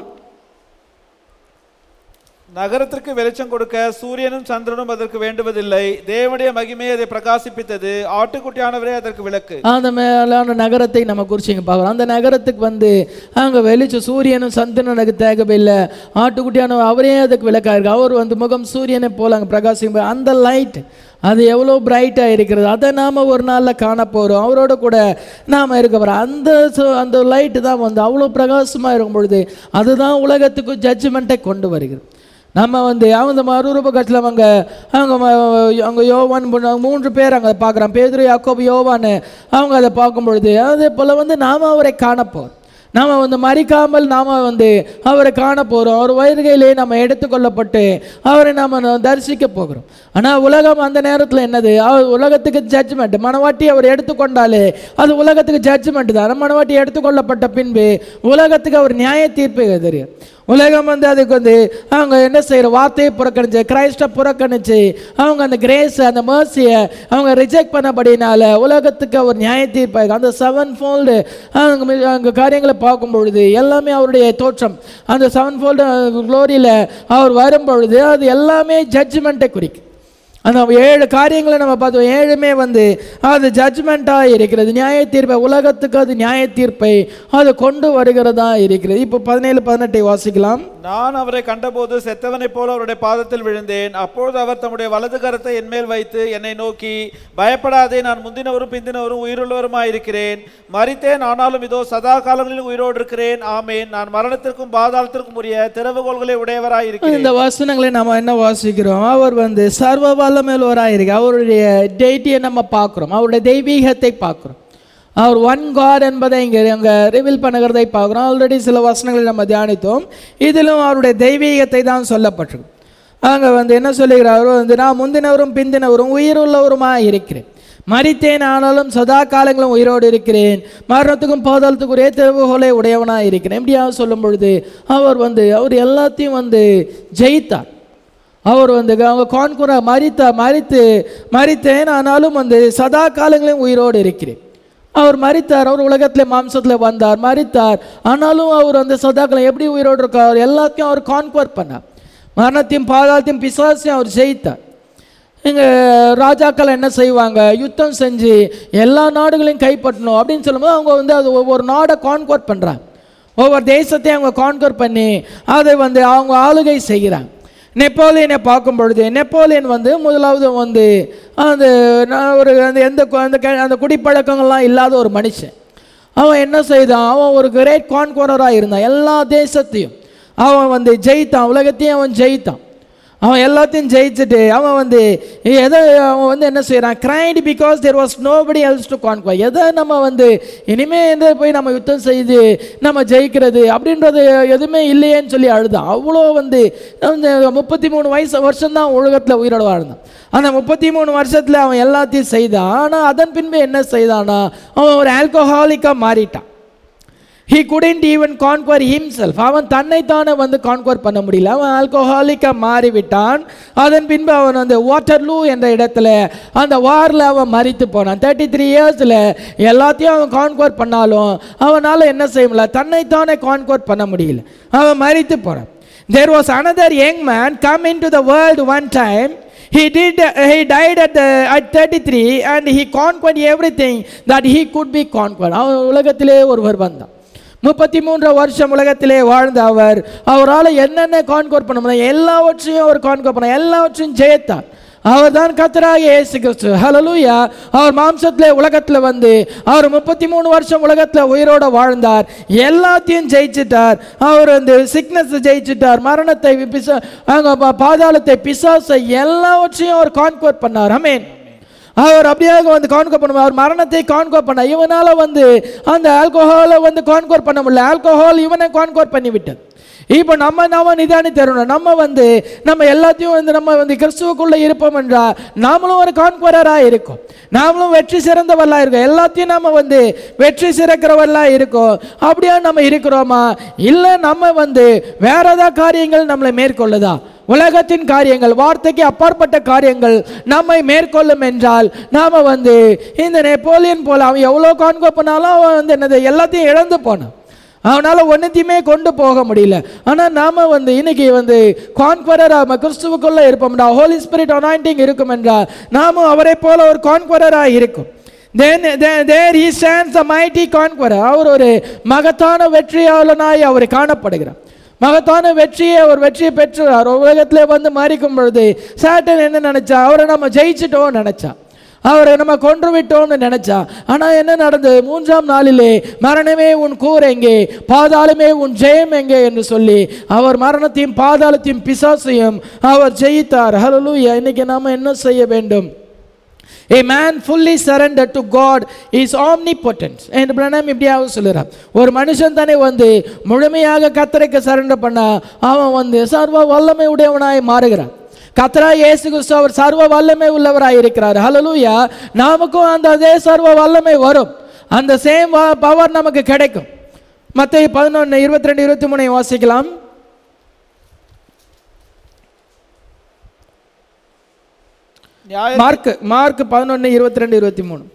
நகரத்திற்கு வெளிச்சம் கொடுக்க சூரியனும் சந்திரனும் அதற்கு வேண்டுவதில்லை தேவனுடைய மகிமையை அதை பிரகாசிப்பித்தது ஆட்டுக்குட்டியானவரே அதற்கு விளக்கு அந்த மேலான நகரத்தை நம்ம குறிச்சிங்க பார்க்குறோம் அந்த நகரத்துக்கு வந்து அங்கே வெளிச்சம் சூரியனும் சந்திரனுக்கு தேவையில்லை ஆட்டுக்குட்டியான அவரே அதுக்கு விளக்காக இருக்கு அவர் வந்து முகம் சூரியனை போல அங்கே பிரகாசிக்கும் அந்த லைட் அது எவ்வளோ பிரைட்டாக இருக்கிறது அதை நாம் ஒரு நாளில் காண போகிறோம் அவரோட கூட நாம் இருக்க போகிறோம் அந்த சு- அந்த லைட்டு தான் வந்து அவ்வளோ பிரகாசமாக இருக்கும் பொழுது அதுதான் உலகத்துக்கு ஜட்ஜ்மெண்ட்டை கொண்டு வருகிறது நம்ம வந்து அவங்க மறுரூப கட்டில் அவங்க அவங்க ம- அவங்க யோவான் பொண்ணு, அவங்க மூன்று பேர் அங்கே பார்க்குறோம் பேதுரு யாக்கோபு யோவான் அவங்க அதை பார்க்கும் பொழுது அதே போல் வந்து நாம் அவரை காணப்போம் நாம் வந்து மறிக்காமல் நாம் வந்து அவரை காண போகிறோம் அவர் வருகையிலே நம்ம எடுத்துக்கொள்ளப்பட்டு அவரை நாம் தரிசிக்க போகிறோம் ஆனால் உலகம் அந்த நேரத்தில் என்னது அவர் உலகத்துக்கு ஜட்ஜ்மெண்ட் மனவாட்டி அவர் எடுத்துக்கொண்டாலே அது உலகத்துக்கு ஜட்ஜ்மெண்ட் தான் மனவாட்டி எடுத்துக்கொள்ளப்பட்ட பின்பு உலகத்துக்கு அவர் நியாய தீர்ப்பு தெரியும் உலகம் வந்து அதுக்கு வந்து அவங்க என்ன செய்கிற வார்த்தையை புறக்கணிச்சு கிரைஸ்டை புறக்கணிச்சு அவங்க அந்த கிரேஸ் அந்த மேர்சியை அவங்க ரிஜெக்ட் பண்ணபடினால உலகத்துக்கு அவர் நியாய தீர்ப்பாக அந்த செவன் ஃபோல்டு அவங்க மீ- அவங்க காரியங்களை பார்க்கும் பொழுது எல்லாமே அவருடைய தோற்றம் அந்த செவன் ஃபோல்டு க்ளோரியில் அவர் வரும் பொழுது அது எல்லாமே ஜட்ஜ்மெண்ட்டை குறிக்கும் அந்த ஏழு காரியங்களை நம்ம பார்த்தோம் ஏழுமே வந்து அது ஜட்ஜ்மெண்ட்டாக இருக்கிறது நியாய தீர்ப்பை உலகத்துக்கு அது நியாய தீர்ப்பை அது கொண்டு வருகிறதா இருக்கிறது இப்போ பதினேழு பதினெட்டை வாசிக்கலாம் நான் அவரை கண்டபோது செத்தவனைப் போல அவருடைய பாதத்தில் விழுந்தேன் அப்பொழுது அவர் தம்முடைய வலது கரத்தை என்மேல் வைத்து என்னை நோக்கி பயப்படாதே நான் முந்தினவரும் பிந்தினவரும் உயிருள்ளவருமாய் இருக்கிறேன் மரித்தேன் ஆனாலும் இதோ சதா காலங்களிலும் உயிரோடு இருக்கிறேன் ஆமேன் நான் மரணத்திற்கும் பாதாளத்திற்கும் உரிய திறவுகோள்களை உடையவராய் இருக்கிறேன் இந்த வசனங்களை நம்ம என்ன வாசிக்கிறோம் அவர் வந்து சர்வ வல்லமேல்வராக இருக்கு அவருடைய டெய்ட்டியை நம்ம பார்க்குறோம் அவருடைய தெய்வீகத்தை பார்க்குறோம் அவர் ஒன் காட் என்பதை இங்கே அங்கே ரிவீல் பண்ணுகிறதை பார்க்குறோம் ஆல்ரெடி சில வசனங்களை நம்ம தியானித்தோம் இதிலும் அவருடைய தெய்வீகத்தை தான் சொல்லப்பட்டிருக்கு அங்கே வந்து என்ன சொல்லுகிறார் அவர் வந்து நான் முந்தினவரும் பிந்தினவரும் உயிருள்ளவருமாக இருக்கிறேன் மரித்தேன் ஆனாலும் சதா காலங்களும் உயிரோடு இருக்கிறேன் மரணத்துக்கும் பாதாளத்துக்குரிய திறவுகோலை உடையவனாக இருக்கிறேன் எப்படியாக சொல்லும் பொழுது அவர் வந்து அவர் எல்லாத்தையும் வந்து ஜெயித்தார் அவர் வந்து அவங்க கான்குரா மரித்தா மரித்து மரித்தேன் ஆனாலும் வந்து சதா காலங்களையும் உயிரோடு இருக்கிறேன் அவர் மரித்தார் அவர் உலகத்தில் மாம்சத்தில் வந்தார் மரித்தார் ஆனாலும் அவர் அந்த சதாக்களை எப்படி உயிரோடு இருக்கார் எல்லாத்தையும் அவர் கான்குவர் பண்ணார் மரணத்தையும் பாதாளத்தையும் பிசாசையும் அவர் ஜெயித்தார் இங்கே ராஜாக்கள் என்ன செய்வாங்க யுத்தம் செஞ்சு எல்லா நாடுகளையும் கைப்பற்றணும் அப்படின்னு சொல்லும்போது அவங்க வந்து அது ஒவ்வொரு நாடை கான்குவர் பண்ணுறாங்க ஒவ்வொரு தேசத்தையும் அவங்க கான்குவர் பண்ணி அதை வந்து அவங்க ஆளுகை செய்கிறாங்க நெப்போலியனை பார்க்கும் பொழுது நெப்போலியன் வந்து முதலாவது வந்து அந்த நான் ஒரு அந்த எந்த கு- அந்த க- அந்த குடிப்பழக்கங்கள்லாம் இல்லாத ஒரு மனுஷன் அவன் என்ன செய்தான் அவன் ஒரு கிரேட் கான்குவரராக இருந்தான் எல்லா தேசத்தையும் அவன் வந்து ஜெயித்தான் உலகத்தையும் அவன் ஜெயித்தான் அவன் எல்லாத்தையும் ஜெயிச்சுட்டு அவன் வந்து எதை அவன் வந்து என்ன செய்கிறான் grind because there was nobody else to conquer எதை நம்ம வந்து இனிமே எந்த போய் நம்ம யுத்தம் செய்து நம்ம ஜெயிக்கிறது அப்படின்றது எதுவுமே இல்லையேன்னு சொல்லி அழுதான் அவ்வளோ வந்து அந்த முப்பத்தி மூணு வயசு வருஷம்தான் உலகத்தில் உயிரோட வாழ்ந்தான் அந்த முப்பத்தி மூணு வருஷத்தில் அவன் எல்லாத்தையும் செய்தான் ஆனால் அதன் பின்பு என்ன செய்தானா அவன் ஒரு ஆல்கோஹாலிக்காக மாறிட்டான் he couldn't even conquer himself அவன் தன்னைத்தானே வந்து கான்குவர் பண்ண முடியல அவன் ஆல்கோஹாலிக்காக மாறிவிட்டான் அதன் பின்பு அவன் அந்த வாட்டர்லூ என்ற இடத்துல அந்த வாரில் அவன் மறித்து போனான் தேர்ட்டி த்ரீ இயர்ஸில் எல்லாத்தையும் அவன் கான்குவர் பண்ணாலும் அவனால் என்ன செய்ய முடியல தன்னைத்தானே கான்குவர் பண்ண முடியல அவன் மறித்து போனான் there was another young man come in to the world one time He did. he died at the at 33, and he conquered everything that he could be conquered. அவன் உலகத்திலே ஒருவர் வந்தான் முப்பத்தி மூன்று வருஷம் உலகத்திலே வாழ்ந்த அவர் அவரால் என்னென்ன கான்கோர் பண்ண முடியும் எல்லாவற்றையும் அவர் கான்கோர் பண்ண எல்லாவற்றையும் ஜெயித்தார் அவர் தான் கத்தராக இயேசு கிறிஸ்து ஹalleluya அவர் மாம்சத்திலே உலகத்தில் வந்து அவர் முப்பத்தி மூணு வருஷம் உலகத்தில் உயிரோட வாழ்ந்தார் எல்லாத்தையும் ஜெயிச்சிட்டார் அவர் வந்து சிக்னஸ் ஜெயிச்சிட்டார் மரணத்தை பிச அங்க பா- பாதாளத்தை பிசாசை எல்லாவற்றையும் அவர் கான்கோர் பண்ணார் அமேன் அவர் அப்படியாக வந்து கான்கோர் பண்ணுவார் அவர் மரணத்தை கான்கோர் பண்ண இவனால வந்து அந்த ஆல்கோஹாலை வந்து கான்கோர் பண்ண முடியல ஆல்கோஹால் இவனை கான்கோர் பண்ணி விட்டது இப்போ நம்ம நாம நிதானி தரணும் நம்ம வந்து நம்ம எல்லாத்தையும் வந்து நம்ம வந்து கிறிஸ்துவுக்குள்ள இருப்போம் என்றால் நாமளும் ஒரு கான்குவரராக இருக்கும் நாமளும் வெற்றி சிறந்தவர்களா இருக்கோம் எல்லாத்தையும் நம்ம வந்து வெற்றி சிறக்கிறவர்களா இருக்கோம் அப்படியா நம்ம இருக்கிறோமா இல்லை நம்ம வந்து வேற ஏதாவது காரியங்கள் நம்மளை மேற்கொள்ளுதா உலகத்தின் காரியங்கள் வார்த்தைக்கு அப்பாற்பட்ட காரியங்கள் நம்மை மேற்கொள்ளும் என்றால் நாம வந்து இந்த நெப்போலியன் போல அவன் எவ்வளோ கான்கோ பண்ணாலும் அவன் வந்து என்னது எல்லாத்தையும் இழந்து போனான் அவனால் ஒன்றுத்தையுமே கொண்டு போக முடியல ஆனால் நாம் வந்து இன்னைக்கு வந்து கான்குவரர் கிறிஸ்துவுக்குள்ளே இருப்போம்டா ஹோலி ஸ்பிரிட் அனாயிண்டிங் இருக்கும் என்றால் நாமும் அவரை போல ஒரு கான்குவரராக இருக்கும் then there he stands a mighty conqueror அவர் ஒரு மகத்தான வெற்றியாளனாய் அவர் காணப்படுகிறார் மகத்தான வெற்றியை அவர் வெற்றியை பெற்றார் உலகத்திலே வந்து மறிக்கும் பொழுது சாட்டன் என்ன நினைச்சா அவரை நம்ம ஜெயிச்சிட்டோம் நினைச்சா அவரை நம்ம கொன்று விட்டோம்னு நினைச்சா ஆனா என்ன நடந்தது மூன்றாம் நாளிலே மரணமே உன் கூர் எங்கே பாதாளமே உன் ஜெயம் எங்கே என்று சொல்லி அவர் மரணத்தையும் பாதாளத்தையும் பிசாசையும் அவர் ஜெயித்தார் ஹalleluya இன்னைக்கு நாம என்ன செய்ய வேண்டும் A man fully surrendered to God is omnipotent என்று பிரணாம் இப்படியாக சொல்லுறார் ஒரு மனுஷன் தானே வந்து முழுமையாக கத்தரைக்கு சரண்டர் பண்ணா அவன் வந்து சர்வ வல்லமை உடையவனாய் மாறுகிறான் கத்தரா இயேசு கிறிஸ்து அவர் சர்வ வல்லமை உள்ளவராய் இருக்கிறார் ஹalleluya நமக்கும் அந்த அதே சர்வ வல்லமை வரும் அந்த சேம் பவர் நமக்கு கிடைக்கும் மத்திய பதினொன்று இருபத்தி ரெண்டு இருபத்தி மூணை வாசிக்கலாம் நியாய மார்க் மார்க் பதினொன்று இருபத்தி ரெண்டு இருபத்தி மூணு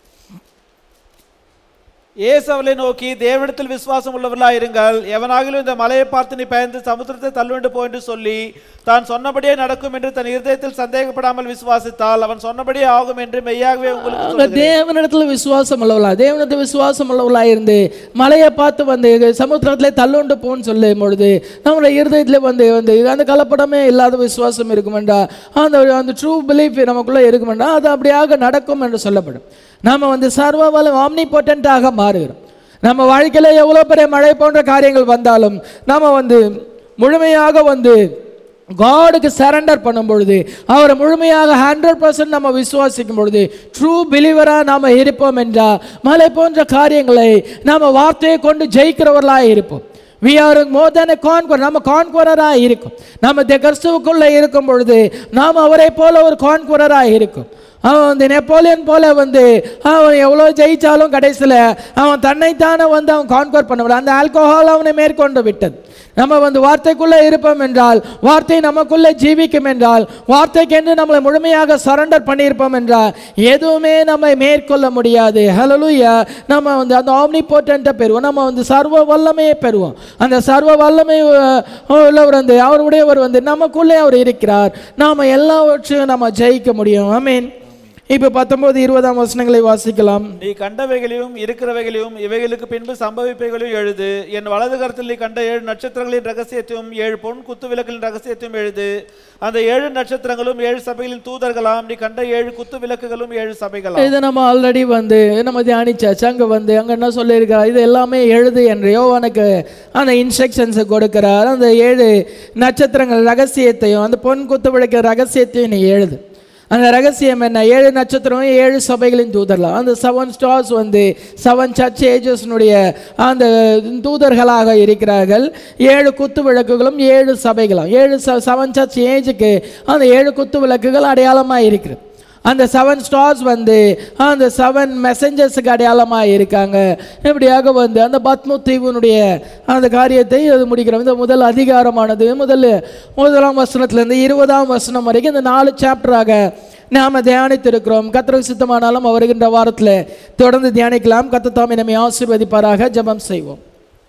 இயேசு அவளை நோக்கி தேவனிடத்தில் விசுவாசம் உள்ளவர்களாய் இருங்கள் எவனாகிலும் இந்த மலையை பார்த்து நீ பயந்து சமுத்திரத்தை தள்ளுண்டு போ என்று சொல்லி தான் சொன்னபடியே நடக்கும் என்று தன் இருதயத்தில் சந்தேகப்படாமல் விசுவாசித்தால் அவன் சொன்னபடியே ஆகும் என்று மெய்யாகவே உங்களுக்கு அவங்க சொல்லுகிறேன். தேவனிடத்துல விசுவாசம் உள்ளவளா தேவனிடத்துல விசுவாசம் உள்ளவளா இருந்து மலையை பார்த்து வந்து சமுத்திரத்திலே தள்ளுண்டு போன்னு சொல்லும் பொழுது நம்மளுடைய இருதயத்தில் வந்து வந்து அந்த கலப்படமே இல்லாத விசுவாசம் இருக்குமெண்டா அந்த அந்த ட்ரூ பிலீஃப் நமக்குள்ள இருக்குமெண்டா அது அப்படியாக நடக்கும் என்று சொல்லப்படும் நாம வந்து சர்வ வலம் ஆம்னி பொட்டன்ட்டாக மாறுகிறோம் நம்ம வாழ்க்கையில எவ்வளோ பெரிய மழை போன்ற காரியங்கள் வந்தாலும் நாம வந்து முழுமையாக வந்து காடுக்கு சரண்டர் பண்ணும் பொழுது அவரை முழுமையாக ஹண்ட்ரட் பர்சன்ட் நம்ம விசுவாசிக்கும் பொழுது ட்ரூ பிலீவராக நாம் இருப்போம் என்றால் மலை போன்ற காரியங்களை நாம் வார்த்தையை கொண்டு ஜெயிக்கிறவர்களாக இருப்போம் we are more than conquer நம்ம கான்குவரராக இருக்கும் நம்ம இந்த கிறிஸ்துவுக்குள்ளே இருக்கும் பொழுது நாம் அவரை போல ஒரு கான்குவரராக இருக்கும் அவன் வந்து நெப்போலியன் போல வந்து அவன் எவ்வளோ ஜெயிச்சாலும் கடைசியில் அவன் தன்னைத்தானே வந்து அவன் கான்கர் பண்ண அந்த ஆல்கோஹால் அவனை மேற்கொண்டு விட்டது நம்ம வந்து வார்த்தைக்குள்ளே இருப்போம் என்றால் வார்த்தை நமக்குள்ளே ஜீவிக்கும் என்றால் வார்த்தைக்கென்று நம்மளை முழுமையாக சரண்டர் பண்ணியிருப்போம் என்றால் எதுவுமே நம்மை மேற்கொள்ள முடியாது ஹலலுயா நம்ம வந்து அந்த ஆம்னி போட்டன்ட்டை பெறுவோம் நம்ம வந்து சர்வ வல்லமையை பெறுவோம் அந்த சர்வ வல்லமை அஹ், உள்ளவர் வந்து அவருடையவர் வந்து நமக்குள்ளே அவர் இருக்கிறார் நாம் எல்லாவற்றையும் நம்ம ஜெயிக்க முடியும் ஐ மீன் இப்போ பத்தொன்பது இருபதாம் வசனங்களை வாசிக்கலாம் நீ கண்டவைகளையும் இருக்கிறவைகளையும் இவைகளுக்கு பின்பு சம்பவிப்பைகளையும் எழுது என் வலது கரத்தில் நீ கண்ட ஏழு நட்சத்திரங்களின் ரகசியத்தையும் ஏழு பொன் குத்து விளக்குகளின் ரகசியத்தையும் எழுது அந்த ஏழு நட்சத்திரங்களும் ஏழு சபைகளின் தூதர்களாம் நீ கண்ட ஏழு குத்து விளக்குகளும் ஏழு சபைகளாம் இதை நம்ம ஆல்ரெடி வந்து நம்ம தியானிச்சாச்சு அங்கே வந்து அங்கே என்ன சொல்லியிருக்கா இது எல்லாமே எழுது என்று யோவானுக்கு அந்த இன்ஸ்ட்ரக்ஷன்ஸை கொடுக்கிறார் அந்த ஏழு நட்சத்திரங்கள் ரகசியத்தையும் அந்த பொன் குத்து விளக்க ரகசியத்தையும் நீ எழுது அந்த ரகசியம் என்ன ஏழு நட்சத்திரம் ஏழு சபைகளின் தூதர்லாம் அந்த செவன் ஸ்டார்ஸ் வந்து செவன் சர்ச் ஏஜஸ்னுடைய அந்த தூதர்களாக இருக்கிறார்கள் ஏழு குத்து விளக்குகளும் ஏழு சபைகளும் ஏழு செவன் சர்ச் ஏஜுக்கு அந்த ஏழு குத்து விளக்குகள் அடையாளமாக இருக்கிறது அந்த செவன் ஸ்டார்ஸ் வந்து அந்த செவன் மெசஞ்சர்ஸுக்கு அடையாளமாக இருக்காங்க இப்படியாக வந்து அந்த பத்மு தீவுனுடைய அந்த காரியத்தை அது முடிக்கிறோம் இந்த முதல் அதிகாரமானது முதல் முதலாம் வசனத்துலேருந்து இருபதாம் வசனம் வரைக்கும் இந்த நாலு சாப்டராக நாம் தியானித்திருக்கிறோம் கத்திர சித்தமானாலும் வருகின்ற வாரத்தில் தொடர்ந்து தியானிக்கலாம் கத்தத்தாமை நம்மை ஆசீர்வதிப்பாராக ஜெபம் செய்வோம்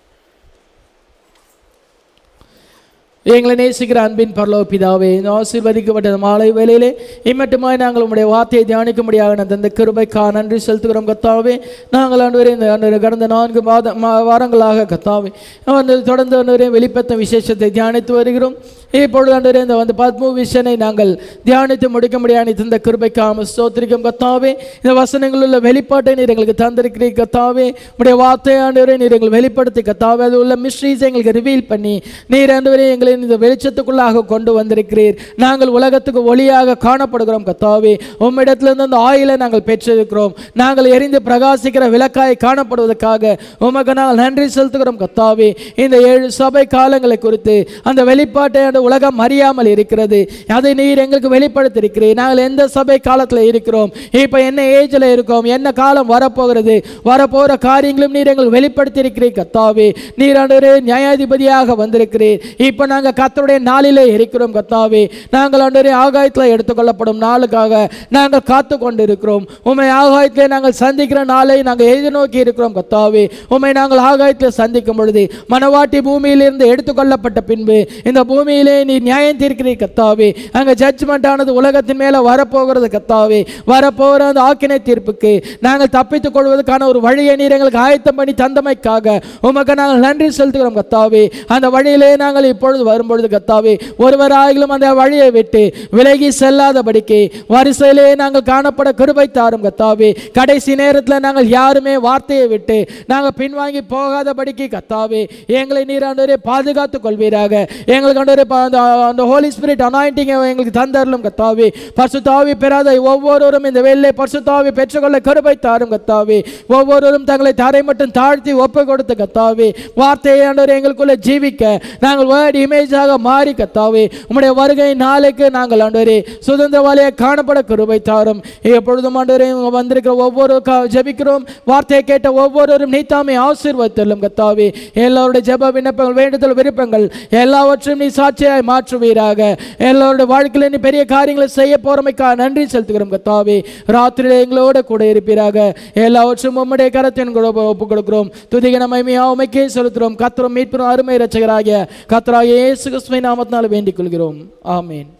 எங்களை நேசிக்கிற அன்பின் பரலோக பிதாவே இந்த ஆசீர்வதிக்கப்பட்ட இந்த மாலை வேளையிலே இம்மட்டுமாய் நாங்கள் உங்களுடைய வார்த்தையை தியானிக்க முடியாத அந்த கிருபைக்கா நன்றி செலுத்துகிறோம் கத்தாவே நாங்கள் ஆண்டு இந்த ஆண்டு கடந்த நான்கு மாத மா- வாரங்களாக கத்தாவே வந்து தொடர்ந்து ஆண்டு வெளிப்பத்த விசேஷத்தை தியானித்து வருகிறோம் இப்பொழுது ஆண்டு இந்த வந்து பத்ம விஷனை நாங்கள் தியானித்து முடிக்க முடியாது இந்த கிருபைக்காம ஸ்தோத்திரிக்கும் கத்தாவே இந்த வசனங்கள் உள்ள வெளிப்பாட்டை நீர் எங்களுக்கு தந்திருக்கிறீர் கத்தாவே உடைய வார்த்தை ஆண்டவரே நீர் எங்களை வெளிப்படுத்தி கத்தாவே அது உள்ள மிஸ்ட்ரீஸ் எங்களுக்கு ரிவீல் பண்ணி நீர் ஆண்டவரே எங்களை இந்த வெளிச்சத்துக்குள்ளாக கொண்டு வந்திருக்கிறீர் நாங்கள் உலகத்துக்கு ஒளியாக காணப்படுகிறோம் கத்தாவே உம்மிடத்திலிருந்து அந்த ஆயிலை நாங்கள் பெற்றிருக்கிறோம் நாங்கள் எரிந்து பிரகாசிக்கிற விளக்காய் காணப்படுவதற்காக உமக்கு நாங்கள் நன்றி செலுத்துகிறோம் கத்தாவே இந்த ஏழு சபை காலங்களை குறித்து அந்த வெளிப்பாட்டை அந்த உலகம் அறியாமல் இருக்கிறது அதை நீர் எங்களுக்கு வெளிப்படுத்தியிருக்கிறீர் நாங்கள் எந்த சபை காலத்தில் இருக்கிறோம் இப்போ என்ன ஏஜில் இருக்கோம் என்ன காலம் வரப்போகிறது வரப்போகிற காரியங்களும் நீர் எங்களுக்கு வெளிப்படுத்தியிருக்கிறீர் கத்தாவே நீர் ஆண்டவரே நியாயாதிபதியாக வந்திருக்கிறீர் இப்போ நாங்கள் கத்தருடைய நாளிலே இருக்கிறோம் கத்தாவே நாங்கள் ஆண்டவரே ஆகாயத்தில் எடுத்துக்கொள்ளப்படும் நாளுக்காக நாங்கள் காத்து கொண்டு இருக்கிறோம் உண்மை ஆகாயத்திலே நாங்கள் சந்திக்கிற நாளை நாங்கள் எதிர்நோக்கி இருக்கிறோம் கத்தாவே உண்மை நாங்கள் ஆகாயத்தில் சந்திக்கும் பொழுது மனவாட்டி பூமியிலிருந்து எடுத்துக்கொள்ளப்பட்ட பின்பு இந்த பூமியிலே நீ நியாயம் தீர்க்கிறீர் கத்தாவே அங்கே ஜட்ஜ்மெண்ட் ஆனது உலகத்தின் மேலே வரப்போகிறது கத்தாவே வரப்போகிற அந்த ஆக்கினை தீர்ப்புக்கு நாங்கள் தப்பித்துக் கொள்வதற்கான ஒரு வழியை நீர் எங்களுக்கு ஆயத்தம் பண்ணி தந்தமைக்காக உமக்கு நாங்கள் நன்றி செலுத்துகிறோம் கத்தாவே அந்த வழியிலே நாங்கள் இப்பொழுது வரும்பொழுது கத்தாவே ஒருவராகிலும் அந்த வழியை விட்டு விலகி செல்லாதபடிக்கு வரிசையிலே நாங்கள் காணப்பட கிருபை தாரும் கத்தாவே கடைசி நேரத்தில் நாங்கள் யாருமே வார்த்தையை விட்டு நாங்கள் பின்வாங்கி போகாதபடிக்கு கத்தாவே எங்களை நீர் ஆண்டவரே பாதுகாத்துக் கொள்வீராக எங்களுக்கு ஆண்டவரே பா அந்த அந்த ஹோலி ஸ்பிரிட் அனாயிண்டிங் எங்களுக்கு தந்தரலும் கத்தாவே பரிசுத்தாவி பெறாத ஒவ்வொருவரும் இந்த வேலை பரிசுத்தாவி பெற்றுக்கொள்ள கருவை தாரும் கத்தாவே ஒவ்வொருவரும் தங்களை தரை மட்டும் தாழ்த்தி ஒப்பு கொடுத்த கத்தாவே வார்த்தையை ஆண்டவர் எங்களுக்குள்ள ஜீவிக்க நாங்கள் வேர்ட் இமேஜாக மாறி கத்தாவே உம்முடைய வருகை நாளைக்கு நாங்கள் ஆண்டவரே சுதந்திரவாளியாக காணப்பட கருவை தாரும் எப்பொழுதும் ஆண்டவரே இங்க வந்திருக்கிற ஒவ்வொரு கா- ஜெபிக்கிறோம் வார்த்தையை கேட்ட ஒவ்வொருவரும் நீத்தாமை ஆசீர்வதித்தலும் கத்தாவே எல்லாருடைய ஜெப விண்ணப்பங்கள் வேண்டுதல் விருப்பங்கள் எல்லாவற்றையும் நீ சாட்சியாய் மாற்றுவீராக எல்லாருடைய வாழ்க்கையில் நீ பெரிய காரியங்களை செய்ய போறமைக்கா நன்றி செலுத்துகிறோம் கத்தாவே ராத்திரியில் எங்களோட கூட இருப்பீராக எல்லாவற்றும் உம்முடைய கரத்தின் கூட ஒப்பு கொடுக்கிறோம் துதிக நம்மைமையா உமைக்கே செலுத்துகிறோம் கத்திரம் மீட்பும் அருமை ரட்சகராகிய கத்தராகிய இயேசு கிறிஸ்துவின் நாமத்தினால் வேண்டிக் கொள்கிறோம் ஆமீன்